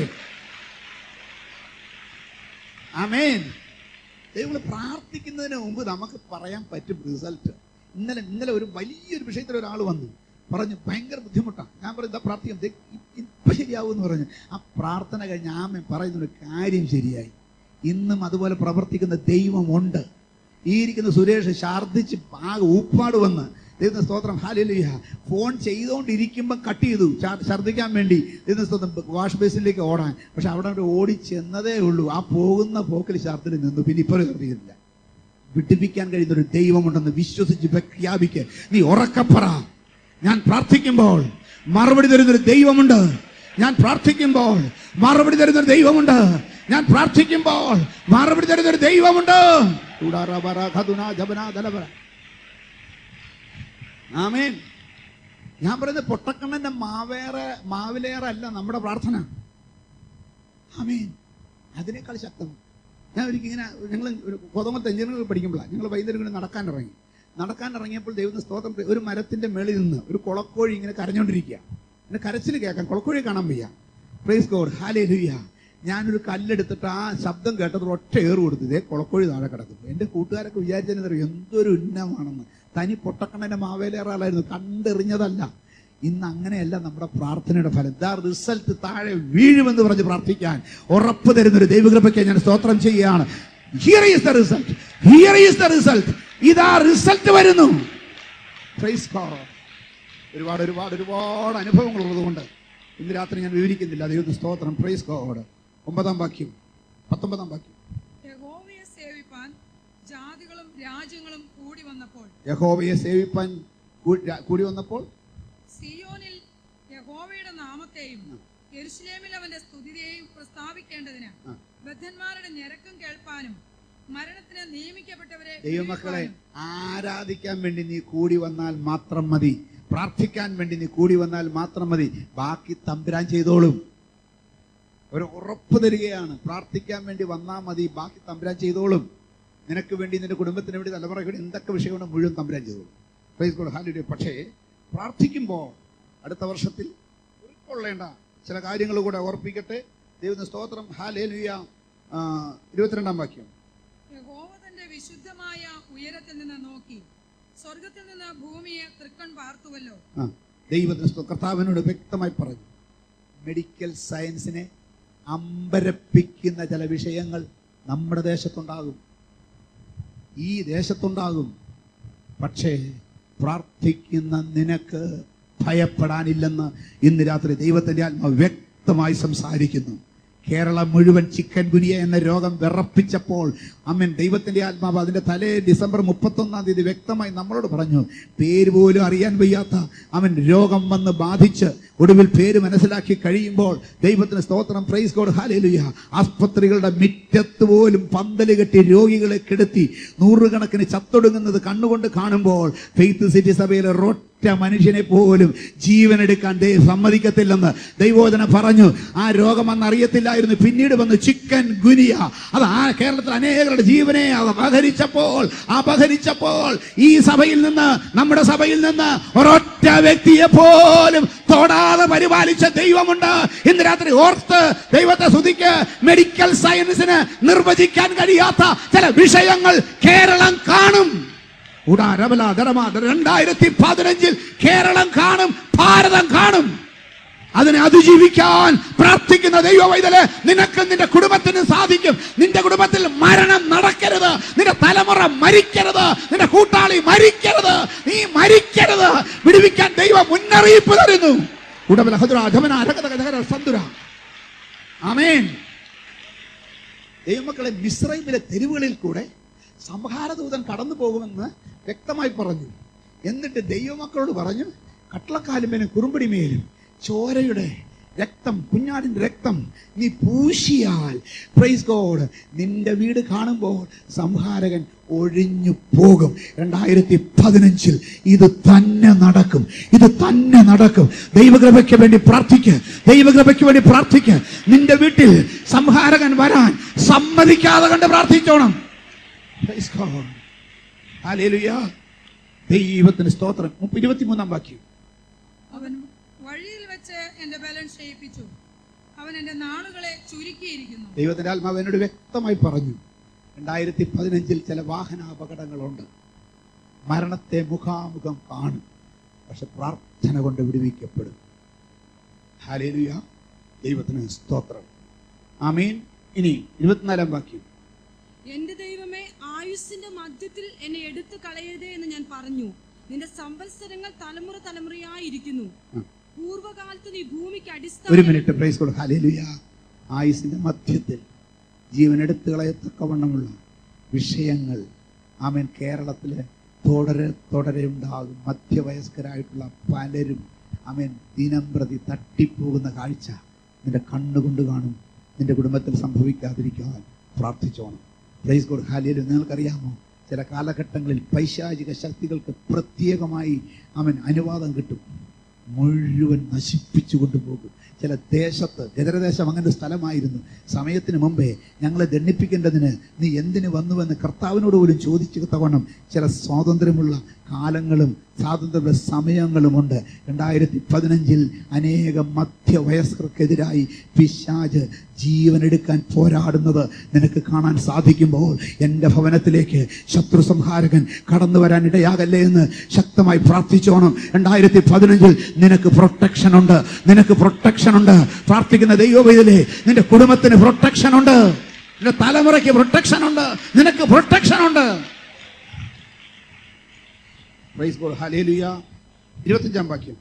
ആമേൻ ദൈവങ്ങൾ പ്രാർത്ഥിക്കുന്നതിന് മുമ്പ് നമുക്ക് പറയാൻ പറ്റും റിസൾട്ട് ഇന്നലെ ഇന്നലെ ഒരു വലിയൊരു വിഷയത്തിൽ ഒരാൾ വന്നു പറഞ്ഞു ഭയങ്കര ബുദ്ധിമുട്ടാണ് ഞാൻ പറഞ്ഞു ഇതാ പ്രാർത്ഥിക്കാം ദേ, ഇ- ഇപ്പൊ ശരിയാവും എന്ന് പറഞ്ഞു ആ പ്രാർത്ഥന കഴിഞ്ഞ് ആമൻ പറയുന്ന ഒരു കാര്യം ശരിയായി ഇന്നും അതുപോലെ പ്രവർത്തിക്കുന്ന ദൈവമുണ്ട് ഈ ഇരിക്കുന്ന സുരേഷ് ഛർദ്ദിച്ച് ആകെ ഊപ്പാട് വന്ന് ദൈവത്തിന്റെ സ്തോത്രം ഹാലിയ ഫോൺ ചെയ്തുകൊണ്ടിരിക്കുമ്പോൾ കട്ട് ചെയ്തു ഛർ- ഛർദ്ദിക്കാൻ വേണ്ടി ദൈവത്തിന്റെ സ്തോത്രം വാഷ് ബേസിലേക്ക് ഓടാൻ പക്ഷെ അവിടെ ഒരു ഓടി ചെന്നതേ ഉള്ളൂ ആ പോകുന്ന പോക്കിൽ ഛർദ്ദിൽ നിന്നു പിന്നെ ഇപ്പോൾ ഛർദ്ദിക്കുന്നില്ല വിടിപ്പിക്കാൻ കഴിയുന്ന ഒരു ദൈവമുണ്ടെന്ന് വിശ്വസിച്ച് പ്രഖ്യാപിക്ക് നീ ഉറക്കപ്പറ ഞാൻ പ്രാർത്ഥിക്കുമ്പോൾ മറുപടി തരുന്നൊരു ദൈവമുണ്ട് ഞാൻ പ്രാർത്ഥിക്കുമ്പോൾ മറുപടി തരുന്നൊരു ദൈവമുണ്ട് ഞാൻ പ്രാർത്ഥിക്കുമ്പോൾ മറുപടി തരുന്നൊരു ദൈവമുണ്ട് ഉടാറബറ ഖദുന ജബന ദലബറ. ആമേൻ ഞാൻ പറയുന്നത് പൊട്ടക്കണ്ണന്റെ മാവേറെ മാവിലേറല്ല നമ്മുടെ പ്രാർത്ഥന ആമേൻ അതിനേക്കാൾ ശക്തം ഞാൻ ഒരിക്കൽ ഇങ്ങനെ ഞങ്ങൾ ഒരു കൊതമത്തെ എഞ്ചിനീയറിംഗ് പഠിക്കുമ്പോഴാണ് ഞങ്ങൾ വൈകുന്നേരം ഇങ്ങനെ നടക്കാൻ ഇറങ്ങി നടക്കാൻ ഇറങ്ങിയപ്പോൾ ദൈവത്തിന് സ്തോത്രം ഒരു മരത്തിന്റെ മേളിൽ നിന്ന് ഒരു കുളക്കോഴി ഇങ്ങനെ കരഞ്ഞോണ്ടിരിക്കുക പിന്നെ കരച്ചിൽ കേൾക്കാം കുളക്കോഴി കാണാൻ വയ്യ പ്രൈസ് ഗോഡ് ഹാലേ ലുയ്യ ഞാനൊരു കല്ലെടുത്തിട്ട് ആ ശബ്ദം കേട്ടത് ഒറ്റ ഏറ് കൊടുത്തു ഇതേ കുളക്കോഴി താഴെ കിടക്കുന്നു എൻ്റെ കൂട്ടുകാരൊക്കെ വിചാരിച്ചെന്നറിയോ എന്തൊരു ഉന്നമാണെന്ന് തനി പൊട്ടക്കണ്ണൻ്റെ മാവേലേറാളായിരുന്നു കണ്ടെറിഞ്ഞതല്ല ഇന്ന് അങ്ങനെയല്ല നമ്മുടെ പ്രാർത്ഥനയുടെ ഫലം ദാ റിസൾട്ട് താഴെ വീഴുമെന്ന് പറഞ്ഞ് പ്രാർത്ഥിക്കാൻ ഉറപ്പ് തരുന്ന ഒരു ദൈവകൃപയ്ക്ക് ഞാൻ സ്തോത്രം ചെയ്യുകയാണ് here is the result here is the result ഇതാ റിസൾട്ട് വരുന്നു Praise God. ഒരുപാട് ഒരുപാട് ഒരുപാട് അനുഭവങ്ങൾ ഉള്ളതുകൊണ്ട് ഇന്ന് രാത്രി ഞാൻ വിവരിക്കുന്നില്ല ദൈവത്തിന് സ്തോത്രം പ്രൈസ് ഗോഡ് ഒമ്പതാം വാക്യം പത്തൊമ്പതാം വാക്യം യഹോവയെ സേവിപ്പാൻ ജാതികളും രാജ്യങ്ങളും കൂടി വന്നപ്പോൾ യഹോവയെ സേവിപ്പാൻ കൂ- രാ- കൂടി വന്നപ്പോൾ സിയോനിൽ യഹോവയുടെ നാമത്തെയും യെരുശലേമിൽ അവന്റെ സ്തുതിയെയും പ്രസ്താവിക്കേണ്ടതിന് ആ. ബദ്ധന്മാരുടെ ഞെരക്കം കേൾപ്പാനും മരണത്തിന് നിയമിക്കപ്പെട്ടവരെ ദൈവമക്കളെ വിടുവിപ്പാനും ആരാധിക്കാൻ വേണ്ടി നീ കൂടി വന്നാൽ മാത്രം മതി പ്രാർത്ഥിക്കാൻ വേണ്ടി നീ കൂടി വന്നാൽ മാത്രം മതി ബാക്കി തമ്പുരാൻ ചെയ്തോളും ഒരു ഉറപ്പ് തരികയാണ് പ്രാർത്ഥിക്കാൻ വേണ്ടി വന്നാൽ മതി ബാക്കി തമ്പുരാൻ ചെയ്തോളും നിനക്ക് വേണ്ടി നിന്റെ കുടുംബത്തിന് വേണ്ടി തലമുറയ്ക്ക് വേണ്ടി എന്തൊക്കെ വിഷയമാണ് മുഴുവൻ തമ്പുരാൻ ചെയ്തോളും Praise God. Hallelujah. പക്ഷേ പ്രാർത്ഥിക്കുമ്പോൾ അടുത്ത വർഷത്തിൽ ഉൾക്കൊള്ളേണ്ട ചില കാര്യങ്ങൾ കൂടെ ഓർപ്പിക്കട്ടെ ദൈവത്തിന് സ്തോത്രം ഹാലേലുയ ഇരുപത്തിരണ്ടാം വാക്യം യഹോവ തന്റെ വിശുദ്ധമായ ഉയരത്തിൽ നിന്ന് നോക്കി സ്വർഗത്തിൽ നിന്ന് ഭൂമിയെ തൃക്കൺ പാർത്തുവല്ലോ ആ ദൈവത്തിന് സ്തോ- കർത്താവിനോട് വ്യക്തമായി പറഞ്ഞു മെഡിക്കൽ സയൻസിനെ അമ്പരപ്പിക്കുന്ന ചില വിഷയങ്ങൾ നമ്മുടെ ദേശത്തുണ്ടാകും ഈ ദേശത്തുണ്ടാകും പക്ഷേ പ്രാർത്ഥിക്കുന്ന നിനക്ക് ഭയപ്പെടാനില്ലെന്ന് ഇന്ന് രാത്രി ദൈവത്തിന്റെ ആത്മാവ് വ്യക്തമായി സംസാരിക്കുന്നു കേരളം മുഴുവൻ ചിക്കൻ ഗുനിയ എന്ന രോഗം വിറപ്പിച്ചപ്പോൾ അമ്മൻ ദൈവത്തിന്റെ ആത്മാവ് അതിന്റെ തലേ ഡിസംബർ മുപ്പത്തൊന്നാം തീയതി വ്യക്തമായി നമ്മളോട് പറഞ്ഞു പേര് പോലും അറിയാൻ വയ്യാത്ത അവൻ രോഗം വന്ന് ബാധിച്ച് ഒടുവിൽ പേര് മനസ്സിലാക്കി കഴിയുമ്പോൾ ദൈവത്തിന് സ്തോത്രം പ്രൈസ് കോഡ് ഹാലേലുയ ആസ്പത്രികളുടെ മിറ്റത്ത് പോലും പന്തല് കെട്ടി രോഗികളെ കെടുത്തി നൂറുകണക്കിന് ചത്തൊടുങ്ങുന്നത് കണ്ണുകൊണ്ട് കാണുമ്പോൾ ഫെയ്ത്ത് സിറ്റി സഭയിലെ റൊട്ട മനുഷ്യനെ പോലും ജീവനെടുക്കാൻ ദൈവം സമ്മതിക്കത്തില്ലെന്ന് ദൈവോധന പറഞ്ഞു ആ രോഗം അന്ന് അറിയത്തില്ലായിരുന്നു പിന്നീട് വന്നു ചിക്കൻ ഗുനിയ അത് ആ കേരളത്തിൽ അനേകരുടെ ജീവനെ അത് അപഹരിച്ചപ്പോൾ അപഹരിച്ചപ്പോൾ ഈ സഭയിൽ നിന്ന് നമ്മുടെ സഭയിൽ നിന്ന് ഒരൊറ്റ വ്യക്തിയെ പോലും തൊടാതെ പരിപാലിച്ച ദൈവമുണ്ട് ഇന്ന് രാത്രി ഓർത്ത് ദൈവത്തെ സ്തുതിക്ക് മെഡിക്കൽ സയൻസിന് നിർവചിക്കാൻ കഴിയാത്ത ചില വിഷയങ്ങൾ കേരളം കാണും ഉടാരബല ധരമാ രണ്ടായിരത്തി പതിനഞ്ചിൽ കേരളം കാണും ഭാരതം കാണും അതിനെ അതിജീവിക്കാൻ പ്രാർത്ഥിക്കുന്ന ദൈവവൈതല് നിനക്ക് നിന്റെ കുടുംബത്തിന് സാധിക്കും നിന്റെ കുടുംബത്തിൽ മരണം നടക്കരുത് നിന്റെ തലമുറ മരിക്കരുത് നിന്റെ കൂട്ടാളി മരിക്കരുത് നീ മരിക്കരുത് വിടുവിക്കാൻ ദൈവം മുന്നറിയിപ്പ് തരുന്നു ഉടമല ഹതുര അധമന അരകത ഗതകര സന്തുര ആമേൻ ദൈവമക്കളെ മിശ്രൈമിലെ തെരുവുകളിൽ കൂടെ സംഹാരദൂതൻ കടന്നു പോകുമെന്ന് വ്യക്തമായി പറഞ്ഞു എന്നിട്ട് ദൈവമക്കളോട് പറഞ്ഞു കട്ടളക്കാലുമേലും കുറുമ്പടിമേലും ചോരയുടെ രക്തം കുഞ്ഞാടിന്റെ രക്തം നീ പൂശിയാൽ പ്രൈസ് ഗോഡ് നിന്റെ വീട് കാണുമ്പോൾ സംഹാരകൻ ഒഴിഞ്ഞു പോകും രണ്ടായിരത്തി പതിനഞ്ചിൽ ഇത് തന്നെ നടക്കും ഇത് തന്നെ നടക്കും ദൈവകൃപയ്ക്ക് വേണ്ടി പ്രാർത്ഥിക്ക് ദൈവകൃപയ്ക്ക് വേണ്ടി പ്രാർത്ഥിക്ക് നിന്റെ വീട്ടിൽ സംഹാരകൻ വരാൻ സമ്മതിക്കാതെ കണ്ട് പ്രാർത്ഥിച്ചോണം Praise God. Hallelujah. ദൈവത്തിന് സ്തോത്രം മുപ്പ- ഇരുപത്തിമൂന്നാം വാക്യം അവൻ വഴിയിൽ വെച്ച് എന്റെ ബലൻ ക്ഷയിപ്പിച്ചു അവൻ എന്റെ നാളുകളെ ചുരുക്കിയിരിക്കുന്നു ദൈവത്തിന്റെ ആത്മാവ് എന്നോട് വ്യക്തമായി പറഞ്ഞു രണ്ടായിരത്തി പതിനഞ്ചിൽ ചില വാഹനാപകടങ്ങളുണ്ട് മരണത്തെ മുഖാമുഖം കാണും പക്ഷെ പ്രാർത്ഥന കൊണ്ട് വിടുവിക്കപ്പെടും ഹാലേലുയ ദൈവത്തിന് സ്തോത്രം ആമീൻ ഇനി ഇരുപത്തിനാലാം വാക്യം എന്റെ ദൈവമേ ആയുസ്സിന്റെ മധ്യത്തിൽ എന്നെ എടുത്തു കളയരുതേ എന്ന് ഞാൻ പറഞ്ഞു നിന്റെ സംവത്സരങ്ങൾ തലമുറ തലമുറയായിരിക്കുന്നു ഉം. പൂർവകാലത്ത് നീ ഭൂമിക്ക് ഒരു അടിസ്ഥാനം മിനിറ്റ് പ്രൈസ് കൊടു ഹാലേലുയ ആയുസിന്റെ മധ്യത്തിൽ ജീവൻ എടുത്തു കളയത്തക്കവണ്ണമുള്ള വിഷയങ്ങൾ ആമേൻ കേരളത്തില് തുടരെ തുടരെ ഉണ്ടാകും മധ്യവയസ്കരായിട്ടുള്ള പലരും ആമേൻ ദിനം പ്രതി തട്ടിപ്പോകുന്ന കാഴ്ച നിന്റെ കണ്ണുകൊണ്ട് കാണും നിന്റെ കുടുംബത്തിൽ സംഭവിക്കാതിരിക്കാൻ പ്രാർത്ഥിച്ചോണം പ്രൈസ് ഗോഡ് ഹാലിയലും നിങ്ങൾക്കറിയാമോ ചില കാലഘട്ടങ്ങളിൽ പൈശാചിക ശക്തികൾക്ക് പ്രത്യേകമായി അവൻ അനുവാദം കിട്ടും മുഴുവൻ നശിപ്പിച്ചു കൊണ്ടുപോകും ചില ദേശത്ത് ഗദരദേശം അങ്ങനെ ഒരു സ്ഥലമായിരുന്നു സമയത്തിന് മുമ്പേ ഞങ്ങളെ ദണ്ഡിപ്പിക്കേണ്ടതിന് നീ എന്തിനു വന്നുവെന്ന് കർത്താവിനോട് പോലും ചോദിച്ചു തവണ്ണം ചില സ്വാതന്ത്ര്യമുള്ള കാലങ്ങളും സ്വാതന്ത്ര്യ സമയങ്ങളുമുണ്ട് രണ്ടായിരത്തി പതിനഞ്ചിൽ അനേകം മധ്യവയസ്കർക്കെതിരായി പിശാജ് ജീവനെടുക്കാൻ പോരാടുന്നത് നിനക്ക് കാണാൻ സാധിക്കുമ്പോൾ എൻ്റെ ഭവനത്തിലേക്ക് ശത്രു സംഹാരകൻ കടന്നു വരാൻ ഇടയാകല്ലേ എന്ന് ശക്തമായി പ്രാർത്ഥിച്ചോണം രണ്ടായിരത്തി പതിനഞ്ചിൽ നിനക്ക് പ്രൊട്ടക്ഷൻ ഉണ്ട് നിനക്ക് പ്രൊട്ടക്ഷൻ ഉണ്ട് പ്രാർത്ഥിക്കുന്ന ദൈവവേദിലെ നിന്റെ കുടുംബത്തിന് പ്രൊട്ടക്ഷൻ ഉണ്ട് നിന്റെ തലമുറയ്ക്ക് പ്രൊട്ടക്ഷൻ ഉണ്ട് നിനക്ക് പ്രൊട്ടക്ഷൻ ഉണ്ട് പ്രൈസ് ഗോഡ് ഹല്ലേലൂയ ഇരുപത്തഞ്ചാം വാക്യം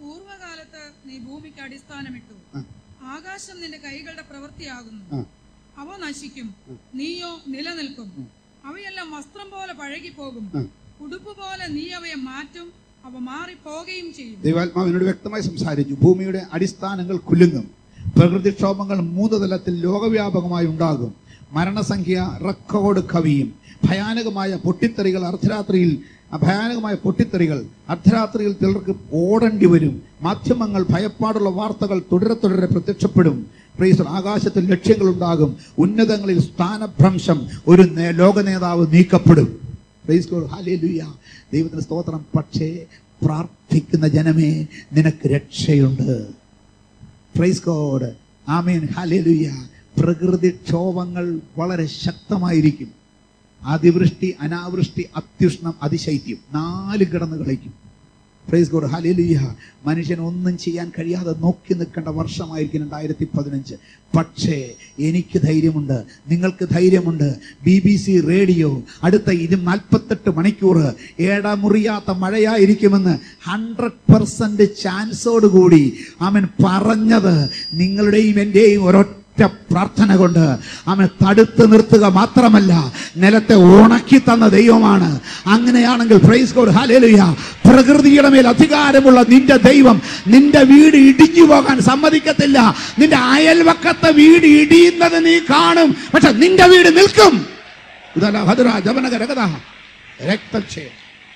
പൂർവകാലത്ത് നീ ഭൂമിക്ക് അടിസ്ഥാനമിട്ടു ആ. ആകാശം നിന്റെ കൈകളുടെ പ്രവൃത്തിയാകുന്നു ആ. അവ നശിക്കും നീയോ നിലനിൽക്കും അവയെല്ലാം വസ്ത്രം പോലെ പഴകിപ്പോകും ഉടുപ്പ് പോലെ നീ അവയെ മാറ്റും അവ മാറിപ്പോകുകയും ചെയ്യും ദൈവാത്മാവിനോട് വ്യക്തമായി സംസാരിച്ചു ഭൂമിയുടെ അടിസ്ഥാനങ്ങൾ കുലുങ്ങും പ്രകൃതിക്ഷോഭങ്ങൾ മൂന്ന് തലത്തിൽ ലോകവ്യാപകമായി ഉണ്ടാകും മരണസംഖ്യ റെക്കോർഡ് കവിയും ഭയാനകമായ പൊട്ടിത്തെറികൾ അർദ്ധരാത്രിയിൽ ഭയാനകമായ പൊട്ടിത്തെറികൾ അർദ്ധരാത്രിയിൽ ചിലർക്ക് ഓടേണ്ടി വരും മാധ്യമങ്ങൾ ഭയപ്പാടുള്ള വാർത്തകൾ തുടരെ തുടരെ പ്രത്യക്ഷപ്പെടും പ്രീസ് ആകാശത്തിൽ ലക്ഷ്യങ്ങൾ ഉണ്ടാകും ഉന്നതങ്ങളിൽ സ്ഥാനഭ്രംശം ഒരു നേ- ലോക നേതാവ് നീക്കപ്പെടും പ്രൈസ് ഗോഡ് ഹല്ലേലൂയ ദൈവത്തിന് സ്തോത്രം പക്ഷേ പ്രാർത്ഥിക്കുന്ന ജനമേ നിനക്ക് രക്ഷയുണ്ട് പ്രൈസ് ഗോഡ് ആമേൻ ഹല്ലേലൂയ പ്രകൃതിക്ഷോഭങ്ങൾ വളരെ ശക്തമായിരിക്കും അതിവൃഷ്ടി അനാവൃഷ്ടി അത്യുഷ്ണം അതിശൈത്യം നാല് കിടന്ന് കളിക്കും പ്രൈസ് ഗോഡ് ഹല്ലേലൂയ മനുഷ്യൻ ഒന്നും ചെയ്യാൻ കഴിയാതെ നോക്കി നിൽക്കേണ്ട വർഷമായിരിക്കും രണ്ടായിരത്തി പതിനഞ്ച് പക്ഷേ എനിക്ക് ധൈര്യമുണ്ട് നിങ്ങൾക്ക് ധൈര്യമുണ്ട് ബി ബി സി റേഡിയോ അടുത്ത ഇത് നാൽപ്പത്തെട്ട് മണിക്കൂർ ഏടമുറിയാത്ത മഴയായിരിക്കുമെന്ന് ഹൺഡ്രഡ് പെർസെന്റ് ചാൻസോടുകൂടി അവൻ പറഞ്ഞത് നിങ്ങളുടെയും എൻ്റെയും ഒരൊറ്റ പ്രാർത്ഥന കൊണ്ട് അവൻ തടുത്ത് നിർത്തുക മാത്രമല്ല നിലത്തെ ഉണക്കി തന്ന ദൈവമാണ് അങ്ങനെയാണെങ്കിൽ പ്രൈസ് ഗോഡ് ഹാലേലുയ പ്രകൃതിയുടെ മേൽ അധികാരമുള്ള നിന്റെ ദൈവം നിന്റെ വീട് ഇടിഞ്ഞു പോകാൻ സമ്മതിക്കത്തില്ല നിന്റെ അയൽവക്കത്തെ വീട് ഇടിയുന്നത് നീ കാണും പക്ഷെ നിന്റെ വീട് നിൽക്കും ഇതല്ല ഭദ്ര ജപനക രഗത രക്തക്ഷയം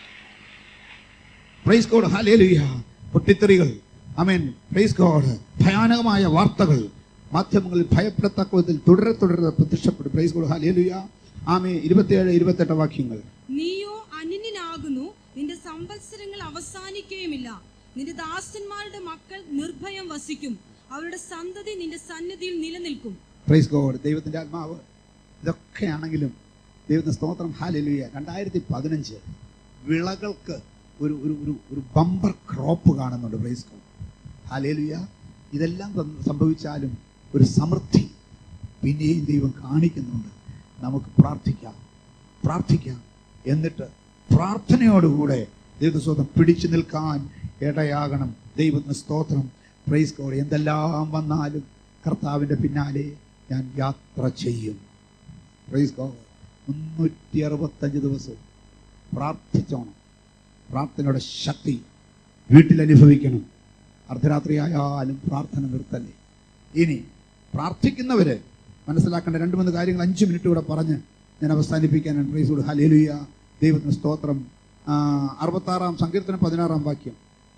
പ്രൈസ് ഗോഡ് ഹാലേലുയ പൊട്ടിത്തെറികൾ അമേൻ പ്രൈസ് ഗോഡ് ഭയാനകമായ വാർത്തകൾ മാധ്യമങ്ങളിൽ ഭയപ്പെടത്തക്ക വിധത്തിൽ തുടരെ തുടരെ പ്രത്യക്ഷപ്പെടും പ്രൈസ് ഗോഡ് ഹാലേലുയ ആമേ ഇരുപത്തിയേഴ് ഇരുപത്തെട്ട് വാക്യങ്ങൾ നീയോ അന്യനാകുന്നു നിന്റെ സംവത്സരങ്ങൾ അവസാനിക്കുകയുമില്ല നിന്റെ ദാസന്മാരുടെ മക്കൾ നിർഭയം വസിക്കും അവരുടെ സന്തതി നിന്റെ സന്നിധിയിൽ നിലനിൽക്കും പ്രൈസ് ഗോഡ് ദൈവത്തിന്റെ ആത്മാവ് ഇതൊക്കെയാണെങ്കിലും ദൈവത്തിന്റെ സ്തോത്രം ഹാലലുയ രണ്ടായിരത്തി പതിനഞ്ച് വിളകൾക്ക് ഒരു ഒരു ഒരു ഒരു ബമ്പർ ക്രോപ്പ് കാണുന്നുണ്ട് പ്രൈസ് ഗോഡ് ഹാലേലുയ ഇതെല്ലാം സം- സംഭവിച്ചാലും ഒരു സമൃദ്ധി പിന്നെയും ദൈവം കാണിക്കുന്നുണ്ട് നമുക്ക് പ്രാർത്ഥിക്കാം പ്രാർത്ഥിക്കാം എന്നിട്ട് പ്രാർത്ഥനയോടുകൂടെ ദൈവത്തിന്റെ സ്തോത്രം പിടിച്ചു നിൽക്കാൻ ഇടയാകണം ദൈവത്തിന് സ്തോത്രം പ്രൈസ് ഗോഡ് എന്തെല്ലാം വന്നാലും കർത്താവിൻ്റെ പിന്നാലെ ഞാൻ യാത്ര ചെയ്യും പ്രൈസ് ഗോഡ് മുന്നൂറ്റി അറുപത്തഞ്ച് ദിവസവും പ്രാർത്ഥിച്ചോണം പ്രാർത്ഥനയുടെ ശക്തി വീട്ടിൽ അനുഭവിക്കണം അർദ്ധരാത്രിയായാലും പ്രാർത്ഥന നിർത്തല്ലേ ഇനി പ്രാർത്ഥിക്കുന്നവര് മനസ്സിലാക്കേണ്ട രണ്ട് മൂന്ന് കാര്യങ്ങൾ അഞ്ച് മിനിറ്റ് കൂടെ പറഞ്ഞ് ഞാൻ അവസാനിപ്പിക്കാനാണ് പ്രൈസ് ഗോഡ് ഹലേലുയ ദൈവത്തിന് സ്തോത്രം ആ, അറുപത്താറാം സങ്കീർത്തനം പതിനാറാം വാക്യം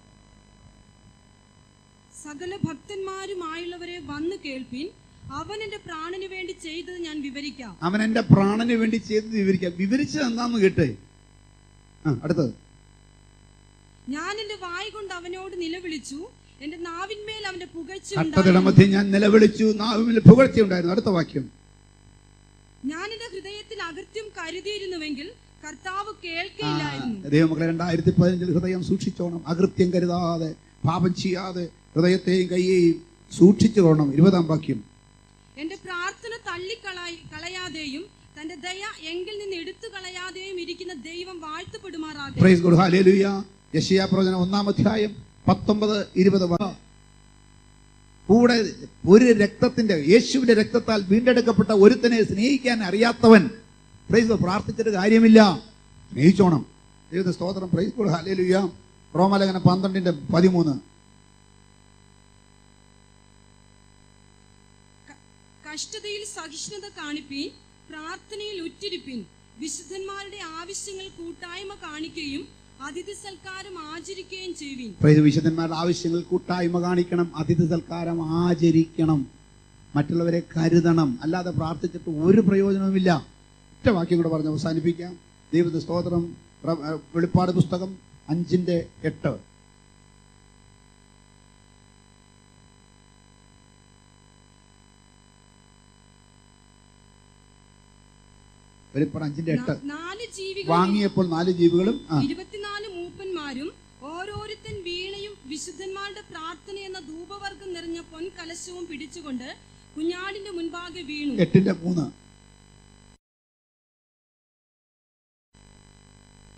സകല ഭക്തന്മാരുമായുള്ളവരെ വന്നു കേൾപ്പിൻ അവൻ എന്റെ പ്രാണന് വേണ്ടി ചെയ്തത് ഞാൻ വിവരിക്കാം അവൻ എന്റെ പ്രാണന് വേണ്ടി ചെയ്ത് വിവരിക്കാം വിവരിച്ചത് എന്താന്ന് കേട്ടേ ആ അടുത്തത് ഞാൻ എന്റെ വായ കൊണ്ട് അവനോട് നിലവിളിച്ചു എന്റെ നാവിന്മേൽ അവന്റെ പുകഴ്ച കട്ടതിട ഉണ്ടായിരുന്നു. മധ്യം ഞാൻ നിലവിളിച്ചു നാവിൽ പുകഴ്ചയുണ്ടായിരുന്നു അടുത്ത വാക്യം ഞാൻ എന്റെ ഹൃദയത്തിൽ അകൃത്യം കരുതിയിരുന്നുവെങ്കിൽ കർത്താവ് കേൾക്കയില്ലായിരുന്നു ദൈവമക്കളെ രണ്ടായിരത്തി പതിനഞ്ചിൽ ഹൃദയം സൂക്ഷിച്ചോണം അകൃത്യം കരുതാതെ പാപം ചെയ്യാതെ ഹൃദയത്തെയും കയ്യെയും സൂക്ഷിച്ചോണം ഇരുപതാം വാക്യം എന്റെ പ്രാർത്ഥന തള്ളിക്കളായി കളയാതെയും തന്റെ ദയ എങ്കിൽ നിന്ന് എടുത്തു കളയാതെയും ഇരിക്കുന്ന ദൈവം വാഴ്ത്തപ്പെടുമാറാകട്ടെ പ്രൈസ് ഗുഡ് ഹാലേലുയ യശയാ പ്രവചനം ഒന്നാം അധ്യായം പത്തൊമ്പത് ഇരുപത് വാ- കൂടെ ഒരു രക്തത്തിന്റെ യേശുവിന്റെ രക്തത്താൽ വീണ്ടെടുക്കപ്പെട്ട ഒരുത്തനെ സ്നേഹിക്കാൻ അറിയാത്തവൻ പ്രൈസ് ഗോഡ് പ്രാർത്ഥിച്ചിട്ട് കാര്യമില്ല സ്നേഹിച്ചോണം ദൈവത്തെ സ്തോത്രം പ്രൈസ് ഗുഡ് ഹാലേലുയ റോമലേഖനം പന്ത്രണ്ടിന്റെ പതിമൂന്ന് ക- കഷ്ടതയിൽ സഹിഷ്ണുത കാണിപ്പീൻ പ്രാർത്ഥനയിൽ ഉറ്റിരിപ്പിൻ വിശുദ്ധന്മാരുടെ ആവശ്യങ്ങൾ കൂട്ടായ്മ കാണിക്കുകയും അതിഥി സൽക്കാരം ആചരിക്കുകയും ചെയ്യുവിൻ പ്രൈസ് വിശുദ്ധന്മാരുടെ ആവശ്യങ്ങൾ കൂട്ടായ്മ കാണിക്കണം അതിഥി സൽക്കാരം ആചരിക്കണം മറ്റുള്ളവരെ കരുതണം അല്ലാതെ പ്രാർത്ഥിച്ചിട്ട് ഒരു പ്രയോജനവുമില്ല ഒറ്റ വാക്യം കൂടെ പറഞ്ഞ് അവസാനിപ്പിക്കാം ദൈവത്തെ സ്തോത്രം പ്ര- ഏഹ് വെളിപ്പാട് പുസ്തകം അഞ്ചിന്റെ എട്ട് വെളിപ്പാട് അഞ്ചിന്റെ എട്ട് നാ- നാല് ജീവികൾ വാങ്ങിയപ്പോൾ നാല് ജീവികളും ആ ഇരുപത്തിനാല് മൂപ്പന്മാരും ഓരോരുത്തൻ വീണയും വിശുദ്ധന്മാരുടെ പ്രാർത്ഥന എന്ന ധൂപവർഗം നിറഞ്ഞ പൊൻകലശവും പിടിച്ചുകൊണ്ട് കുഞ്ഞാടിന്റെ മുൻപാകെ വീണു എട്ടിന്റെ മൂന്ന്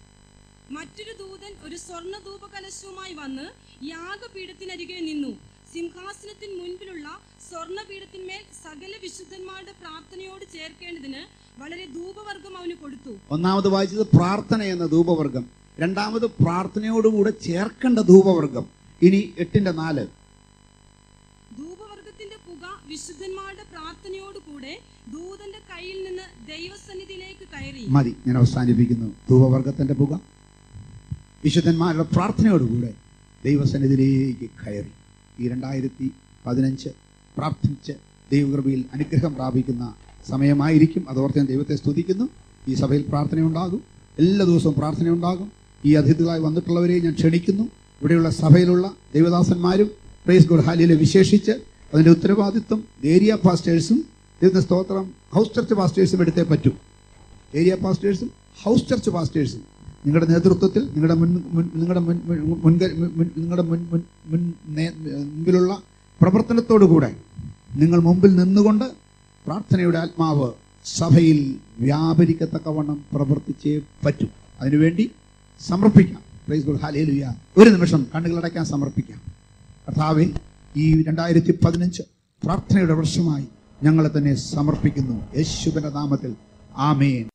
മറ്റൊരു ദൂതൻ ഒരു സ്വർണ്ണ ധൂപകലശവുമായി വന്ന് യാഗപീഠത്തിനരികെ നിന്നു സിംഹാസനത്തിന് മുൻപിലുള്ള സ്വർണപീഠത്തിന്മേൽ സകല വിശുദ്ധന്മാരുടെ പ്രാർത്ഥനയോട് ചേർക്കേണ്ടതിന് വളരെ ധൂപവർഗം അവന് കൊടുത്തു ഒന്നാമത് വായിച്ചത് പ്രാർത്ഥന എന്ന ധൂപവർഗം രണ്ടാമത് പ്രാർത്ഥനയോടുകൂടെ ചേർക്കേണ്ട ധൂപവർഗം ഇനി എട്ടിന്റെ നാല് ധൂപവർഗത്തിന്റെ പുക വിശുദ്ധന്മാരുടെ പ്രാർത്ഥനയോട് കൂടെ ദൂതന്റെ കയ്യിൽ നിന്ന് ദൈവസന്നിധിയിലേക്ക് കയറി മതി ഞാൻ അവസാനിപ്പിക്കുന്നു ധൂപവർഗത്തിന്റെ പുക വിശുദ്ധന്മാരുടെ പ്രാർത്ഥനയോടുകൂടെ ദൈവസന്നിധിയിലേക്ക് കയറി ഈ രണ്ടായിരത്തി പതിനഞ്ച് പ്രാർത്ഥിച്ച് ദൈവകൃപയിൽ അനുഗ്രഹം പ്രാപിക്കുന്ന സമയമായിരിക്കും അതോർത്ത് ഞാൻ ദൈവത്തെ സ്തുതിക്കുന്നു ഈ സഭയിൽ പ്രാർത്ഥനയുണ്ടാകും എല്ലാ ദിവസവും പ്രാർത്ഥനയുണ്ടാകും ഈ അതിഥികളായി വന്നിട്ടുള്ളവരെ ഞാൻ ക്ഷണിക്കുന്നു ഇവിടെയുള്ള സഭയിലുള്ള ദൈവദാസന്മാരും പ്രേസ് ഗോഡ് ഹാലിയിലെ വിശേഷിച്ച് അതിന്റെ ഉത്തരവാദിത്വം ഏരിയ പാസ്റ്റേഴ്സും ദൈവത്തിന്റെ സ്തോത്രം ഹൗസ് ചർച്ച് പാസ്റ്റേഴ്സും എടുത്തേ പറ്റൂ ഏരിയ പാസ്റ്റേഴ്സും ഹൗസ് ചർച്ച് പാസ്റ്റേഴ്സും നിങ്ങളുടെ നേതൃത്വത്തിൽ നിങ്ങളുടെ മുൻ മുൻ- നിങ്ങളുടെ മുൻ മുൻ- മുൻക മുൻ- നിങ്ങളുടെ മുൻ മുൻ മുൻ നേ- മുമ്പിലുള്ള പ്രവർത്തനത്തോടുകൂടെ നിങ്ങൾ മുമ്പിൽ നിന്നുകൊണ്ട് പ്രാർത്ഥനയുടെ ആത്മാവ് സഭയിൽ വ്യാപരിക്കത്തക്കവണ്ണം പ്രവർത്തിച്ചേ പറ്റൂ അതിനുവേണ്ടി സമർപ്പിക്കാം പ്രൈസ് ഗോഡ് ഹാലേലുയ ഒരു നിമിഷം കണ്ണുകളടയ്ക്കാൻ സമർപ്പിക്കാം കർത്താവെ ഈ രണ്ടായിരത്തി പതിനഞ്ച് പ്രാർത്ഥനയുടെ വർഷമായി ഞങ്ങളെ തന്നെ സമർപ്പിക്കുന്നു യേശുവിന്റെ നാമത്തിൽ ആമേൻ